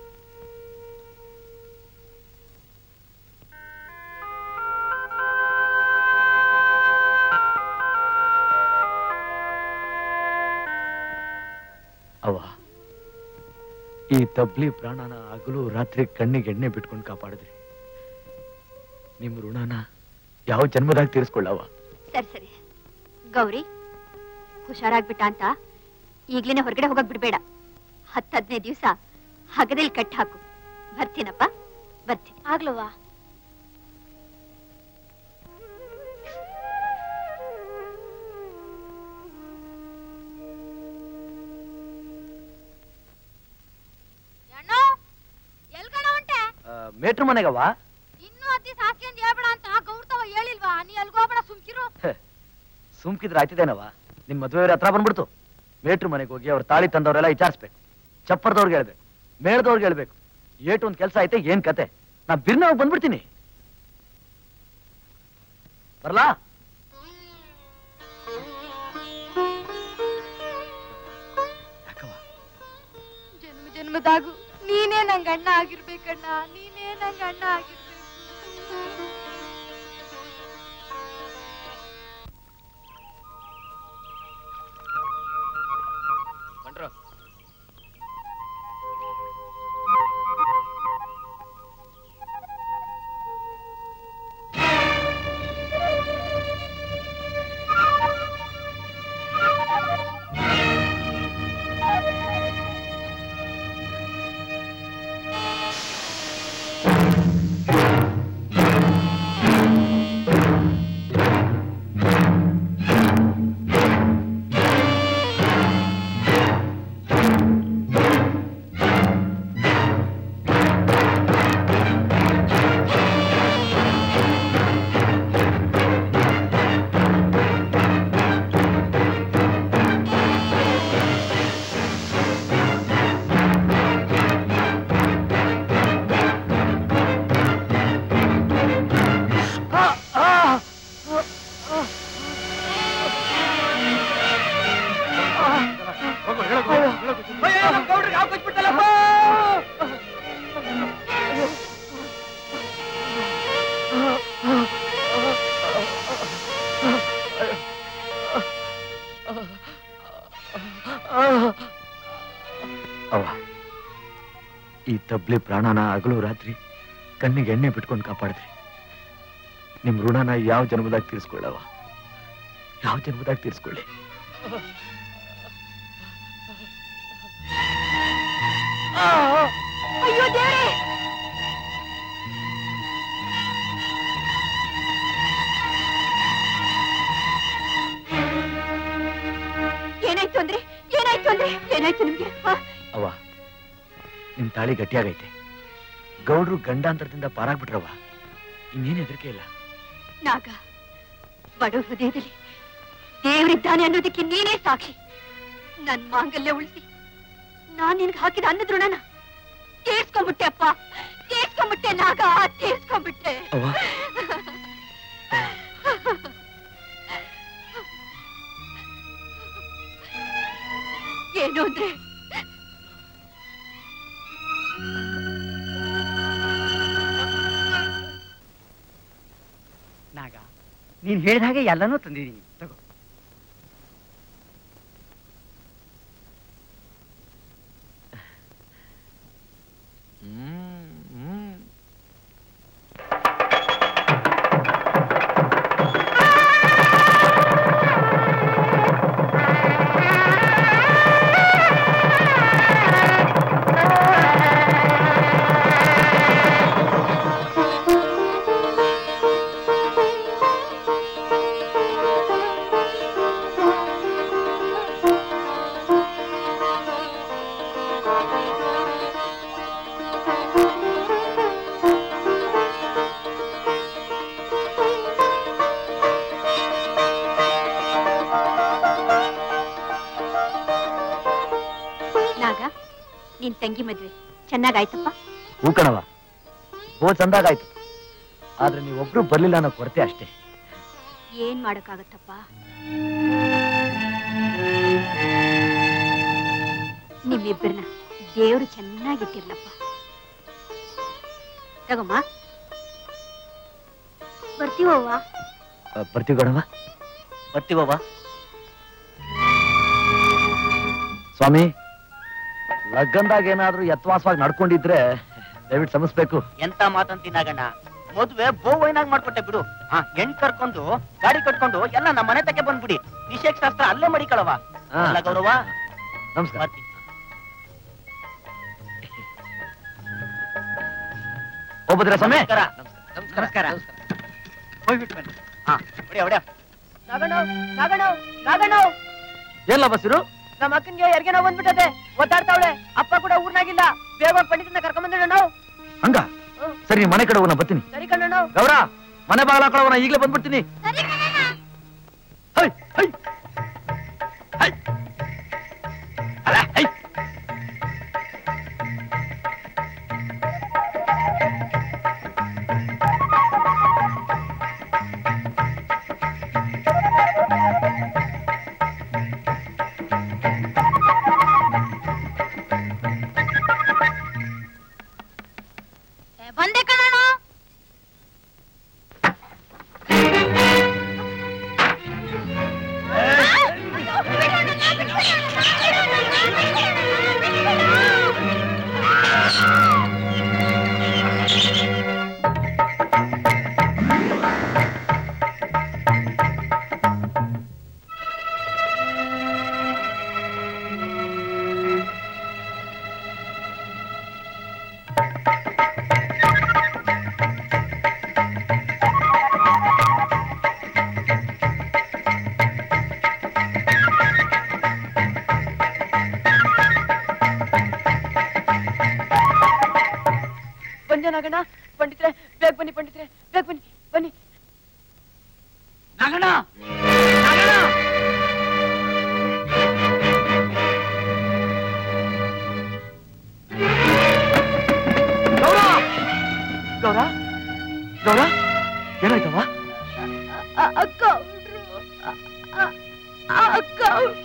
ಅವ್ವ ಈ ತಬ್ಲಿ ಪ್ರಾಣನ ಹಗಲು ರಾತ್ರಿ ಕಣ್ಣಿಗೆ ಎಣ್ಣೆ ಬಿಟ್ಕೊಂಡು ಕಾಪಾಡಿದ್ರಿ ನಿಮ್ ಋಣನ ಯಾವ ಜನ್ಮದಾಗ ತೀರಿಸ್ಕೊಳ್ಳವ ಸರಿ ಸರಿ ಗೌರಿ ಹುಷಾರಾಗ್ಬಿಟ್ಟ ಅಂತ ಈಗ್ಲೇನೆ ಹೊರಗಡೆ ಹೋಗಕ್ ಬಿಡ್ಬೇಡ ಹತ್ತು ಹದಿನೈದು ದಿವಸ ಹಗದಲ್ಲಿ ಕಟ್ ಹಾಕು ಬರ್ತೀನಪ್ಪ ಬರ್ತೀನಿ ಆಗ್ಲವಾ ಎಲ್ಗಣ ಹೊಂಟೆ ಮೇಟ್ರು ಮನೆಗವ್ವ ಇನ್ನೂ ಅತಿ ಸಾಕಿ ಅಂತ ಹೇಳ್ಬೇಡ ಅಂತ ಗೌರ್ತವ ಹೇಳಿಲ್ವಾ ನೀ ಎಲ್ಗೋಗ್ಬೇಡ ಸುಮ್ಕಿರು ಸುಮ್ಕಿದ್ರೆ ಆಯ್ತಿದೇನವ ನಿನ್ ಮದುವೆ ಹತ್ರ ಬಂದ್ಬಿಡ್ತು ಮೇಟ್ರು ಮನೆಗೆ ಹೋಗಿ ಅವ್ರ ತಾಳಿ ತಂದವರೆಲ್ಲ ವಿಚಾರಿಸ್ಬೇಕು ಚಪ್ಪರ್ದವ್ರಿಗೆ ಹೇಳ್ಬೇಕು ಮೇಳದವ್ರಿಗೆ ಹೇಳ್ಬೇಕು ಏಟು ಒಂದ್ ಕೆಲಸ ಐತೆ ಏನ್ ಕತೆ ನಾ ಬಿರ್ನ ಹೋಗಿ ಬಂದ್ಬಿಡ್ತೀನಿ ಬರ್ಲಾ ಯಾಕವ್ವ ಜನ್ಮ ಜನ್ಮದಾಗು ನೀನೇ ನಂಗ ಅಣ್ಣ ಆಗಿರ್ಬೇಕಣ್ಣ ನೀನೇ ನಂಗ ಅಣ್ಣ ಆಗಿರ್ಬೇಕು ಅವ್ವ ಈ ತಬ್ಲಿ ಪ್ರಾಣನ ಹಗಲು ರಾತ್ರಿ ಕಣ್ಣಿಗೆ ಎಣ್ಣೆ ಬಿಟ್ಕೊಂಡು ಕಾಪಾಡಿದ್ರಿ ನಿಮ್ ಋಣನ ಯಾವ ಜನ್ಮದಾಗ ತೀರಿಸ್ಕೊಳ್ಳವ ಯಾವ ಜನ್ಮದಾಗ ತೀರಿಸ್ಕೊಳ್ಳಿ ಅಯ್ಯೋ ದೇವ್ರೇ ಏನಾಯ್ತು ಅಂದ್ರೆ ಏನಾಯ್ತು ಅಂದ್ರೆ ಏನಾಯ್ತು ನಿಮ್ಗೆ ಹ? ಅವ್ವ ನಿಮ್ ತಾಳಿ ಗಟ್ಟಿಯಾಗೈತೆ ಗೌಡ್ರು ಗಂಡಾಂತರದಿಂದ ಪಾರಾಗ್ಬಿಟ್ರವ್ವ ಇನ್ನೇನು ಹೆದರಿಕೆ ಇಲ್ಲ ನಾಗ ಬಡ ಹೃದಯದಲ್ಲಿ ದೇವರಿದ್ದಾನೆ ಅನ್ನೋದಕ್ಕೆ ನೀನೇ ಸಾಕ್ಷಿ ನನ್ ಮಾಂಗಲ್ಯ ಉಳಿಸಿ ನಾನ್ ನಿನ್ಗೆ ಹಾಕಿದ ಅನ್ನದ ಋಣನ ತೀರ್ಸ್ಕೊಂಡ್ಬಿಟ್ಟೆ ಅಪ್ಪ ತೀರ್ಸ್ಕೊಂಡ್ಬಿಟ್ಟೆ ನಾಗ ತೀರ್ಸ್ಕೊಂಡ್ಬಿಟ್ಟೆ ಅವ್ವ ಏನು ಅಂದ್ರೆ ನಾಗ ನೀನ್ ಹೇಳಿದ ಹಾಗೆ ಎಲ್ಲನೂ ತಂದಿದ್ದೀನಿ ತಗೋ ನಾಗ ನಿನ್ ತಂಗಿ ಮದ್ವೆ ಚೆನ್ನಾಗಾಯ್ತಪ್ಪ ಹೂ ಕಣವ ಹೋ ಚಂದಾಗಾಯ್ತು ಆದ್ರೆ ನೀವೊಬ್ರು ಬರ್ಲಿಲ್ಲ ಅನ್ನೋ ಕೊರತೆ ಅಷ್ಟೇ ಏನ್ ಮಾಡಕ್ಕಾಗತ್ತಪ್ಪ ನಿಮ್ಮಿಬ್ಬರನ್ನ ದೇವ್ರು ಚೆನ್ನಾಗಿಟ್ಟಿರ್ಲಪ್ಪ ತಗೊಮ್ಮ ಬರ್ತೀವವ್ವ ಬರ್ತೀವಿ ಗೌಡವ ಬರ್ತೀವವ್ವ ಸ್ವಾಮಿ ಲಗ್ಗಂದಾಗ ಏನಾದ್ರೂ ಯತ್ವಾಸವಾಗಿ ನಡ್ಕೊಂಡಿದ್ರೆ ದಯವಿಟ್ಟು ಸಮಸ್ಬೇಕು ಎಂತ ಮಾತಂತಿನಾಗಣ್ಣ ಮದುವೆ ಬೋವೈನಾಗ್ ಮಾಡ್ಕೊಟ್ಟೆ ಬಿಡು ಹಾ ಹೆಣ್ ಕರ್ಕೊಂಡು ಗಾಡಿ ಕಟ್ಕೊಂಡು ಎಲ್ಲ ನಮ್ಮ ಮನೆ ತಕ್ಕೆ ಬಂದ್ಬಿಡಿ ನಿಷೇಕ ಶಾಸ್ತ್ರ ಅಲ್ಲೇ ಮಡಿಕಳವ ಹಾ. ಅಲ್ಲ ಗೌರವ ನಮಸ್ಕಾರ ಬರ್ತೀನಿ ಹೋಗ್ಬದ್ರ ಸ್ವಾಮಿ ನಮಸ್ಕಾರ ನಮಸ್ಕಾರ ಹೋಗ್ಬಿಟ್ಟು ಬನ್ನಿ ಹಾ ಹೊಡಿಯ ಹೊಡಿಯ ನಾಗಣ್ಣ ನಾಗಣ್ಣ ನಾಗಣ್ಣ ಎಲ್ಲ ಬಸ್ಸಿರು ನಮ್ಮ ಅಕ್ಕನ್ಗೆ ಯಾರಿಗೇನೋ ಬಂದ್ಬಿಟ್ಟದೆ ಒದ್ದಾಡ್ತಾವಳೆ ಅಪ್ಪ ಕೂಡ ಊರ್ನಾಗಿಲ್ಲ ಬೇಗ ಒಂದ್ ಪಂಡಿತನ ಕರ್ಕೊಂಡ್ ಬಂದಿಡ ನಾವು ಹಂಗ ಸರಿ ನೀವ್ ಮನೆ ಕಡೆ ಹೋಗೋಣ ಬರ್ತೀನಿ ಸರಿ ಕಣ್ಣ ನಾವು ಗೌರ ಮನೆ ಬಾಗಿಲು ಹಾಕೊಳ್ಳೋಣ ಈಗಲೇ ಬಂದ್ಬಿಡ್ತೀನಿ ಹೈ, ಹೈ. ಹೈ. ಅಲ್ಲ, ಹೈ. ಬಂದೆ ಕಣಣ್ಣ ಬಂದೆ ನಾಗಣ್ಣ ಪಂಡಿತ್ರೆ ಬೇಗ ಬನ್ನಿ ಪಂಡಿತ್ರೆ ಬೇಗ ಬನ್ನಿ ಬನ್ನಿ ನಾಗಣ್ಣ ನಾಗಣ್ಣ ಗೌರ ಗೌರ ಗೌರ ಏನಾಯ್ತವ ಅಕ್ಕ ಅಕ್ಕ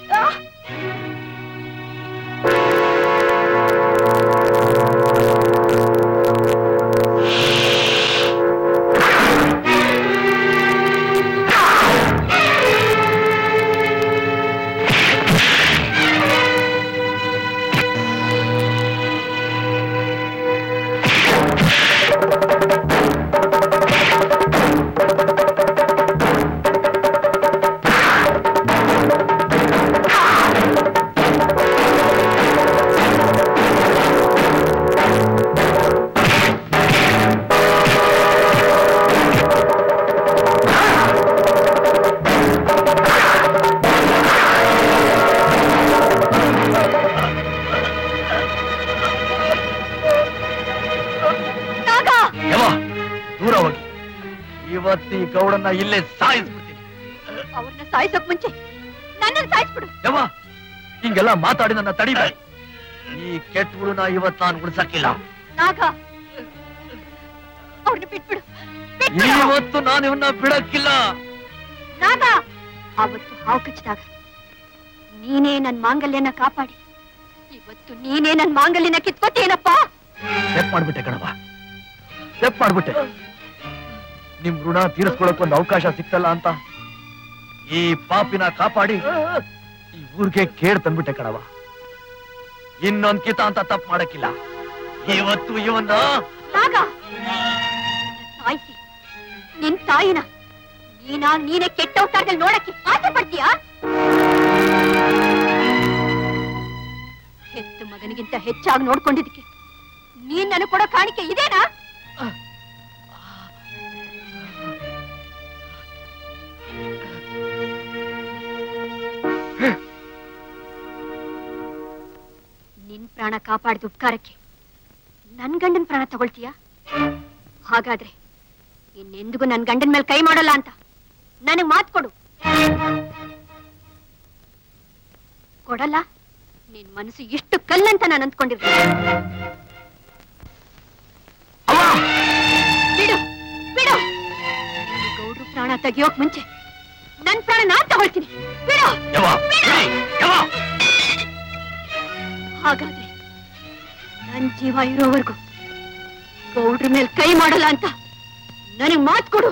ಯವ ದೂರ ಹೋಗಿ ಇವತ್ತು ಈ ಗೌಡನ್ನ ಇಲ್ಲೇ ಸಾಯಿಸ್ಬಿಡ್ತೀನಿ ಅವ್ರನ್ನ ಸಾಯಿಸೋಕ್ ಮುಂಚೆ ನನ್ನನ್ನು ಸಾಯಿಸ್ಬಿಡು ಯವ ಹಿಂಗೆಲ್ಲ ಮಾತಾಡಿ ನನ್ನ ತಡಿಬೇಡಿ ಈ ಕೆಟ್ಟುಗಳನ್ನ ಇವತ್ತು ನಾನು ಉಳಿಸಕ್ಕಿಲ್ಲ ನಾಗ ಅವ್ರನ್ನ ಬಿಟ್ಬಿಡು ಬಿಟ್ಬಿಡು ಇವತ್ತು ನಾನು ಇವನ್ನ ಬಿಡಕ್ಕಿಲ್ಲ ನಾಗ ಅವತ್ತು ಹಾವು ಕಚ್ಚಿದಾಗ ನೀನೇ ನನ್ ಮಾಂಗಲ್ಯನ ಕಾಪಾಡಿ ಇವತ್ತು ನೀನೇ ನನ್ ಮಾಂಗಲ್ಯನ ಕಿತ್ಕೋತೇನಪ್ಪ ಸ್ಟೆಪ್ ಮಾಡ್ಬಿಟ್ಟೆ ಕಣವ ಸ್ಟೆಪ್ ಮಾಡ್ಬಿಟ್ಟೆ ನಿಮ್ ಋಣ ತೀರಿಸ್ಕೊಳಕ್ ಒಂದು ಅವಕಾಶ ಸಿಕ್ತಲ್ಲ ಅಂತ ಈ ಪಾಪಿನ ಕಾಪಾಡಿ ಈ ಊರಿಗೆ ಕೇಡ್ ತಂದ್ಬಿಟ್ಟೆ ಕಣವ ಇನ್ನೊಂದ್ ಕಿತ ಅಂತ ತಪ್ಪು ಮಾಡಕ್ಕಿಲ್ಲ ಇವತ್ತು ಇವನ್ನ ನಾಗ ಸಾಯಿಸಿ ನಿನ್ ತಾಯಿನ ನೀನಾ ನೀನೇ ಕೆಟ್ಟ ಅವತಾರದಲ್ಲಿ ನೋಡಕ್ಕೆ ಆಸೆ ಪಡ್ತೀಯಾ ಹೆತ್ತ ಮಗನಿಗಿಂತ ಹೆಚ್ಚಾಗಿ ನೋಡ್ಕೊಂಡಿದ್ದಕ್ಕೆ ನೀನ್ ನನಗೆ ಕೊಡೋ ಕಾಣಿಕೆ ಇದೇನಾ ನಿನ್ ಪ್ರಾಣ ಕಾಪಾಡಿದ ಉಪಕಾರಕ್ಕೆ ನನ್ ಗಂಡನ್ ಪ್ರಾಣ ತಗೊಳ್ತೀಯಾ ಹಾಗಾದ್ರೆ ಇನ್ನೆಂದಿಗೂ ನನ್ ಗಂಡನ್ ಮೇಲೆ ಕೈ ಮಾಡಲ್ಲ ಅಂತ ನನಗ್ ಮಾತು ಕೊಡು ಕೊಡಲ್ಲ ನಿನ್ ಮನಸ್ಸು ಇಷ್ಟು ಕಲ್ಲಂತ ನಾನು ಅಂದ್ಕೊಂಡಿರ್ತೀನಿ ಬಿಡು ಬಿಡು ಈ ಗೌಡ್ರು ಪ್ರಾಣ ತೆಗಿಯೋಕ್ ಮುಂಚೆ ನನ್ ಪ್ರಾಣ ನಾನ್ ತಗೊಳ್ತೀನಿ ಬಿಡು ಯವ್ವ, ಬಿಡು. ಬಿಡಿ, ಯವ್ವ. ಹಾಗಾದ್ರೆ ನನ್ ಜೀವ ಇರೋವರೆಗೂ ಗೌಡ್ರ ಮೇಲೆ ಕೈ ಮಾಡಲ್ಲ ಅಂತ ನನಗ್ ಮಾತ್ ಕೊಡು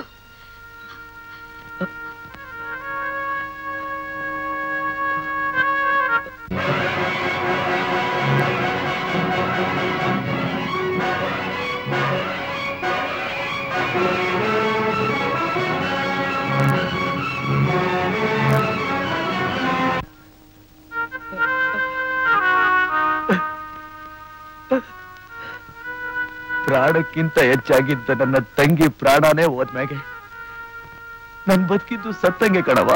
ಪ್ರಾಣಕ್ಕಿಂತ ಹೆಚ್ಚಾಗಿದ್ದ ನನ್ನ ತಂಗಿ ಪ್ರಾಣನೇ ಹೋದ್ಮ್ಯಾಗೆ ನನ್ ಬದುಕಿದ್ದು ಸತ್ತಂಗೆ ಕಣವ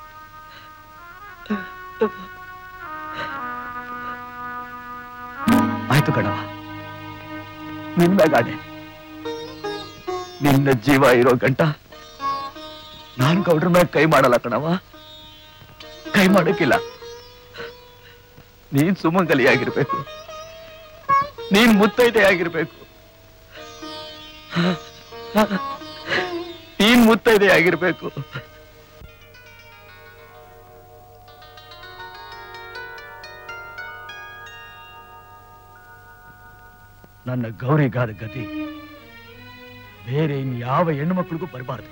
ಆಯ್ತು ಕಣವ ನಿನ್ ಮ್ಯಾಗಾಡೆ ನಿನ್ನ ಜೀವ ಇರೋ ಗಂಟ ನಾನ್ ಗೌಡ್ರ ಮ್ಯಾಗ ಕೈ ಮಾಡಲ್ಲ ಕಣವ ಕೈ ಮಾಡಕ್ಕಿಲ್ಲ ನೀನ್ ಸುಮಂಗಲಿ ಆಗಿರ್ಬೇಕು ನೀನ್ ಮುತ್ತೈದೆ ಆಗಿರ್ಬೇಕು ನೀನ್ ಮುತ್ತೈದೆ ಆಗಿರ್ಬೇಕು ನನ್ನ ಗೌರಿಗಾದ ಗತಿ ಬೇರೆ ಇನ್ಯಾವ ಹೆಣ್ಣು ಮಕ್ಕಳಿಗೂ ಬರಬಾರ್ದು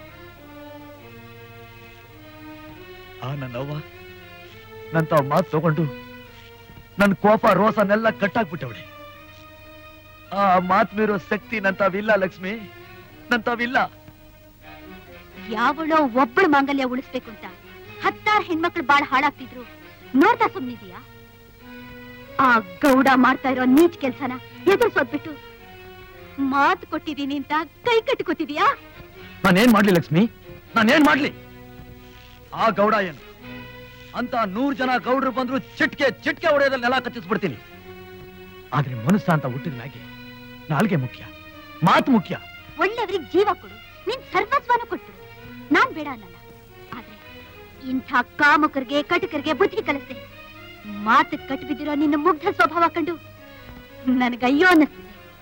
ಆ ನನ್ನವ್ವ ನನ್ನ ತಾವ್ ಮಾತು ತಗೊಂಡು ನನ್ನ ಕೋಪ ರೋಸನೆಲ್ಲ ಕಟ್ಟಾಕ್ಬಿಟ್ಟವಳೆ ಆ ಮಾತ್ ಮೀರೋ ಶಕ್ತಿ ನಂತಾವಿಲ್ಲ ಲಕ್ಷ್ಮಿ ನಂತಾವಿಲ್ಲ ಯಾವಳೋ ಒಬ್ಬಳು ಮಾಂಗಲ್ಯ ಉಳಿಸ್ಬೇಕು ಅಂತ ಹತ್ತಾರು ಹೆಣ್ಮಕ್ಳು ಬಾಳ ಹಾಳಾಗ್ತಿದ್ರು ನೋಡ್ತಾ ಸುಮ್ನಿದೀಯಾ ಆ ಗೌಡ ಮಾಡ್ತಾ ಇರೋ ನೀಚ್ ಕೆಲ್ಸನ ಎದುರ್ಸೋದ್ಬಿಟ್ಟು ಮಾತು ಕೊಟ್ಟಿದೀನಿ ಅಂತ ಕೈ ಕಟ್ಕೋತಿದೀಯಾ ನಾನೇನ್ ಮಾಡ್ಲಿ ಲಕ್ಷ್ಮಿ ನಾನೇನ್ ಮಾಡ್ಲಿ ಆ ಗೌಡ ಏನು ಅಂತ ನೂರ್ ಜನ ಗೌಡ್ರು ಬಂದ್ರು ಚಿಟ್ಕೆ ಚಿಟ್ಕೆ ಹೊಡೆಯೋದ್ರಲ್ಲಿ ನೆಲ ಕಚ್ಚಿಸ್ಬಿಡ್ತೀನಿ ಆದ್ರೆ ಮನಸ್ಸ ಅಂತ ಹುಟ್ಟಿದ ಮ್ಯಾಗೆ ನಾಲ್ಗೆ ಮುಖ್ಯ ಮಾತು ಮುಖ್ಯ ಒಳ್ಳೆಯವ್ರಿಗೆ ಜೀವ ಕೊಡು ನಿನ್ ಸರ್ವಸ್ವನು ಕೊಟ್ಬಿಡು ನಾನ್ ಬೇಡ ಅನ್ನಲ್ಲ ಆದ್ರೆ ಇಂಥ ಕಾಮುಕರಿಗೆ ಕಟಕರಿಗೆ ಬುದ್ಧಿ ಕಲಿಸ್ದೆ ಮಾತು ಕಟ್ಬಿದ್ದಿರೋ ನಿನ್ನ ಮುಗ್ಧ ಸ್ವಭಾವ ಕಂಡು ನನಗಯ್ಯೋ ಅನ್ನಿಸ್ತಿದೆ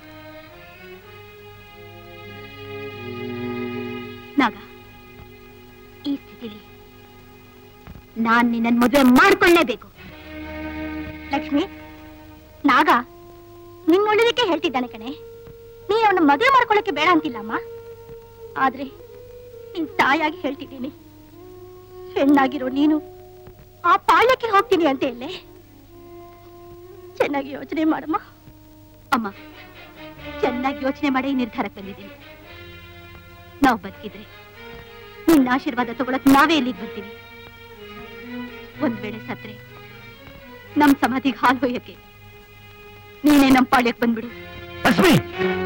ನಾಗ ಈ ಸ್ಥಿತಿಲಿ ನಾನ್ ನಿನ್ನ ಮದುವೆ ಮಾಡ್ಕೊಳ್ಳೇಬೇಕು ಲಕ್ಷ್ಮಿ ನಾಗ ನಿನ್ ಒಳ್ಳೇದಕ್ಕೆ ಹೇಳ್ತಿದ್ದಾನೆ ಕಣೆ ನೀ ಅವನ ಮದುವೆ ಮಾಡ್ಕೊಳ್ಳಕ್ಕೆ ಬೇಡ ಅಂತಿಲ್ಲಮ್ಮ ಆದ್ರೆ ನಿನ್ ತಾಯಾಗಿ ಹೇಳ್ತಿದ್ದೀನಿ ಹೆಣ್ಣಾಗಿರೋ ನೀನು ಆ ಪಾಳ್ಯಕ್ಕೆ ಹೋಗ್ತೀನಿ ಅಂತ ಹೇಳಲೆ ಚೆನ್ನಾಗಿ ಯೋಚನೆ ಮಾಡಮ್ಮ ಅಮ್ಮ ಚೆನ್ನಾಗಿ ಯೋಚನೆ ಮಾಡಿ ಈ ನಿರ್ಧಾರಕ್ಕೆ ಬಂದಿದ್ದೀನಿ ನಾವು ಬದುಕಿದ್ರೆ ನಿನ್ನ ಆಶೀರ್ವಾದ ತಗೊಳಕ್ ನಾವೇ ಇಲ್ಲಿಗೆ ಬರ್ತೀವಿ ಒಂದ್ ವೇಳೆ ಸತ್ರೆ ನಮ್ ಸಮಾಧಿಗೆ ಹಾಲು ಹೊಯ್ಯಕ್ಕೆ ನೀನೇ ನಮ್ ಪಾಳ್ಯಕ್ಕೆ ಬಂದ್ಬಿಡು ಲಕ್ಷ್ಮಿ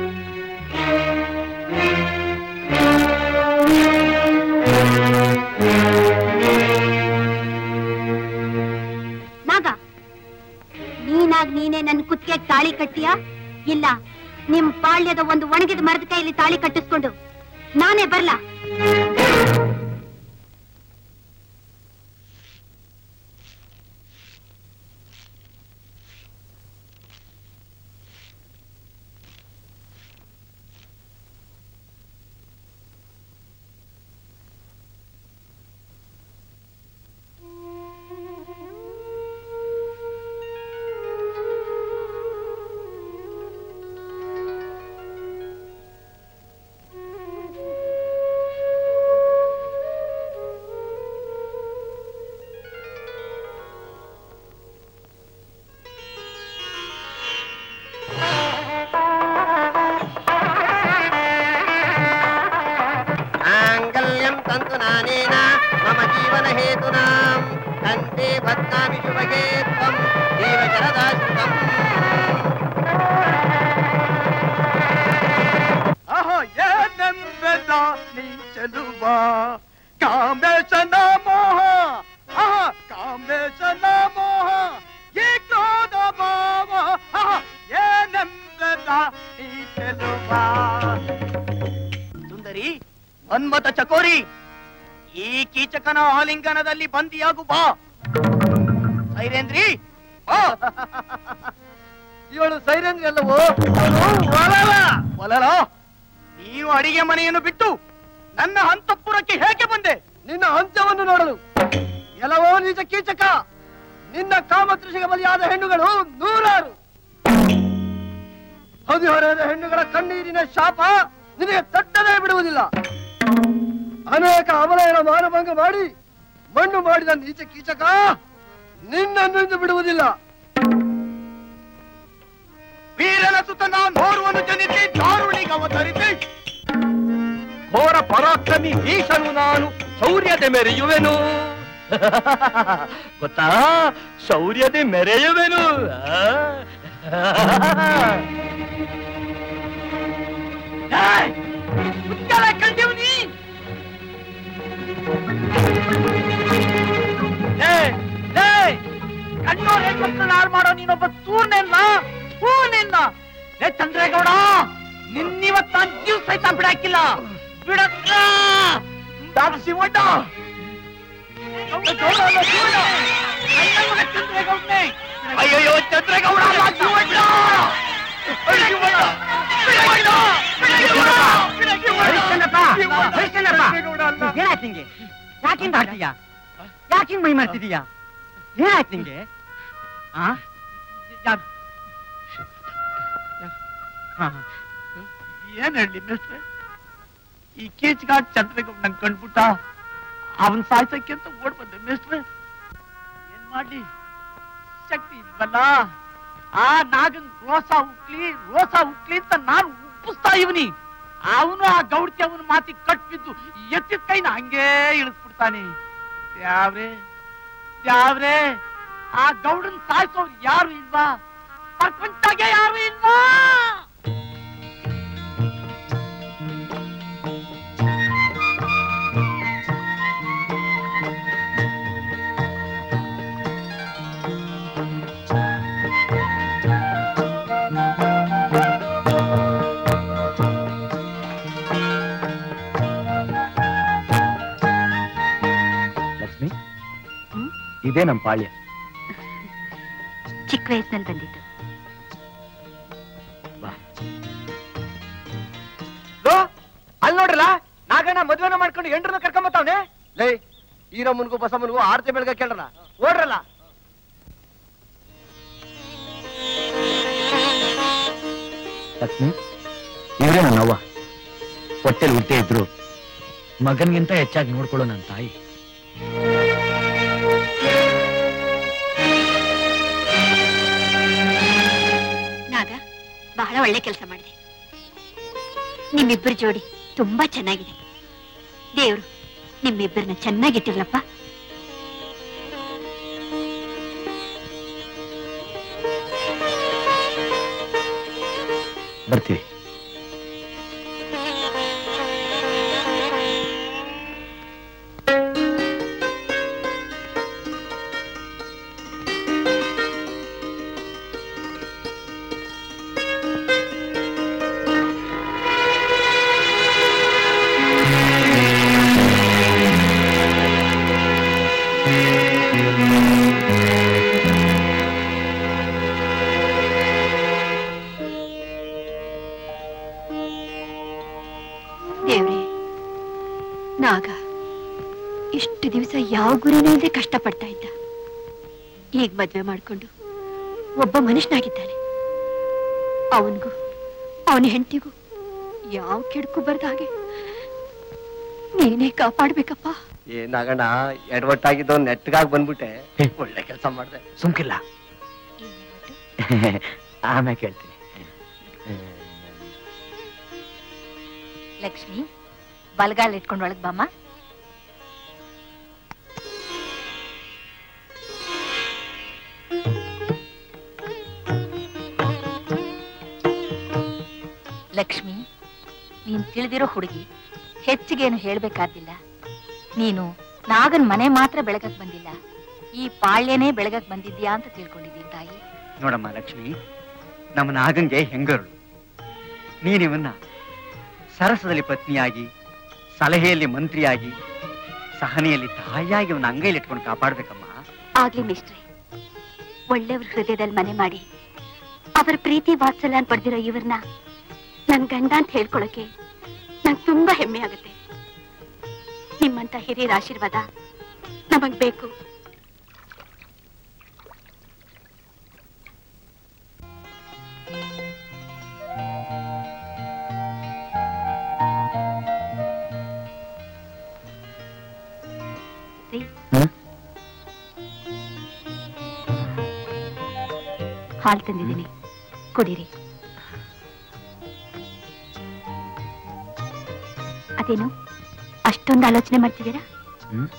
ನಾಗ ನೀನಾಗ್ ನೀನೇ ನನ್ ಕುತ್ತಿಗೆ ತಾಳಿ ಕಟ್ಟಿಯಾ ಇಲ್ಲ ನಿಮ್ ಪಾಳ್ಯದ ಒಂದು ಒಣಗಿದ ಮರದ ಕೈಯಲ್ಲಿ ತಾಳಿ ಕಟ್ಟಿಸ್ಕೊಂಡು ನಾನೇ ಬರ್ಲಾ माङ्गल्यं तन्तु नानेन मम जीवनहेतूनां कण्ठे बध्नामि शुभगे त्वं जीवशरदाश्रितम् ಆಹಾ ಏನೆಂಬೆದ ನೀ ಚೆಲುವ ಕಾಮೇಶನ ಮೋಹ ಆಹಾ ಕಾಮೇಶನ ಮೋಹ ಈ ಕ್ರೋಧ ಭಾವ ಆಹಾ ಏನೆಂಬೆದ ನೀ ಚೆಲುವ ಸುಂದರಿ ಮನ್ಮತ ಚಕೋರಿ ಈ ಕೀಚಕನ ಆಲಿಂಗನದಲ್ಲಿ ಬಂದಿಯಾಗು ಬಾ ಸೈರೇಂದ್ರಿ ಬಾ ಇವಳು ಸೈರನ್ಗಲ್ಲವೋ ಒಲಲ ಒಲಲ ನೀನು ಅಡಿಗೆ ಮನೆಯನ್ನು ಬಿಟ್ಟು ನನ್ನ ಅಂತಃಪುರಕ್ಕೆ ಹೇಗೆ ಬಂದೆ ನಿನ್ನ ಅಂತ್ಯವನ್ನು ನೋಡಲು ಎಲ್ಲವೋ ನೀಚ ಕೀಚಕ ನಿನ್ನ ಕಾಮತೃಷಿಗೆ ಬಲಿಯಾದ ಹೆಣ್ಣುಗಳು ನೂರಾರು ಹದಿಹರೆಯದ ಹೆಣ್ಣುಗಳ ಕಣ್ಣೀರಿನ ಶಾಪ ನಿನಗೆ ತಟ್ಟದೇ ಬಿಡುವುದಿಲ್ಲ ಅನೇಕ ಅಮಲೆಯರ ಮಾನಭಂಗ ಮಾಡಿ ಮಣ್ಣು ಮಾಡಿದ ನೀಚ ಕೀಚಕ ನಿನ್ನನ್ನು ಇಂದು ಬಿಡುವುದಿಲ್ಲ ವೀರನ ಸುತನ ನೋರುವನ್ನು ಜನಿಸಿ ದಾರುಣಿಗೆ ಅವತರಿಸಿ ಘೋರ ಪರಾಕ್ರಮಿ ಈಶನು ನಾನು ಶೌರ್ಯದ ಮೆರೆಯುವೆನು ಗೊತ್ತಾ ಶೌರ್ಯತೆ ಮೆರೆಯುವೆನು ಆ? ಏಯ್! ಮುತ್ಯಾಲ ಕಂಡಿವ್ನಿ ಏಯ್! ಏಯ್! ಕಣ್ಣೋರ್ ಹೆಣ್ಮಕ್ಳನ್ನ ಹಾಳು ಮಾಡೋ ನೀನೊಬ್ಬ ತೂರ್ನೆಲ್ಲ ಹೂನೆಲ್ಲ ಏ ಚಂದ್ರೇಗೌಡ ನಿನ್ನಿವತ್ ನಾನ್ ಜೀವ ಸಹಿತ ಬಿಡಾಕಿಲ್ಲ ಬಿಡಕ್ಕ ಡಾಕ್ಟರ್ ಶಿವಣ್ಣ ಅಯ್ಯಯ್ಯೋ ಚಂದ್ರೇಗೌಡ ಅಲ್ಲ, ಶಿವಣ್ಣ! ಅಯ್ಯೋ, ಶಿವಣ್ಣ! ಶಿವಣ್ಣ! ಏನಾಯ್ತು ನಿಂಗೆ ಯಾಕಿಂದ ಆಡ್ತೀಯಾ ಯಾಕಿಂಗ್ ಮೈ ಮಾಡ್ತಿದೀಯಾ ಏನಾಯ್ತು ನಿಂಗೆ ಆ ಯಾ- ಯಾ- ಹಾ, ಹಾ. ಏನ್ ಹೇಳಿ ಮಿಸ್ಟ್ರೆ ಈ ಕೀಚ್ಗಾಡ್ ಚಂದ್ರಗೌಡ ನಂಗೆ ಕಂಡ್ಬಿಟ್ಟ ಅವನ್ ಸಾಯ್ಸಕ್ಕೆ ಅಂತ ಓಡ್ ಬಂದೆ ಮಿಸ್ಟ್ರೆ ಏನ್ ಮಾಡ್ಲಿ ಶಕ್ತಿ ಇಲ್ವಲ್ಲ ಆ ನಾಗನ್ ರೋಸ ಉಕ್ಲಿ ರೋಸ ಉಕ್ಲಿ ಅಂತ ನಾನು ಉಪ್ಪಿಸ್ತಾ ಇವನಿ ಅವನು ಆ ಗೌಡ್ತಿ ಅವನ ಮಾತಿ ಕಟ್ಬಿದ್ದು ಎತ್ತಿದ ಕೈನ ಹಂಗೇ ಇಳಿಸ್ಬಿಡ್ತಾನೆ ಯಾವ್ರೆ ಯಾವ್ರೆ ಆ ಗೌಡನ್ ಸಾಯಿಸೋರು ಯಾರು ಇಲ್ವಾ ಪ್ರಪಂಚಾಗೆ ಯಾರು ಇಲ್ವಾ ಲಕ್ಷ್ಮಿ ಇದೇ ನಮ್ಮ ಪಾಳ್ಯ ಚಿಕ್ಕ ವಯಸ್ಸಿನಲ್ಲಿ ಬಂದಿದ್ದು ಅಲ್ಲಿ ನೋಡ್ರಲ್ಲ ನಾಗಣ್ಣ ಮದ್ವೆನ ಮಾಡ್ಕೊಂಡು ಎಂಡ್ರನ್ನ ಕರ್ಕೊಂಬತ್ತವನೆ ಲೇ ಈರಮ್ಮನ್ಗೂ ಬಸಮ್ಮನ್ಗೂ ಆರತಿ ಬೆಳಗ್ಗೆ ಕೇಳ್ರಲ್ಲ ಓಡ್ರಲ್ಲ ಲಕ್ಷ್ಮಿ ಇವರೇ ನನ್ನವ್ವ ಹೊಟ್ಟೆಲ್ ಹುಟ್ಟೆ ಇದ್ರು ಮಗನ್ಗಿಂತ ಹೆಚ್ಚಾಗಿ ನೋಡ್ಕೊಳ್ಳೋ ನನ್ನ ತಾಯಿ ನಾಗ ಬಹಳ ಒಳ್ಳೆ ಕೆಲಸ ಮಾಡಿದೆ ನಿಮ್ಮಿಬ್ಬರ ಜೋಡಿ ತುಂಬಾ ಚೆನ್ನಾಗಿದೆ ದೇವ್ರು ನಿಮ್ಮಿಬ್ಬರನ್ನ ಚೆನ್ನಾಗಿಟ್ಟಿರ್ಲಪ್ಪ ಬರ್ತೀವಿ ದೇವ್ರೆ ನಾಗ ಇಷ್ಟು ದಿವಸ ಯಾವ ಗುರಿನೂ ಇಲ್ಲದೆ ಕಷ್ಟಪಡ್ತಾ ಇದ್ದ ಈಗ ಮದ್ವೆ ಮಾಡ್ಕೊಂಡು ಒಬ್ಬ ಮನುಷ್ಯನಾಗಿದ್ದಾನೆ ಅವನಿಗೂ ಅವನ ಹೆಂಡತಿಗೂ ಯಾವ ಕೆಡುಕು ಬರ್ದ ಹಾಗೆ ನೀನೇ ಕಾಪಾಡ್ಬೇಕಪ್ಪ ಏ ನಾಗಣ್ಣ ಎಡವಟ್ಟಾಗಿದ್ದು ನೆಟ್ಗಾಗಿ ಬಂದ್ಬಿಟ್ಟೆ ಒಳ್ಳೆ ಕೆಲಸ ಮಾಡ್ದೆ ಸುಮ್ಕಿಲ್ಲ ಆಮೇಲೆ ಕೇಳ್ತೀನಿ ಲಕ್ಷ್ಮಿ ಬಲಗಾಲ ಇಟ್ಕೊಂಡು ಒಳಗ್ ಬಾಮ್ಮ ಲಕ್ಷ್ಮಿ ನೀನ್ ತಿಳಿದಿರೋ ಹುಡುಗಿ ಹೆಚ್ಚಿಗೇನು ಹೇಳ್ಬೇಕಾದಿಲ್ಲ ನೀನು ನಾಗನ್ ಮನೆ ಮಾತ್ರ ಬೆಳಗಕ್ ಬಂದಿಲ್ಲ ಈ ಪಾಳ್ಯನೇ ಬೆಳಗಕ್ ಬಂದಿದ್ಯಾ ಅಂತ ತಿಳ್ಕೊಂಡಿದ್ದೀನಿ ತಾಯಿ ನೋಡಮ್ಮ ಲಕ್ಷ್ಮಿ ನಮ್ಮ ನಾಗಂಗೆ ಹೆಂಗರುಳು ನೀನಿವನ್ನ ಸರಸದಲ್ಲಿ ಪತ್ನಿಯಾಗಿ ಸಲಹೆಯಲ್ಲಿ ಮಂತ್ರಿಯಾಗಿ ಸಹನೆಯಲ್ಲಿ ತಾಯಿಯಾಗಿ ಅವನ ಅಂಗೈಲಿ ಇಟ್ಕೊಂಡು ಕಾಪಾಡ್ಬೇಕಮ್ಮ ಆಗ್ಲಿ ಮಿಸ್ಟ್ರೆ ಒಳ್ಳೆಯವ್ರ ಹೃದಯದಲ್ಲಿ ಮನೆ ಮಾಡಿ ಅವರ ಪ್ರೀತಿ ವಾತ್ಸಲ್ಯ ಪಡೆದಿರೋ ಇವ್ರನ್ನ ನನ್ ಗಂಡ ಅಂತ ಹೇಳ್ಕೊಳಕ್ಕೆ ನಂಗೆ ತುಂಬಾ ಹೆಮ್ಮೆ ಆಗುತ್ತೆ ನಿಮ್ಮಂತ ಹಿರಿಯರ ಆಶೀರ್ವಾದ ನಮಗ್ ಬೇಕು ರೀ ಹ್ಮ್? ಹಾಲು ತಂದಿದ್ದೀನಿ ಕುಡೀರಿ ಅದೇನು ಅಷ್ಟೊಂದು ಆಲೋಚನೆ ಮಾಡ್ತಿದ್ದೀರಾ ಹ್ಮ್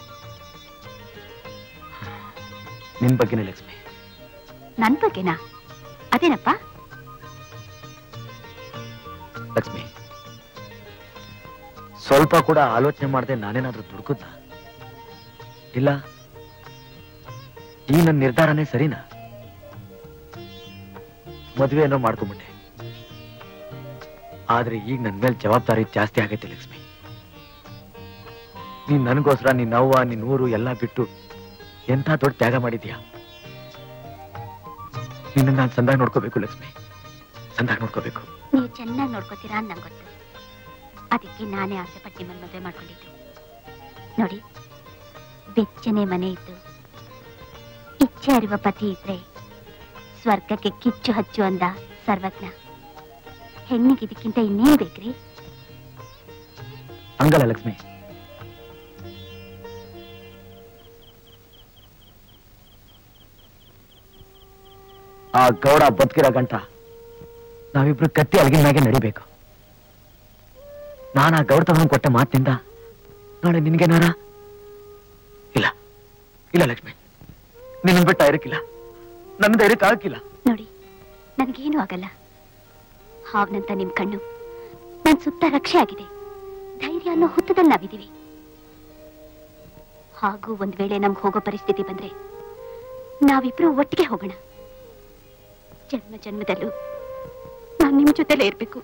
ನಿನ್ ಬಗ್ಗೆನೇ ಲಕ್ಷ್ಮಿ ನನ್ ಬಗ್ಗೆನಾ ಅದೇನಪ್ಪ ಲಕ್ಷ್ಮಿ ಸ್ವಲ್ಪ ಕೂಡ ಆಲೋಚನೆ ಮಾಡದೆ ನಾನೇನಾದ್ರೂ ದುಡ್ಕುದ್ನ ಇಲ್ಲ ಈ ನನ್ನ ನಿರ್ಧಾರನೇ ಸರಿನಾ ಮದುವೆ ಏನೋ ಮಾಡ್ಕೊಂಬಿಟ್ಟೆ ಆದ್ರೆ ಈಗ ನನ್ ಮೇಲೆ ಜವಾಬ್ದಾರಿ ಜಾಸ್ತಿ ಆಗೈತೆ ಲಕ್ಷ್ಮಿ ನೀನ್ ನನಗೋಸ್ಕರ ನಿನ್ ಅವ್ವ ನಿನ್ ಊರು ಎಲ್ಲ ಬಿಟ್ಟು ಎಂಥ ದೊಡ್ಡ ತ್ಯಾಗ ಮಾಡಿದ್ಯಾ ನಿನ್ನ ನಾನು ಸಂದಾಗ ನೋಡ್ಕೋಬೇಕು ಲಕ್ಷ್ಮಿ ಸಂದಾಗ ನೋಡ್ಕೋಬೇಕು ನೀವು ಚೆನ್ನಾಗಿ ನೋಡ್ಕೋತೀರಾ ಅಂತ ನಂಗೆ ಗೊತ್ತು ಅದಕ್ಕೆ ನಾನೇ ಆಸೆ ಪಟ್ಟು ನಿಮ್ಮನ್ನು ಮದುವೆ ಮಾಡ್ಕೊಂಡಿದ್ದು ನೋಡಿ ಬೆಚ್ಚನೆ ಮನೆ ಇದ್ದು ಇಚ್ಛೆ ಅರಿವ ಪತಿ ಇದ್ರೆ ಸ್ವರ್ಗಕ್ಕೆ ಕಿಚ್ಚು ಹಚ್ಚು ಅಂದ ಸರ್ವಜ್ಞ ಹೆಣ್ಣಿಗೆ ಇದಕ್ಕಿಂತ ಇನ್ನೇನ್ ಬೇಕ್ರಿ ಹಂಗಲ್ಲ ಲಕ್ಷ್ಮಿ ಆ ಗೌಡ ಬದುಕಿರೋ ಗಂಟ ನಾವಿಬ್ರು ಕತ್ತಿ ಅಳಗಿನಾಗೆ ನಡಿಬೇಕು ನಾನು ಆ ಗೌಡ ಕೊಟ್ಟ ಮಾತಿಂದ ನಾಳೆ ನಿನ್ಗೇನಾರ ಇಲ್ಲ ಇಲ್ಲ ಲಕ್ಷ್ಮಿ ನಿನ್ನ ಬಿಟ್ಟ ಇರಕ್ಕಿಲ್ಲ ನನ್ನ ಧೈರ್ಯಕ್ಕೆ ಆಗಕ್ಕಿಲ್ಲ ನೋಡಿ ನನಗೇನು ಆಗಲ್ಲ ಹಾವ್ನಂತ ನಿಮ್ ಕಣ್ಣು ನನ್ ಸುತ್ತ ರಕ್ಷೆ ಆಗಿದೆ ಧೈರ್ಯ ಅನ್ನೋ ಹುತ್ತದಲ್ಲಿ ನಾವಿದೀವಿ ಹಾಗೂ ಒಂದ್ ವೇಳೆ ನಮ್ಗೆ ಹೋಗೋ ಪರಿಸ್ಥಿತಿ ಬಂದ್ರೆ ನಾವಿಬ್ರು ಒಟ್ಟಿಗೆ ಹೋಗೋಣ ಜನ್ಮ ಜನ್ಮದಲ್ಲೂ ನಾನ್ ನಿಮ್ ಜೊತೆಲೇ ಇರ್ಬೇಕು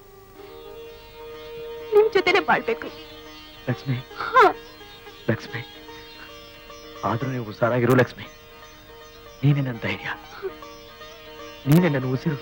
ನಿಮ್ ಜೊತೆಲೇ ಬಾಳ್ಬೇಕು ಲಕ್ಷ್ಮಿ ಹಾ ಲಕ್ಷ್ಮಿ ಆದ್ರೂ ನೀವು ಹುಷಾರಾಗಿರು ಲಕ್ಷ್ಮಿ ನೀನೇ ನನ್ನ ಧೈರ್ಯ ನೀನೇ ನನ್ನ ಉಸಿರು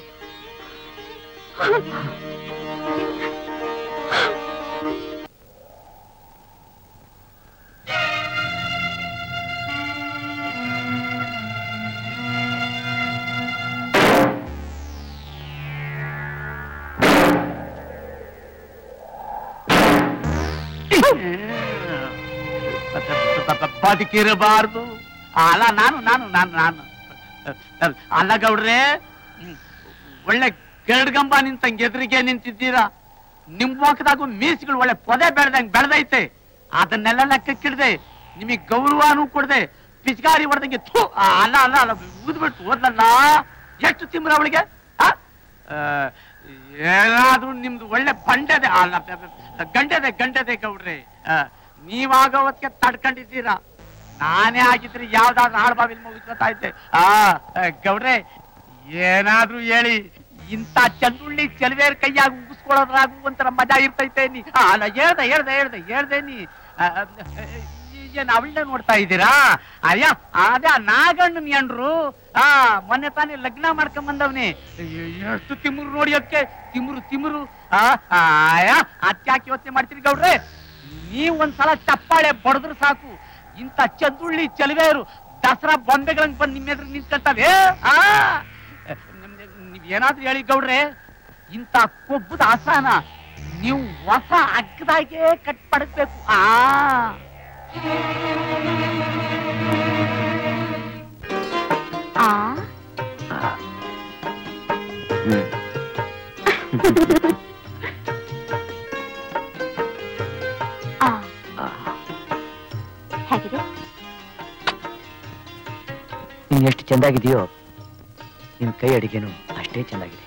ಬದುಕಿರಬಾರ್ದು ಅಲ್ಲ ನಾನು ನಾನು ನಾನು ನಾನು ಅಲ್ಲ ಗೌಡ್ರೆ ಹ್ಮ್. ಒಳ್ಳೆ ಗಂಬ ನಿಂತಂಗ್ ಎದುರಿಗೆ ನಿಂತಿದ್ದೀರಾ ನಿಮ್ ಮುಖದಾಗೂ ಮೀಸ್ಗಳು ಒಳ್ಳೆ ಪೊದೆ ಬೆಳೆದಂಗ್ ಬೆಳೆದೈತೆ ಅದನ್ನೆಲ್ಲ ಲೆಕ್ಕಕ್ಕಿಡ್ದೆ ನಿಮಗ್ ಗೌರವನೂ ಕೊಡದೆ ಪಿಚಕಾರಿ ಹೊಡೆದಂಗೆ ಥೂ ಆ, ಅಲ್ಲ ಅಲ್ಲ ಅಲ್ಲ ಊದ್ಬಿಟ್ಟು ಓದ್ಲಲ್ಲ ಎಷ್ಟು ತಿಮ್ರ ಅವಳಿಗೆ ಆ? ಆ, ಏನಾದ್ರೂ ನಿಮ್ದು ಒಳ್ಳೆ ಬಂಡೆದೆ ಅಲ್ಲ ಬ- ಬ- ಗಂಡೆದೆ ಗಂಡೆದೆ ಗೌಡ್ರೆ ಆ, ನೀವಾಗೋವತ್ಗೆ ತಡ್ಕೊಂಡಿದ್ದೀರಾ ನಾನೇ ಆಗಿದ್ರೆ ಯಾವ್ದಾದ್ರು ಆಳ್ಬಾವಿಲ್ ಮುಗಿಸ್ಕೊತಾ ಇದ್ದೆ ಆ ಆ, ಗೌಡ್ರೆ ಏನಾದ್ರೂ ಹೇಳಿ ಇಂಥ ಚಂದುಳ್ಳಿ ಚೆಲುವೇರ್ ಕೈಯಾಗ ಉಗಿಸ್ಕೊಳ್ಳೋದ್ರಾಗು ಒಂಥರ ಮಜಾ ಇರ್ತೈತೆ ನೀ ಆ, ಅಲ್ಲ ಹೇಳ್ದೆ ಹೇಳ್ದೆ ಹೇಳ್ದೆ ಹೇಳ್ದೆ ನೀ ಆ, ಆ, ಏನ್ ಅವಳನ್ನ ನೋಡ್ತಾ ಇದ್ದೀರಾ ಅಯ್ಯ ಅದೇ ಆ ನಾಗಣ್ಣನ್ ಎಂಡ್ರು ಆ ಮೊನ್ನೆ ತಾನೇ ಲಗ್ನ ಮಾಡ್ಕೊಂಡ್ ಬಂದವ್ನಿ ಎಷ್ಟು ತಿಮ್ಮರು ನೋಡಿ ಅದಕ್ಕೆ ತಿಮ್ರು ತಿಮ್ರು ಆ ಆಯ ಅತ್ಯಾಕೆ ಯೋಚನೆ ಮಾಡ್ತೀರಿ ಗೌಡ್ರೆ ನೀವ್ ಒಂದ್ಸಲ ಚಪ್ಪಾಳೆ ಬಡದ್ರು ಸಾಕು ಇಂಥ ಚಂದುಳ್ಳಿ ಚೆಲುವೆಯರು ದಸರಾ ಬೊಂಬೆಗಳಂಗ್ ಬಂದ್ ನಿಮ್ಮ ಎದುರು ನಿಂತ್ಕೊಂತವೆ ಆ ನಿಮ್ಗೆ- ನೀವ್ ಏನಾದ್ರೂ ಹೇಳಿ ಗೌಡ್ರೆ ಇಂಥ ಕೊಬ್ಬದ ಆಸಾನ ನೀವು ಹೊಸ ಅಗ್ಗದಾಗೆ ಕಟ್ ಪಡಕ್ಬೇಕು ಆ ಆ ಆ ಹೇಗಿದೆ ನೀನ್ ಎಷ್ಟು ಚೆಂದಾಗಿದೆಯೋ ನಿನ್ ಕೈ ಅಡಿಗೆನು ಅಷ್ಟೇ ಚೆಂದಾಗಿದೆ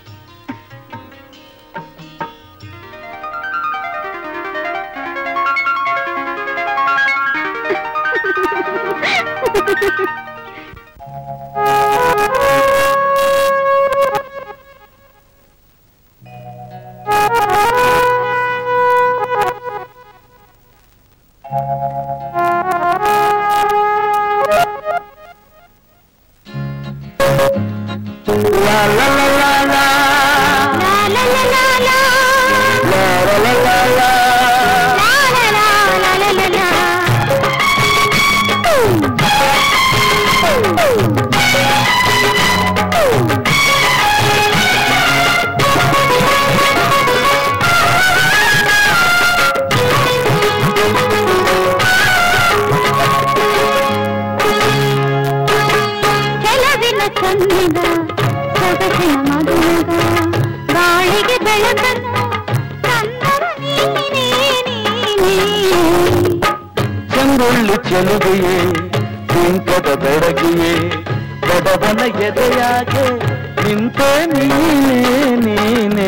ಚಂಗುಳ್ಳಿ ಚೆಲುವೆಯೇ ಬಿಂಕದ ಬೆಳಗಿಯೇ ಬಡವನ ಎದೆಯಾಗೆ ನಿಂತೆ ನೀನೇ ನೀನೇ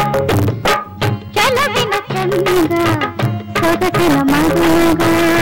ಕೆಲವಿನ ಚಂದ ಸೊಗಸಿನ ಮಗುಗ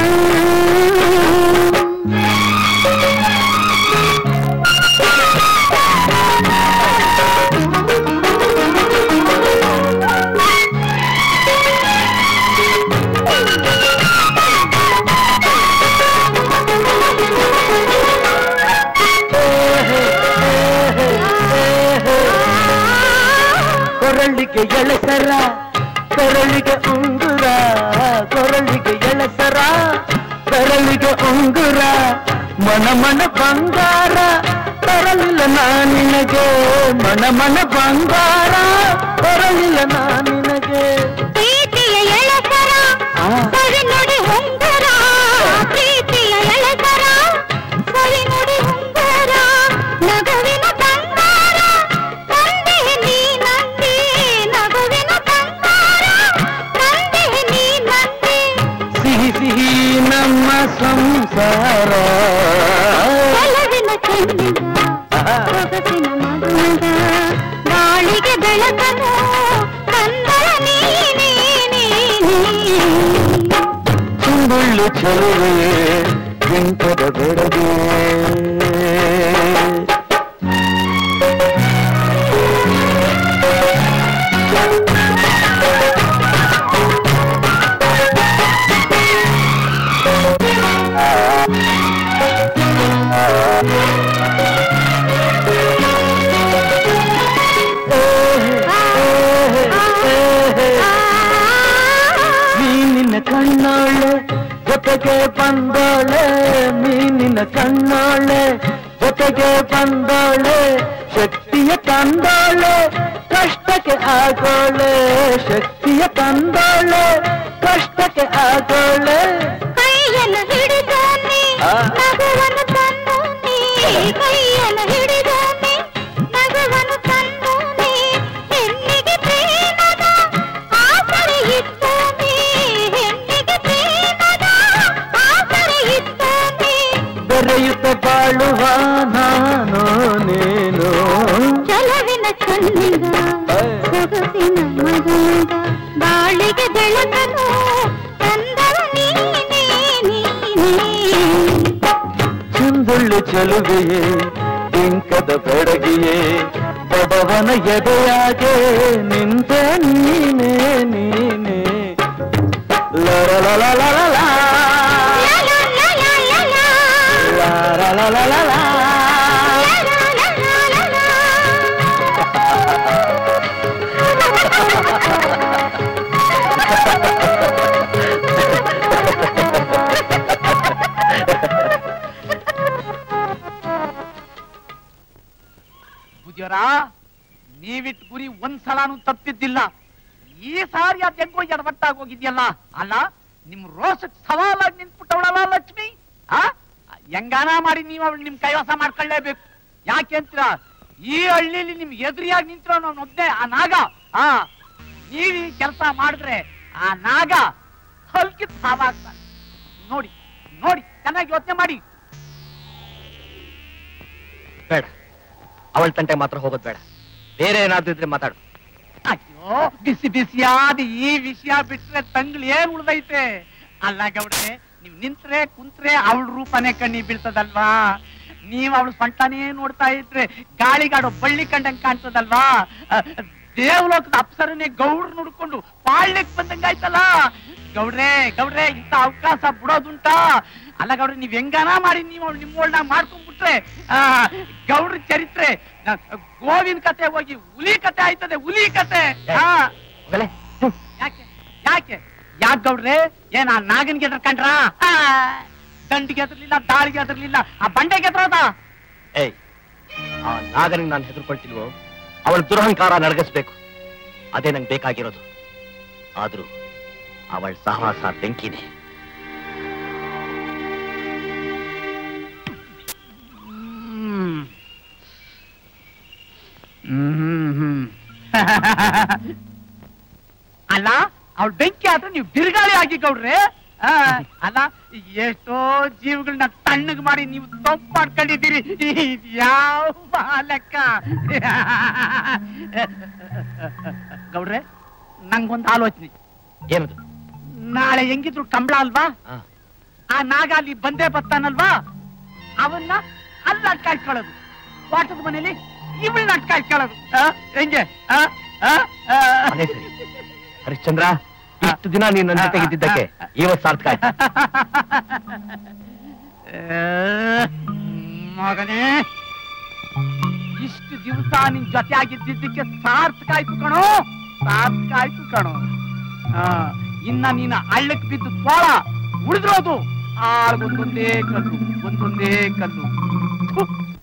ಕೊರಳಿಗೆ ಎಳೆಸರ ಕೊರಳಿಗೆ ಉಂಗುರ ಕೊರಳಿಗೆ ಎಳೆಸರ ಕೊರಳಿಗೆ ಉಂಗುರ ಮನ ಮನ ಬಂಗಾರ ತರಲಿಲ್ಲ ನಾನಿನಗೆ ಮನ ಮನ ಬಂಗಾರ ತರಲಿಲ್ಲ ನಾನಿನಗೆ ಪ್ರೀತಿಯ ಎಳಸರ ಆ. ಸವಿ ನುಡಿ ಹೊಂಗರ ಪ್ರೀತಿಯ ಎಳಸರ ಸವಿ ನುಡಿ ಹೊಂಗರ ನಗುವಿನ ಬಂಗಾರ ತಂದೆ ನೀ ನಂದಿ ನಗುವಿನ ಬಂಗಾರ ತಂದೆ ನೀ ನಂದಿ ಸಿಹಿ ಸಿಹಿ ನಮ್ಮ ಸಂಸಾರ ಕೆಲವಿನ ಚೆನ್ನಿಗ ಸೊಗಸಿನ ಮಗುಗ ಗಾಳಿಗೆ ಬೆಳಕನು ಕಂದಳ ನೀನೇ ನೀನೇ ಚುಂಬುಳ್ಳು ಚೆಲುವೆಯೇ ಬಿಂಕದ ಬೆಳಗ್ಗೆ ಮೀನಿನ ಕಣ್ಣಾಳೆ ಜೊತೆಗೆ ಬಂದೋಳೆ ಮೀನಿನ ಕಣ್ಣಾಳೆ ಜೊತೆಗೆ ಬಂದೋಳೆ ಶಕ್ತಿಯ ತಂದೋಳೆ ಕಷ್ಟಕ್ಕೆ ಆಗೋಳೆ ಶಕ್ತಿಯ ತಂದೋಳೆ ಕಷ್ಟಕ್ಕೆ ಆಗೋಳೆ ಕೈಯನ್ನು ಹಿಡಿದಾನೆ ಆ. ನಗುವನ್ನು ತಂದೋನೆ ಕೈಯನ್ನು ಹಿಡಿದಾನೆ ನಗುವನ್ನು ತಂದೋನೆ ಹೆಣ್ಣಿಗೆ ಪ್ರೇಮದ ಆಸರೆ ಇದ್ದಾನೆ ಹೆಣ್ಣಿಗೆ ಪ್ರೇಮದ ಆಸರೆ ಇದ್ದಾನೆ ಬೆರೆಯುತ್ತ ಬಾಳುವ ನಾನು ನೀನು ಚಲವಿನ ಚನ್ನಿಗ ಸೊಗಸಿನ ಮಗನಗ ಬಾಳಿಗೆ ಬೆಳಕನು ತಂದವ ನೀನೇ ನೀನೇ ಚಂದುಳ್ಳು ಚೆಲುವೆಯೇ ಬಿಂಕದ ಬೆಡಗಿಯೇ ಬಡವನ ಎದೆಯಾಗೆ ನಿಂತ ನೀನೇ ನೀನೇ ಲರಲಲಲಲಲ. ಲರಲಲಲಲ. ಬುದ್ಧಿಯವರ ನೀವಿಟ್ ಗುರಿ ಒಂದ್ಸಲಾನು ತಪ್ಪಿದ್ದಿಲ್ಲ ಈ ಸಾರಿ ಅದ್ ಹೆಂಗೋ ಎಡವಟ್ಟಾಗಿ ಹೋಗಿದ್ಯಲ್ಲ ಅಲ್ಲ ನಿಮ್ ರೋಸಕ್ ಸವಾಲಾಗಿ ನಿಂತ್ಬಿಟ್ಟವಳಲ್ಲ ಲಕ್ಷ್ಮಿ ಆ ಹೆಂಗಾನ ಮಾಡಿ ನೀವು ಅವಳು ನಿಮ್ ಕೈವಸ ಮಾಡ್ಕೊಳ್ಳೇಬೇಕು ಯಾಕೆ ಅಂತೀರ ಈ ಹಳ್ಳಿಲಿ ನಿಮ್ ಎದುರಿಯಾಗಿ ನಿಂತಿರೋ ನಾನು ಒಬ್ನೇ ಆ ನಾಗ ಆ ನೀವ್ ಈ ಕೆಲಸ ಮಾಡಿದ್ರೆ ಆ ನಾಗ ಹಲ್ಕಿತ್ ಸಾವಾಗ್ತಾನೆ ನೋಡಿ ನೋಡಿ ಚೆನ್ನಾಗಿ ಯೋಚನೆ ಮಾಡಿ ಬೇಡ ಅವಳ ತಂಟೆ ಮಾತ್ರ ಹೋಗೋದು ಬೇಡ ಬೇರೆ ಏನಾದ್ರೂ ಇದ್ರೆ ಮಾತಾಡು ಅಯ್ಯೋ ಬಿಸಿ ಬಿಸಿಯಾದ ಈ ವಿಷಯ ಬಿಟ್ರೆ ತಂಗ್ಳು ಏನ್ ಉಳ್ದೈತೆ ಅಲ್ಲ ಗೌಡ್ರೆ ನೀವ್ ನಿಂತ್ರೆ ಕುಂತ್ರೆ ಅವಳ ರೂಪನೇ ಕಣ್ಣಿ ಬೀಳ್ತದಲ್ವಾ ನೀವ್ ಅವಳು ಸೊಂಟನೇ ನೋಡ್ತಾ ಇದ್ರೆ ಗಾಳಿಗಾಡೋ ಬಳ್ಳಿ ಕಂಡಂಗ್ ಕಾಣ್ತದಲ್ವಾ ಅಹ್, ದೇವಲೋಕದ ಅಪ್ಸರನೇ ಗೌಡ್ರು ನೋಡ್ಕೊಂಡು ಪಾಳ್ಯಕ್ ಬಂದಂಗಾಯ್ತಲ್ಲ ಗೌಡ್ರೆ ಗೌಡ್ರೆ ಇಂಥ ಅವಕಾಶ ಬಿಡೋದುಂಟಾ ಅಲ್ಲ ಗೌಡ್ರೆ ನೀವ್ ಹೆಂಗಾನ ಮಾಡಿ ನೀವು ಅವ್ಳು ನಿಮ್ಮೋಳ್ನ ಮಾಡ್ಕೊಂಡ್ಬಿಟ್ರೆ ಆ ಗೌಡ್ರ ಚರಿತ್ರೆ ಆ, ಗೋವಿನ ಕತೆ ಹೋಗಿ ಹುಲಿ ಕತೆ ಆಯ್ತದೆ ಹುಲಿ ಕತೆ ಆ, ಹೋಗಲೇ ಯಾಕೆ ಯಾಕೆ ಯಾಕೆ ಗೌಡ್ರೆ ಏನ್ ಆ ನಾಗನ್ಗೆ ಎದ್ರಕಂಡ್ರ ದಂಡಿಗೆ ಎದ್ರಲಿಲ್ಲ ದಾಳಿಗೆ ಎದ್ರಲಿಲ್ಲ ಆ ಬಂಡೆಗೆ ಎದ್ರದ ಏಯ್ ಆ ನಾಗನಿಗೆ ನಾನು ಹೆದರ್ಕೊಳ್ತಿಲ್ವೋ ಅವಳ ದುರಹಂಕಾರ ನಡಗಿಸ್ಬೇಕು ಅದೇ ನಂಗೆ ಬೇಕಾಗಿರೋದು ಆದ್ರೂ ಅವಳ ಸಹವಾಸ ಬೆಂಕಿನೇ ಅಲ್ಲ ಅವ್ಳ ಬೆಂಕಿ ಆದ್ರೆ ನೀವು ಬಿರುಗಾಳಿ ಆಗಿ ಗೌಡ್ರೆ ಆ, ಅಲ್ಲ ಎಷ್ಟೋ ಜೀವಗಳನ್ನ ತಣ್ಣಗ್ ಮಾಡಿ ನೀವು ತಪ್ಪು ಮಾಡ್ಕೊಂಡಿದ್ದೀರಿ ಇದ್ ಯಾವ ಲೆಕ್ಕ ಗೌಡ್ರೆ ನಂಗೊಂದು ಆಲೋಚನೆ ಏನದು ನಾಳೆ ಹೆಂಗಿದ್ರು ಕಂಬಳ ಅಲ್ವಾ ಆ. ಆ ನಾಗ ಅಲ್ಲಿ ಬಂದೇ ಬರ್ತಾನಲ್ವಾ ಅವನ್ನ ಅಲ್ಲಿ ಅಟ್ಕಾಯಿಸ್ಕೊಳ್ಳೋದು ವಾಟದ ಮನೇಲಿ ಇವಳನ್ನ ಅಟ್ಕಾಯಿಸ್ಕೊಳ್ಳೋದು ಆ? ಹೆಂಗೆ ಆ? ಆ? ಆ? ಅದೇ ಸರಿ ಹರಿಶ್ಚಂದ್ರ ಇಷ್ಟು ದಿನ ನೀನ್ ನನ್ನ ಜೊತೆಗಿದ್ದಕ್ಕೆ ಇವತ್ ಸಾರ್ಥಕ ಆಯ್ತು ಆ, ಮಗನೇ ಇಷ್ಟು ದಿವಸ ನಿನ್ ಜೊತೆ ಆಗಿದ್ದಿದ್ದಕ್ಕೆ ಸಾರ್ಥಕ ಆಯ್ತು ಕಣೋ ಸಾರ್ಥಕ ಆಯ್ತು ಕಣೋ ಆ, ಇನ್ನ ನೀನ ಹಳ್ಳಕ್ ಬಿದ್ದು ತೋಳ ಉಳಿದ್ರೋದು ಆಳ್ಗೊಂದೊಂದೇ ಕಲ್ಲು ಒಂದೊಂದೇ ಕಲ್ಲು ಥು.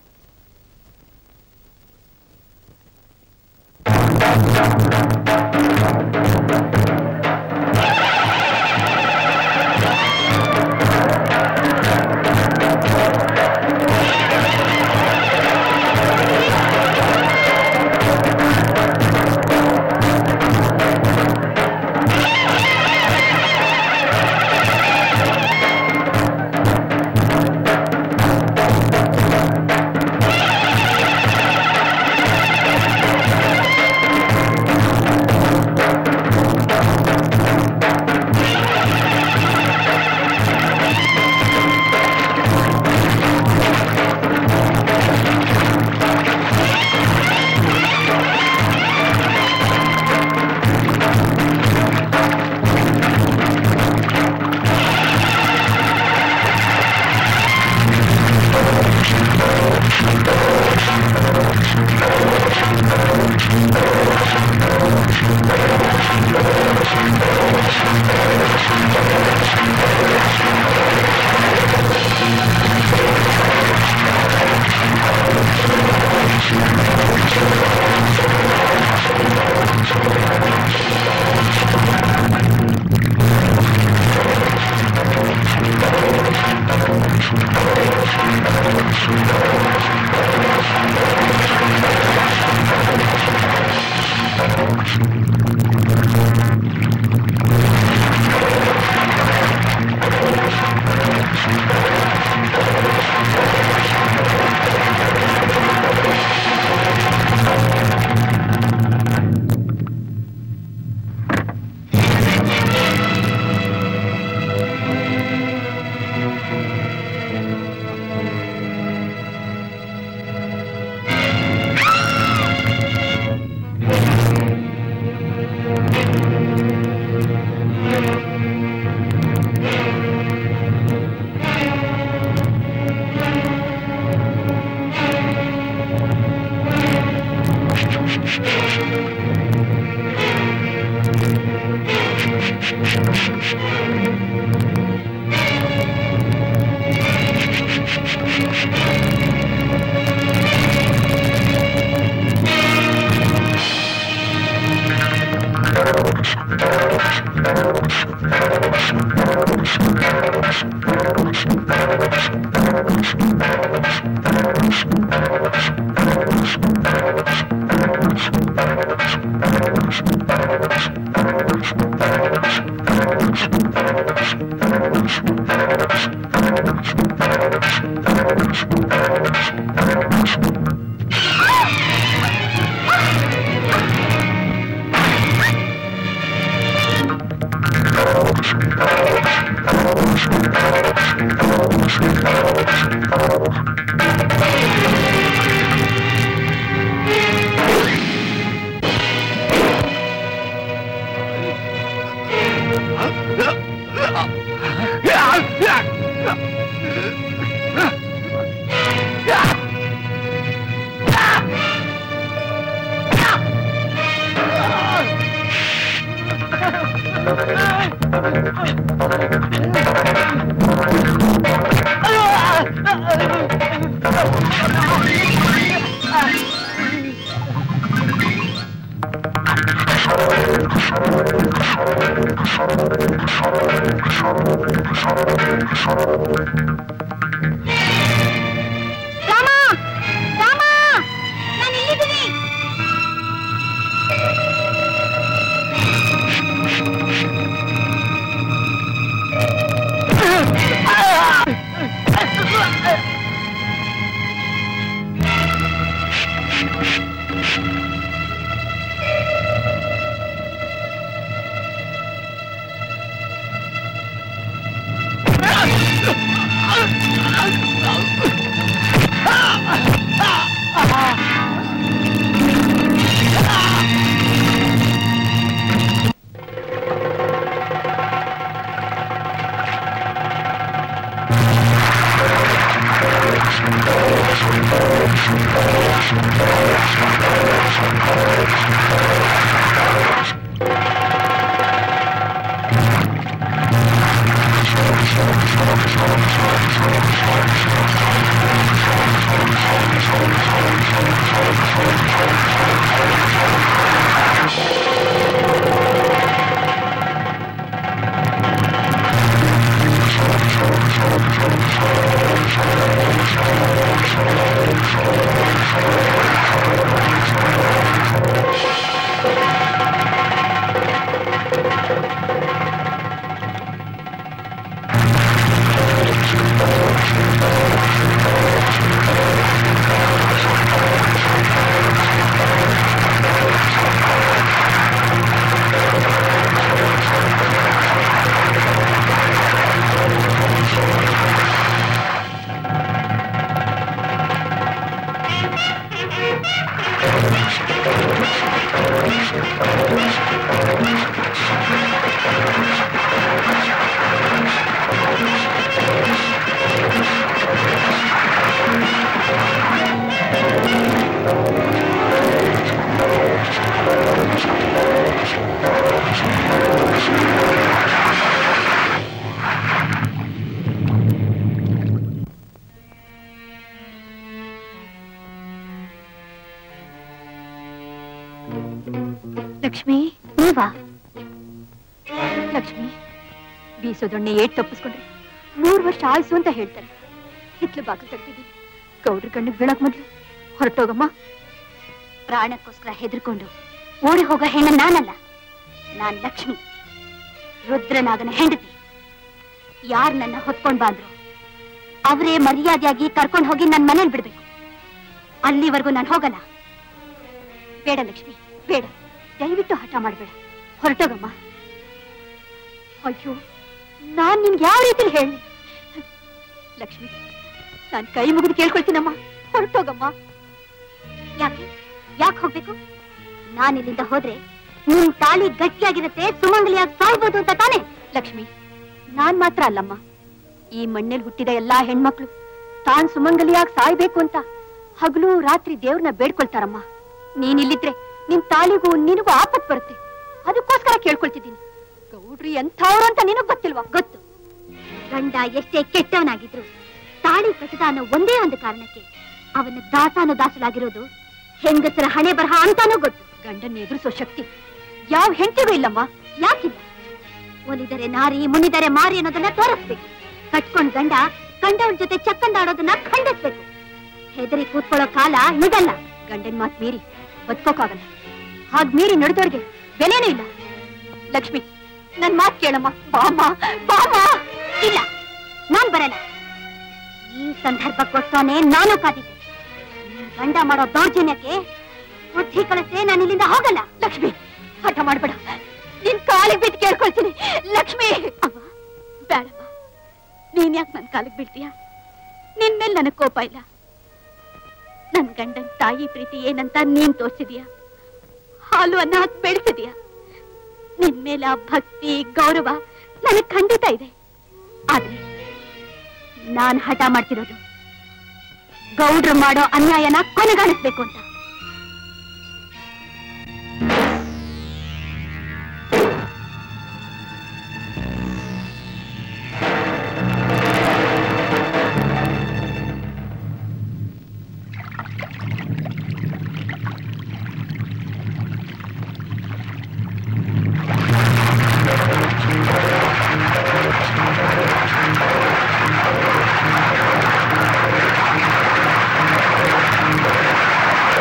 ರಾಮ ರಾಮ ನಾನು ಇಲ್ಲಿದ್ದೀನಿ ಲಕ್ಷ್ಮಿ ನೀವಾ ಲಕ್ಷ್ಮಿ ಬೀಸೋದೊಣ್ಣೆ ಏಟ್ ತಪ್ಪಿಸ್ಕೊಂಡ್ರೆ ಮೂರ್ ವರ್ಷ ಆಯ್ಸು ಅಂತ ಹೇಳ್ತಾರೆ ಹಿತ್ಲು ಬಾಗಿಲು ತಗ್ತಿದ್ದೀನಿ ಗೌಡ್ರ ಕಣ್ಣಿಗೆ ಬೀಳಕ್ ಮೊದ್ಲು ಹೊರಟೋಗಮ್ಮ ಪ್ರಾಣಕ್ಕೋಸ್ಕರ ಹೆದರ್ಕೊಂಡು ಓಡಿ ಹೋಗೋ ಹೆಣ್ಣ ನಾನಲ್ಲ ನಾನ್ ಲಕ್ಷ್ಮಿ ರುದ್ರನಾಗನ ಹೆಂಡತಿ ಯಾರ್ ನನ್ನ ಹೊತ್ಕೊಂಡ್ ಬಂದ್ರು ಅವರೇ ಮರ್ಯಾದೆಯಾಗಿ ಕರ್ಕೊಂಡು ಹೋಗಿ ನನ್ ಮನೇಲಿ ಬಿಡ್ಬೇಕು ಅಲ್ಲಿವರೆಗೂ ನಾನು ಹೋಗಲ್ಲ ಬೇಡ ಲಕ್ಷ್ಮಿ ಬೇಡ ದಯವಿಟ್ಟು ಹಠ ಮಾಡಬೇಡ ಹೊರಟೋಗಮ್ಮ ಅಯ್ಯೋ ನಾನ್ ನಿನ್ಗೆ ಯಾವ ರೀತಿಲಿ ಹೇಳಿ ಲಕ್ಷ್ಮಿ ನಾನ್ ಕೈ ಮುಗಿದು ಕೇಳ್ಕೊಳ್ತೀನಮ್ಮ ಹೊರಟೋಗಮ್ಮ ಯಾಕೆ ಯಾಕೆ ಹೋಗ್ಬೇಕು ನಾನ್ ಇಲ್ಲಿಂದ ಹೋದ್ರೆ ನಿನ್ ತಾಳಿ ಗಟ್ಟಿಯಾಗಿರುತ್ತೆ ಸುಮಂಗಲಿಯಾಗಿ ಸಾಯ್ಬೋದು ಅಂತ ತಾನೆ ಲಕ್ಷ್ಮಿ ನಾನ್ ಮಾತ್ರ ಅಲ್ಲಮ್ಮ ಈ ಮಣ್ಣಲ್ಲಿ ಹುಟ್ಟಿದ ಎಲ್ಲಾ ಹೆಣ್ಮಕ್ಳು ತಾನ್ ಸುಮಂಗಲಿಯಾಗಿ ಸಾಯ್ಬೇಕು ಅಂತ ಹಗಲು ರಾತ್ರಿ ದೇವ್ರನ್ನ ಬೇಡ್ಕೊಳ್ತಾರಮ್ಮ ನೀನ್ ಇಲ್ಲಿದ್ರೆ ನಿನ್ ತಾಳಿಗೂ ನಿನಗೂ ಆಪತ್ ಬರುತ್ತೆ ಅದಕ್ಕೋಸ್ಕರ ಕೇಳ್ಕೊಳ್ತಿದ್ದೀನಿ ಗೌಡ್ರಿ ಎಂಥವ್ರು ಅಂತ ನಿನಗ್ ಗೊತ್ತಿಲ್ವಾ ಗೊತ್ತು ಗಂಡ ಎಷ್ಟೇ ಕೆಟ್ಟವನಾಗಿದ್ರು ತಾಳಿ ಕಟ್ಟದ ಅನ್ನೋ ಒಂದೇ ಒಂದು ಕಾರಣಕ್ಕೆ ಅವನ ದಾಸಾನು ದಾಸಲಾಗಿರೋದು ಹೆಂಗಸರ ಹಣೆ ಬರಹ ಅಂತಾನೂ ಗೊತ್ತು ಗಂಡನ್ನ ಎದುರಿಸೋ ಶಕ್ತಿ ಯಾವ ಹೆಂಡತಿಗೂ ಇಲ್ಲಮ್ಮ ಯಾಕಿಲ್ಲ ಒಲಿದರೆ ನಾರಿ ಮುನಿದರೆ ಮಾರಿ ಅನ್ನೋದನ್ನ ತೋರಿಸ್ಬೇಕು ಕಟ್ಕೊಂಡ್ ಗಂಡ ಕಂಡವಳ ಜೊತೆ ಚಕ್ಕಂದಾಡೋದನ್ನ ಖಂಡಿಸ್ಬೇಕು ಹೆದರಿ ಕೂತ್ಕೊಳ್ಳೋ ಕಾಲ ಇದಲ್ಲ ಗಂಡನ್ ಮಾತ್ ಮೀರಿ ಬದುಕೋಕಾಗಲ್ಲ ಹಾಗ್ ಮೀರಿ ನಡೆದೋರ್ಗೆ ಬೆಲೆನೂ ಇಲ್ಲ ಲಕ್ಷ್ಮಿ ನನ್ ಮಾತ್ ಕೇಳಮ್ಮ ಬಾಮ ಬಾಮ ಇಲ್ಲ ನಾನ್ ಬರಲ್ಲ ಈ ಸಂದರ್ಭಕ್ಕೋಸ್ಕರನೇ ನಾನು ಕಾದಿದ್ದೆ ನಿನ್ ಗಂಡ ಮಾಡೋ ದೌರ್ಜನ್ಯಕ್ಕೆ ಬುದ್ಧಿ ಕಳಿಸೆ ನಾನು ಇಲ್ಲಿಂದ ಹೋಗಲ್ಲ ಲಕ್ಷ್ಮಿ ಹಠ ಮಾಡ್ಬೇಡ ನಿನ್ ಕಾಲಿಗೆ ಬಿದ್ದು ಕೇಳ್ಕೊಳ್ತೀನಿ ಲಕ್ಷ್ಮಿ ಅವ್ವ ಬೇಡಮ್ಮ ನೀನ್ ಯಾಕೆ ನನ್ ಕಾಲಿಗೆ ಬೀಳ್ತೀಯ ನಿನ್ ಮೇಲೆ ನನಗ್ ಕೋಪ ಇಲ್ಲ ನನ್ ಗಂಡನ್ ತಾಯಿ ಪ್ರೀತಿ ಏನಂತ ನೀನ್ ತೋರ್ಸಿದೀಯ ಹಾಲು ಅನ್ನ ಹಾಕಿ ಬೆಳೆಸಿದೀಯ ನಿನ್ ಮೇಲೆ ಆ ಭಕ್ತಿ ಗೌರವ ನನಗ್ ಖಂಡಿತ ಇದೆ ಆದ್ರೆ ನಾನ್ ಹಠ ಮಾಡ್ತಿರೋದು ಗೌಡ್ರು ಮಾಡೋ ಅನ್ಯಾಯನ ಕೊನೆಗಾಣಿಸ್ಬೇಕು ಅಂತ ಆ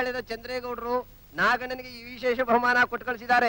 ಪಾಳ್ಯದ ಚಂದ್ರೇಗೌಡರು ನಾಗಣ್ಣನಿಗೆ ಈ ವಿಶೇಷ ಬಹುಮಾನ ಕೊಟ್ಟು ಕಳಿಸಿದ್ದಾರೆ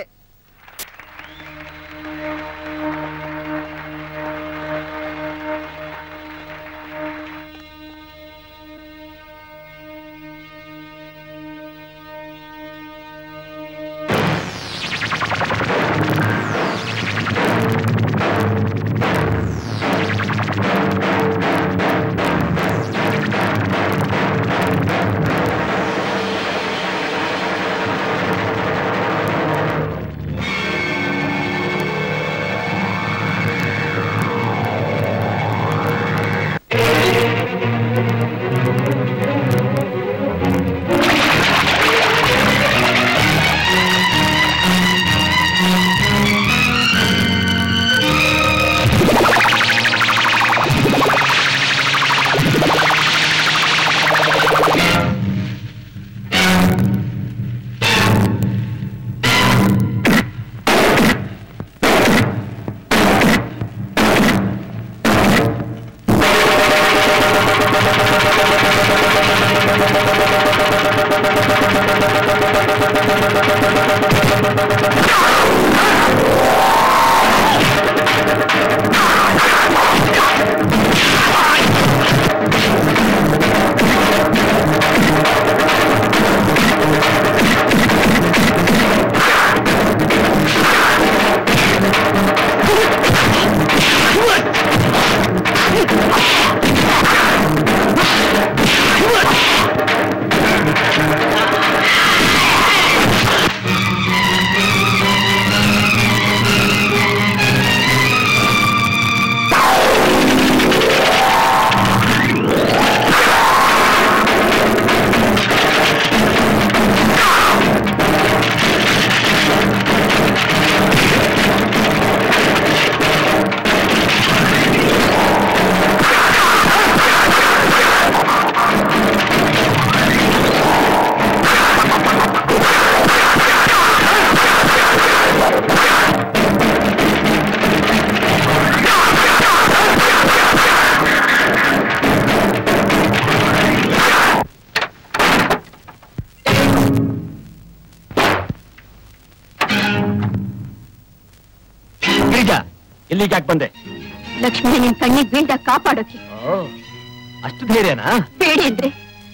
ಗಿರಿಜಾ ಇಲ್ಲಿಗೆ ಯಾಕೆ ಬಂದೆ ಲಕ್ಷ್ಮಿ ನಿನ್ ಕಣ್ಣಿಗೆ ಬೀಳ್ದ ಕಾಪಾಡೋಕೆ ಓ, ಅಷ್ಟು ಧೈರ್ಯನಾ ಬೇಡಿ ಅಂದ್ರೆ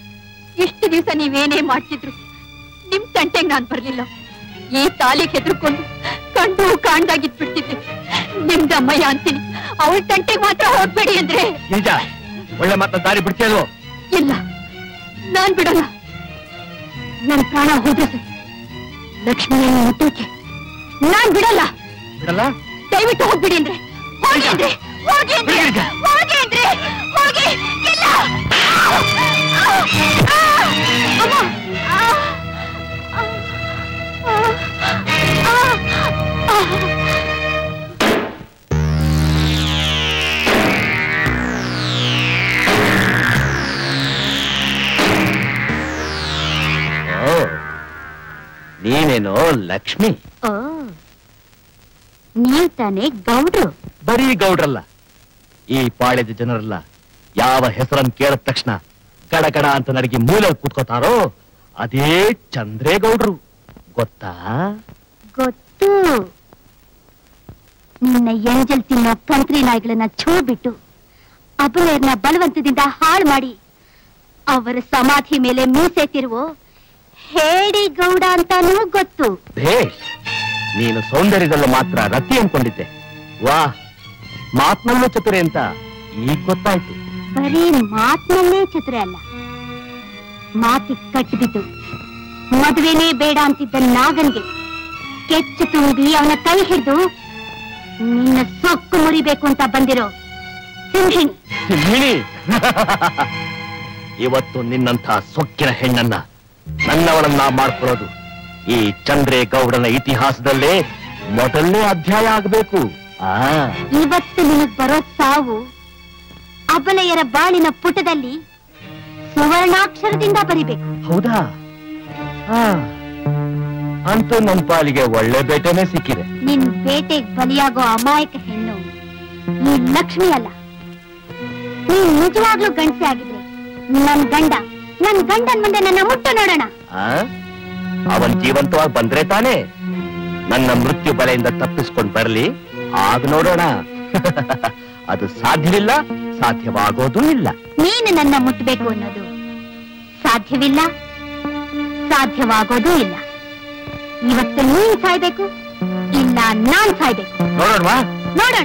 ಇಷ್ಟು ದಿವಸ ನೀವೇನೇ ಮಾಡ್ತಿದ್ರು ನಿಮ್ ತಂಟೆಗ್ ನಾನ್ ಬರ್ಲಿಲ್ಲ ಈ ತಾಲಿಗೆ ಹೆದರ್ಕೊಂಡು ಕಂಡು ಕಾಣ್ದಾಗಿದ್ ಬಿಡ್ತಿದ್ದೆ ನಿಮ್ದ ಅಮ್ಮಯ್ಯ ಅಂತೀನಿ ಅವಳ ತಂಟೆಗ್ ಮಾತ್ರ ಹೋಗ್ಬೇಡಿ ಅಂದ್ರೆ ಗಿರಿಜಾ ಒಳ್ಳೆ ಮಾತನ್ನ ದಾರಿ ಬಿಡ್ತೀಯಲ್ವೋ ಇಲ್ಲ ನಾನ್ ಬಿಡಲ್ಲ ನನ್ ಪ್ರಾಣ ಹೋದ್ರೆ ಸರಿ. ಲಕ್ಷ್ಮಿಯನ್ನು ಮುಟ್ಟೋಕೆ ನಾನ್ ಬಿಡಲ್ಲ ಬಿಡಲ್ಲ ದಯವಿಟ್ಟು ಹೋಗ್ಬಿಡಿ ಅಂದ್ರೆ ಹೋಗಿ ಅಂದ್ರೆ ಹೋಗಿ ಅಂದ್ರೆ ಬಿಡಿ. ಹೋಗಿ ಅಂದ್ರೆ ಹೋಗಿ ಇಲ್ಲ ಅಮ್ಮ ಆ, ಆ, ಆ, ಆ, ಆ. ಓ ನೀನೇನೋ ಲಕ್ಷ್ಮಿ ಓ ನೀವ್ ತಾನೇ ಗೌಡ್ರು ಬರೀ ಗೌಡ್ರಲ್ಲ ಈ ಪಾಳ್ಯದ ಜನರೆಲ್ಲ ಯಾವ ಹೆಸರನ್ನು ಕೇಳಿದ ತಕ್ಷಣ ಗಡಗಡ ಅಂತ ನಡಗಿ ಮೂಲೆ ಕೂತ್ಕೋತಾರೋ ಅದೇ ಚಂದ್ರೇಗೌಡ್ರು ಗೊತ್ತಾ ಗೊತ್ತು ನಿನ್ನ ಎಂಜಲ್ ತಿನ್ನೋ ಕಂತ್ರಿ ನಾಯಿಗಳನ್ನ ಛೂ ಬಿಟ್ಟು ಅಬಲೆಯರ್ನ ಬಲವಂತದಿಂದ ಹಾಳು ಮಾಡಿ ಅವರ ಸಮಾಧಿ ಮೇಲೆ ಮೀಸೆ ತಿರುವು ಹೇಡಿ ಗೌಡ ಅಂತಾನೂ ಗೊತ್ತು ಭೇಷ್ ನೀನು ಸೌಂದರ್ಯದಲ್ಲೂ ಮಾತ್ರ ರತಿ ಅನ್ಕೊಂಡಿದ್ದೆ ವಾ ಮಾತ್ನಲ್ಲೂ ಚತುರೆ ಅಂತ ಈಗ ಗೊತ್ತಾಯ್ತು ಬರೀ ಮಾತಿನಲ್ಲೇ ಚತುರೆ ಅಲ್ಲ ಮಾತಿಗೆ ಕಟ್ಟಿಬಿದ್ದು ಮದುವೆನೇ ಬೇಡ ಅಂತಿದ್ದ ನಾಗನ್ಗೆ ಕೆಚ್ಚು ತುಂಬಿ ಅವನ ಕೈ ಹಿಡಿದು ನಿನ್ನ ಸೊಕ್ಕು ಮುರಿಬೇಕು ಅಂತ ಬಂದಿರೋ ಸಿಂಹಿಣಿ ಸಿಂಹಿಣಿ ಇವತ್ತು ನಿನ್ನಂಥ ಸೊಕ್ಕಿನ ಹೆಣ್ಣನ್ನ ನನ್ನವಳನ್ನ ಮಾಡ್ಕೊಳ್ಳೋದು ಈ ಚಂದ್ರೇಗೌಡನ ಇತಿಹಾಸದಲ್ಲೇ ಮೊದಲನೇ ಅಧ್ಯಾಯ ಆಗಬೇಕು ಆ ಇವತ್ತು ನಿನಗ್ ಬರೋ ಸಾವು ಅಬಲೆಯರ ಬಾಳಿನ ಪುಟದಲ್ಲಿ ಸುವರ್ಣಾಕ್ಷರದಿಂದ ಬರಿಬೇಕು ಹೌದಾ ಆ, ಅಂತೂ ನಮ್ಮ ಪಾಲಿಗೆ ಒಳ್ಳೆ ಬೇಟೆನೇ ಸಿಕ್ಕಿದೆ ನಿನ್ ಬೇಟೆಗ್ ಬಲಿಯಾಗೋ ಅಮಾಯಕ ಹೆಣ್ಣು ಈ ಲಕ್ಷ್ಮಿ ಅಲ್ಲ ನೀನ್ ನಿಜವಾಗ್ಲೂ ಗಂಡಸೆ ಆಗಿದ್ರೆ ನನ್ ಗಂಡ ನನ್ ಗಂಡನ್ ಮುಂದೆ ನನ್ನ ಮುಟ್ಟು ನೋಡೋಣ ಆ? ಅವನ್ ಜೀವಂತವಾಗಿ ಬಂದ್ರೆ ತಾನೇ ನನ್ನ ಮೃತ್ಯು ಬಲೆಯಿಂದ ತಪ್ಪಿಸ್ಕೊಂಡ್ ಬರ್ಲಿ ಆಗ ನೋಡೋಣ ಅದು ಸಾಧ್ಯವಿಲ್ಲ ಸಾಧ್ಯವಾಗೋದೂ ಇಲ್ಲ ನೀನು ನನ್ನ ಮುಟ್ಟಬೇಕು ಅನ್ನೋದು ಸಾಧ್ಯವಿಲ್ಲ ಸಾಧ್ಯವಾಗೋದೂ ಇಲ್ಲ ಇವತ್ತು ನೀನ್ ಸಾಯ್ಬೇಕು ಇಲ್ಲ ನಾನ್ ಸಾಯ್ಬೇಕು ನೋಡೋಣವಾ ನೋಡೋಣ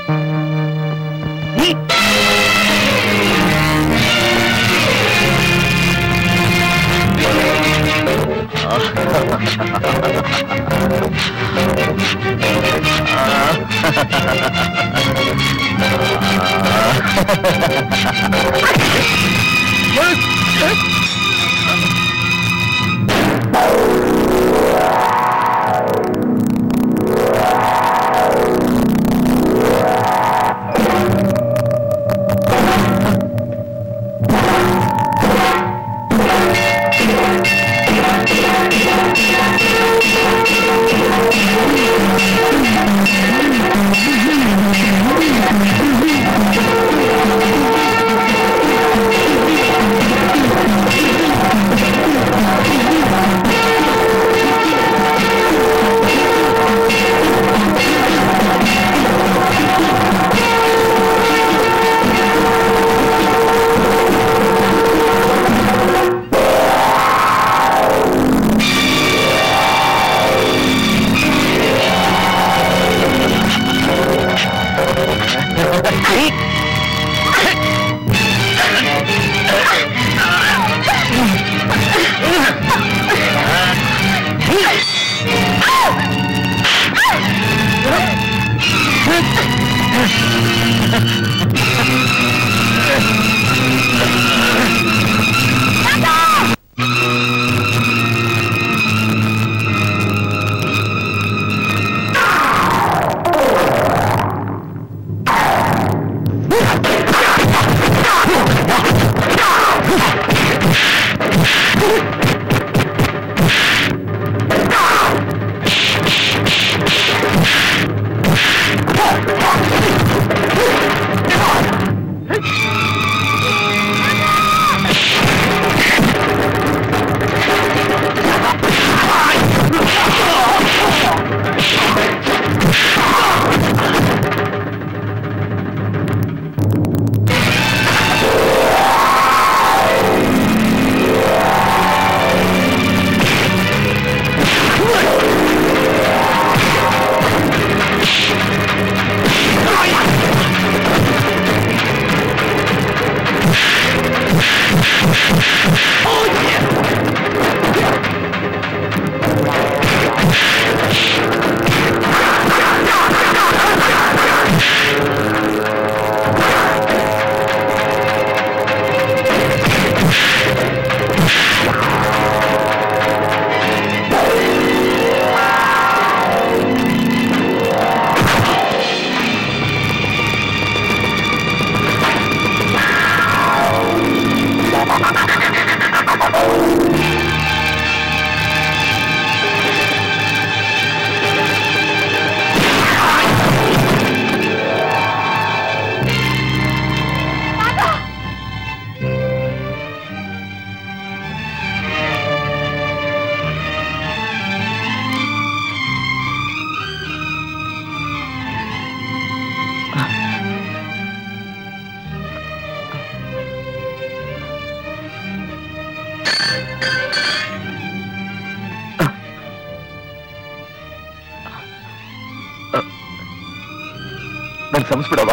ನನ್ ಕ್ಷಮಿಸ್ಬಿಡವ್ವ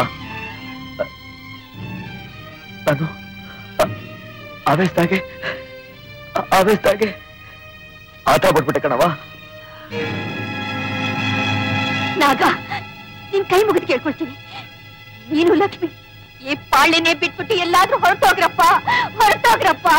ನಾನು ಆ- ಆವೇಶದಾಗೆ ಆ- ಆವೇಶದಾಗೆ ಆಟ ಬಿಟ್ಬಿಟ್ಟೆ ಕಣವ ನಾಗ ನಿನ್ ಕೈ ಮುಗಿದು ಕೇಳ್ಕೊಳ್ತೀನಿ ನೀನು ಲಕ್ಷ್ಮಿ ಈ ಪಾಳ್ಯನೇ ಬಿಟ್ಬಿಟ್ಟು ಎಲ್ಲಾದ್ರೂ ಹೊರಟೋಗ್ರಪ್ಪ ಹೊರಟೋಗ್ರಪ್ಪ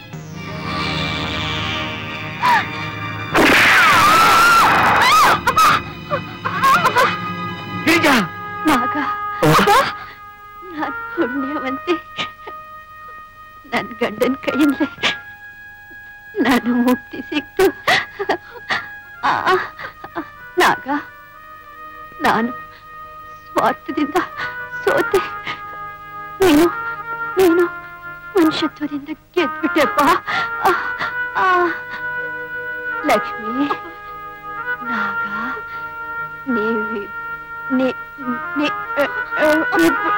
ನಾಗ ನಾನ್ ಪುಣ್ಯವಂತೆ ನನ್ ಗಂಡನ್ ಕೈಯಿಂದಲೇ ನಾನು ಮುಕ್ತಿ ಸಿಕ್ತು ಆ, ನಾಗ ನಾನು ಸ್ವಾರ್ಥದಿಂದ ಸೋತೆ ನೀನು ನೀನು ಮನುಷ್ಯತ್ವದಿಂದ ಗೆದ್ಬಿಟ್ಟೆಪ್ಪ ಆ, ಆ, ಲಕ್ಷ್ಮಿ ನಾಗ ನೀವಿ ನೀ ನೀ ಅ, ಅ, ಇಬ್ರು-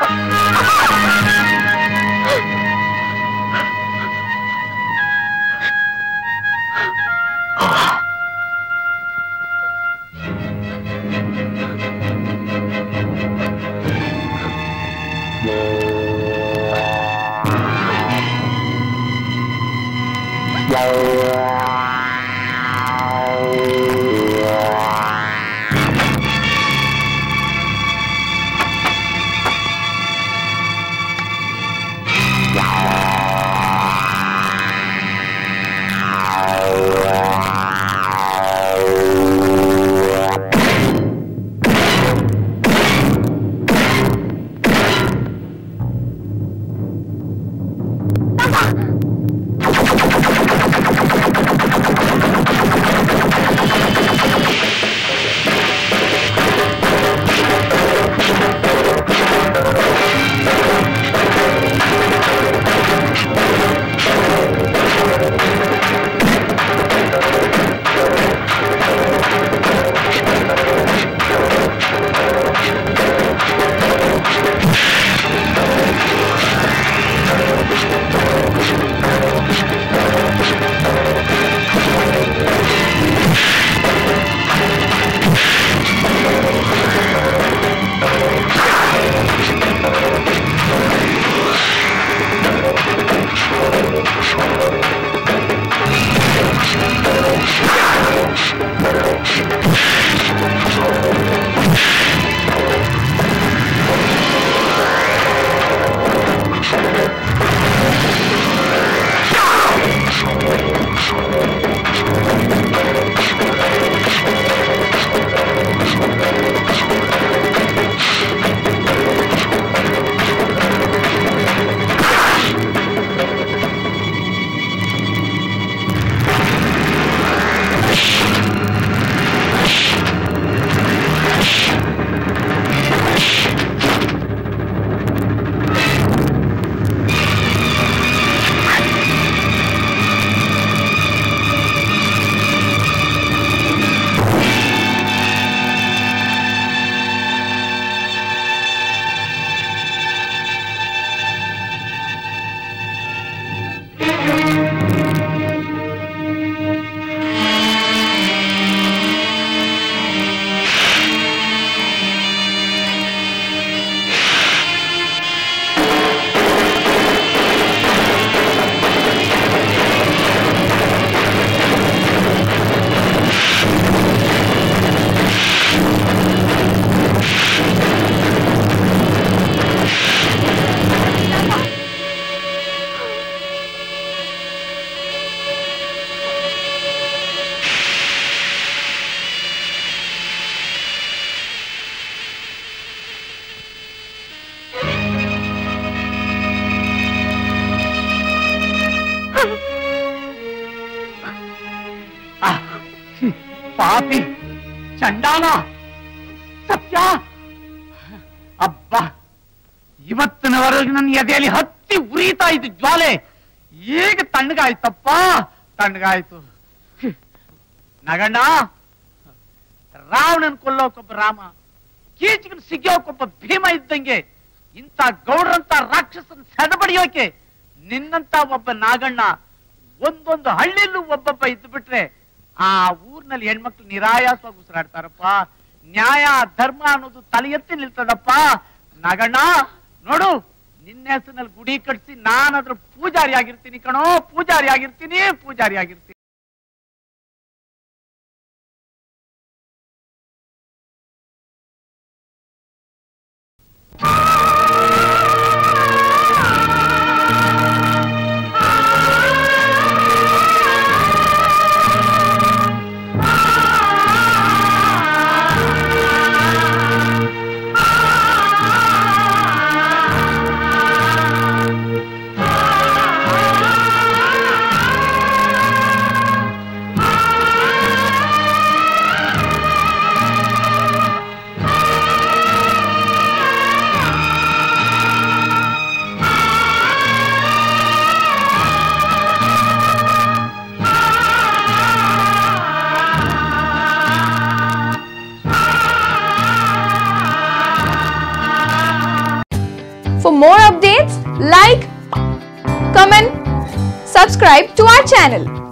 ಪಾಪಿ ಚಂಡಾಲ ಸತ್ಯ ಅಬ್ಬಾ ಇವತ್ತಿನವರೆಗೆ ನನ್ನ ಎದೆಯಲ್ಲಿ ಹತ್ತಿ ಉರಿತಾ ಇದ್ದು ಜ್ವಾಲೆ ಈಗ ತಣ್ಣಗಾಯ್ತಪ್ಪ ತಣ್ಣಗಾಯ್ತು ನಗಣ್ಣ ರಾವಣನ್ ಕೊಲ್ಲೋಕೊಬ್ಬ ರಾಮ ಕೀಚಕನ್ ಸಿಗೋಕೊಬ್ಬ ಭೀಮ ಇದ್ದಂಗೆ ಇಂಥ ಗೌಡ್ರಂತ ರಾಕ್ಷಸನ್ ಸೆದಬಡಿಯೋಕೆ ನಿನ್ನಂತ ಒಬ್ಬ ನಾಗಣ್ಣ ಒಂದೊಂದು ಹಳ್ಳಿಯಲ್ಲೂ ಒಬ್ಬೊಬ್ಬ ಇದ್ದು ಬಿಟ್ರೆ ಆ ಊರ್ನಲ್ಲಿ ಹೆಣ್ಮಕ್ಳು ನಿರಾಯಾಸವಾಗಿ ಉಸಿರಾಡ್ತಾರಪ್ಪ ನ್ಯಾಯ ಧರ್ಮ ಅನ್ನೋದು ತಲೆ ಎತ್ತಿ ನಿಲ್ತದಪ್ಪ ನಾಗಣ್ಣ ನೋಡು ನಿನ್ನ ಹೆಸರಿನಲ್ಲಿ ಗುಡಿ ಕಟ್ಸಿ ನಾನು ಅದ್ರ ಪೂಜಾರಿ ಆಗಿರ್ತೀನಿ ಕಣೋ ಪೂಜಾರಿ ಆಗಿರ್ತೀನಿ ಪೂಜಾರಿ ಆಗಿರ್ತೀನಿ ಆ more updates, like, comment, subscribe to our channel.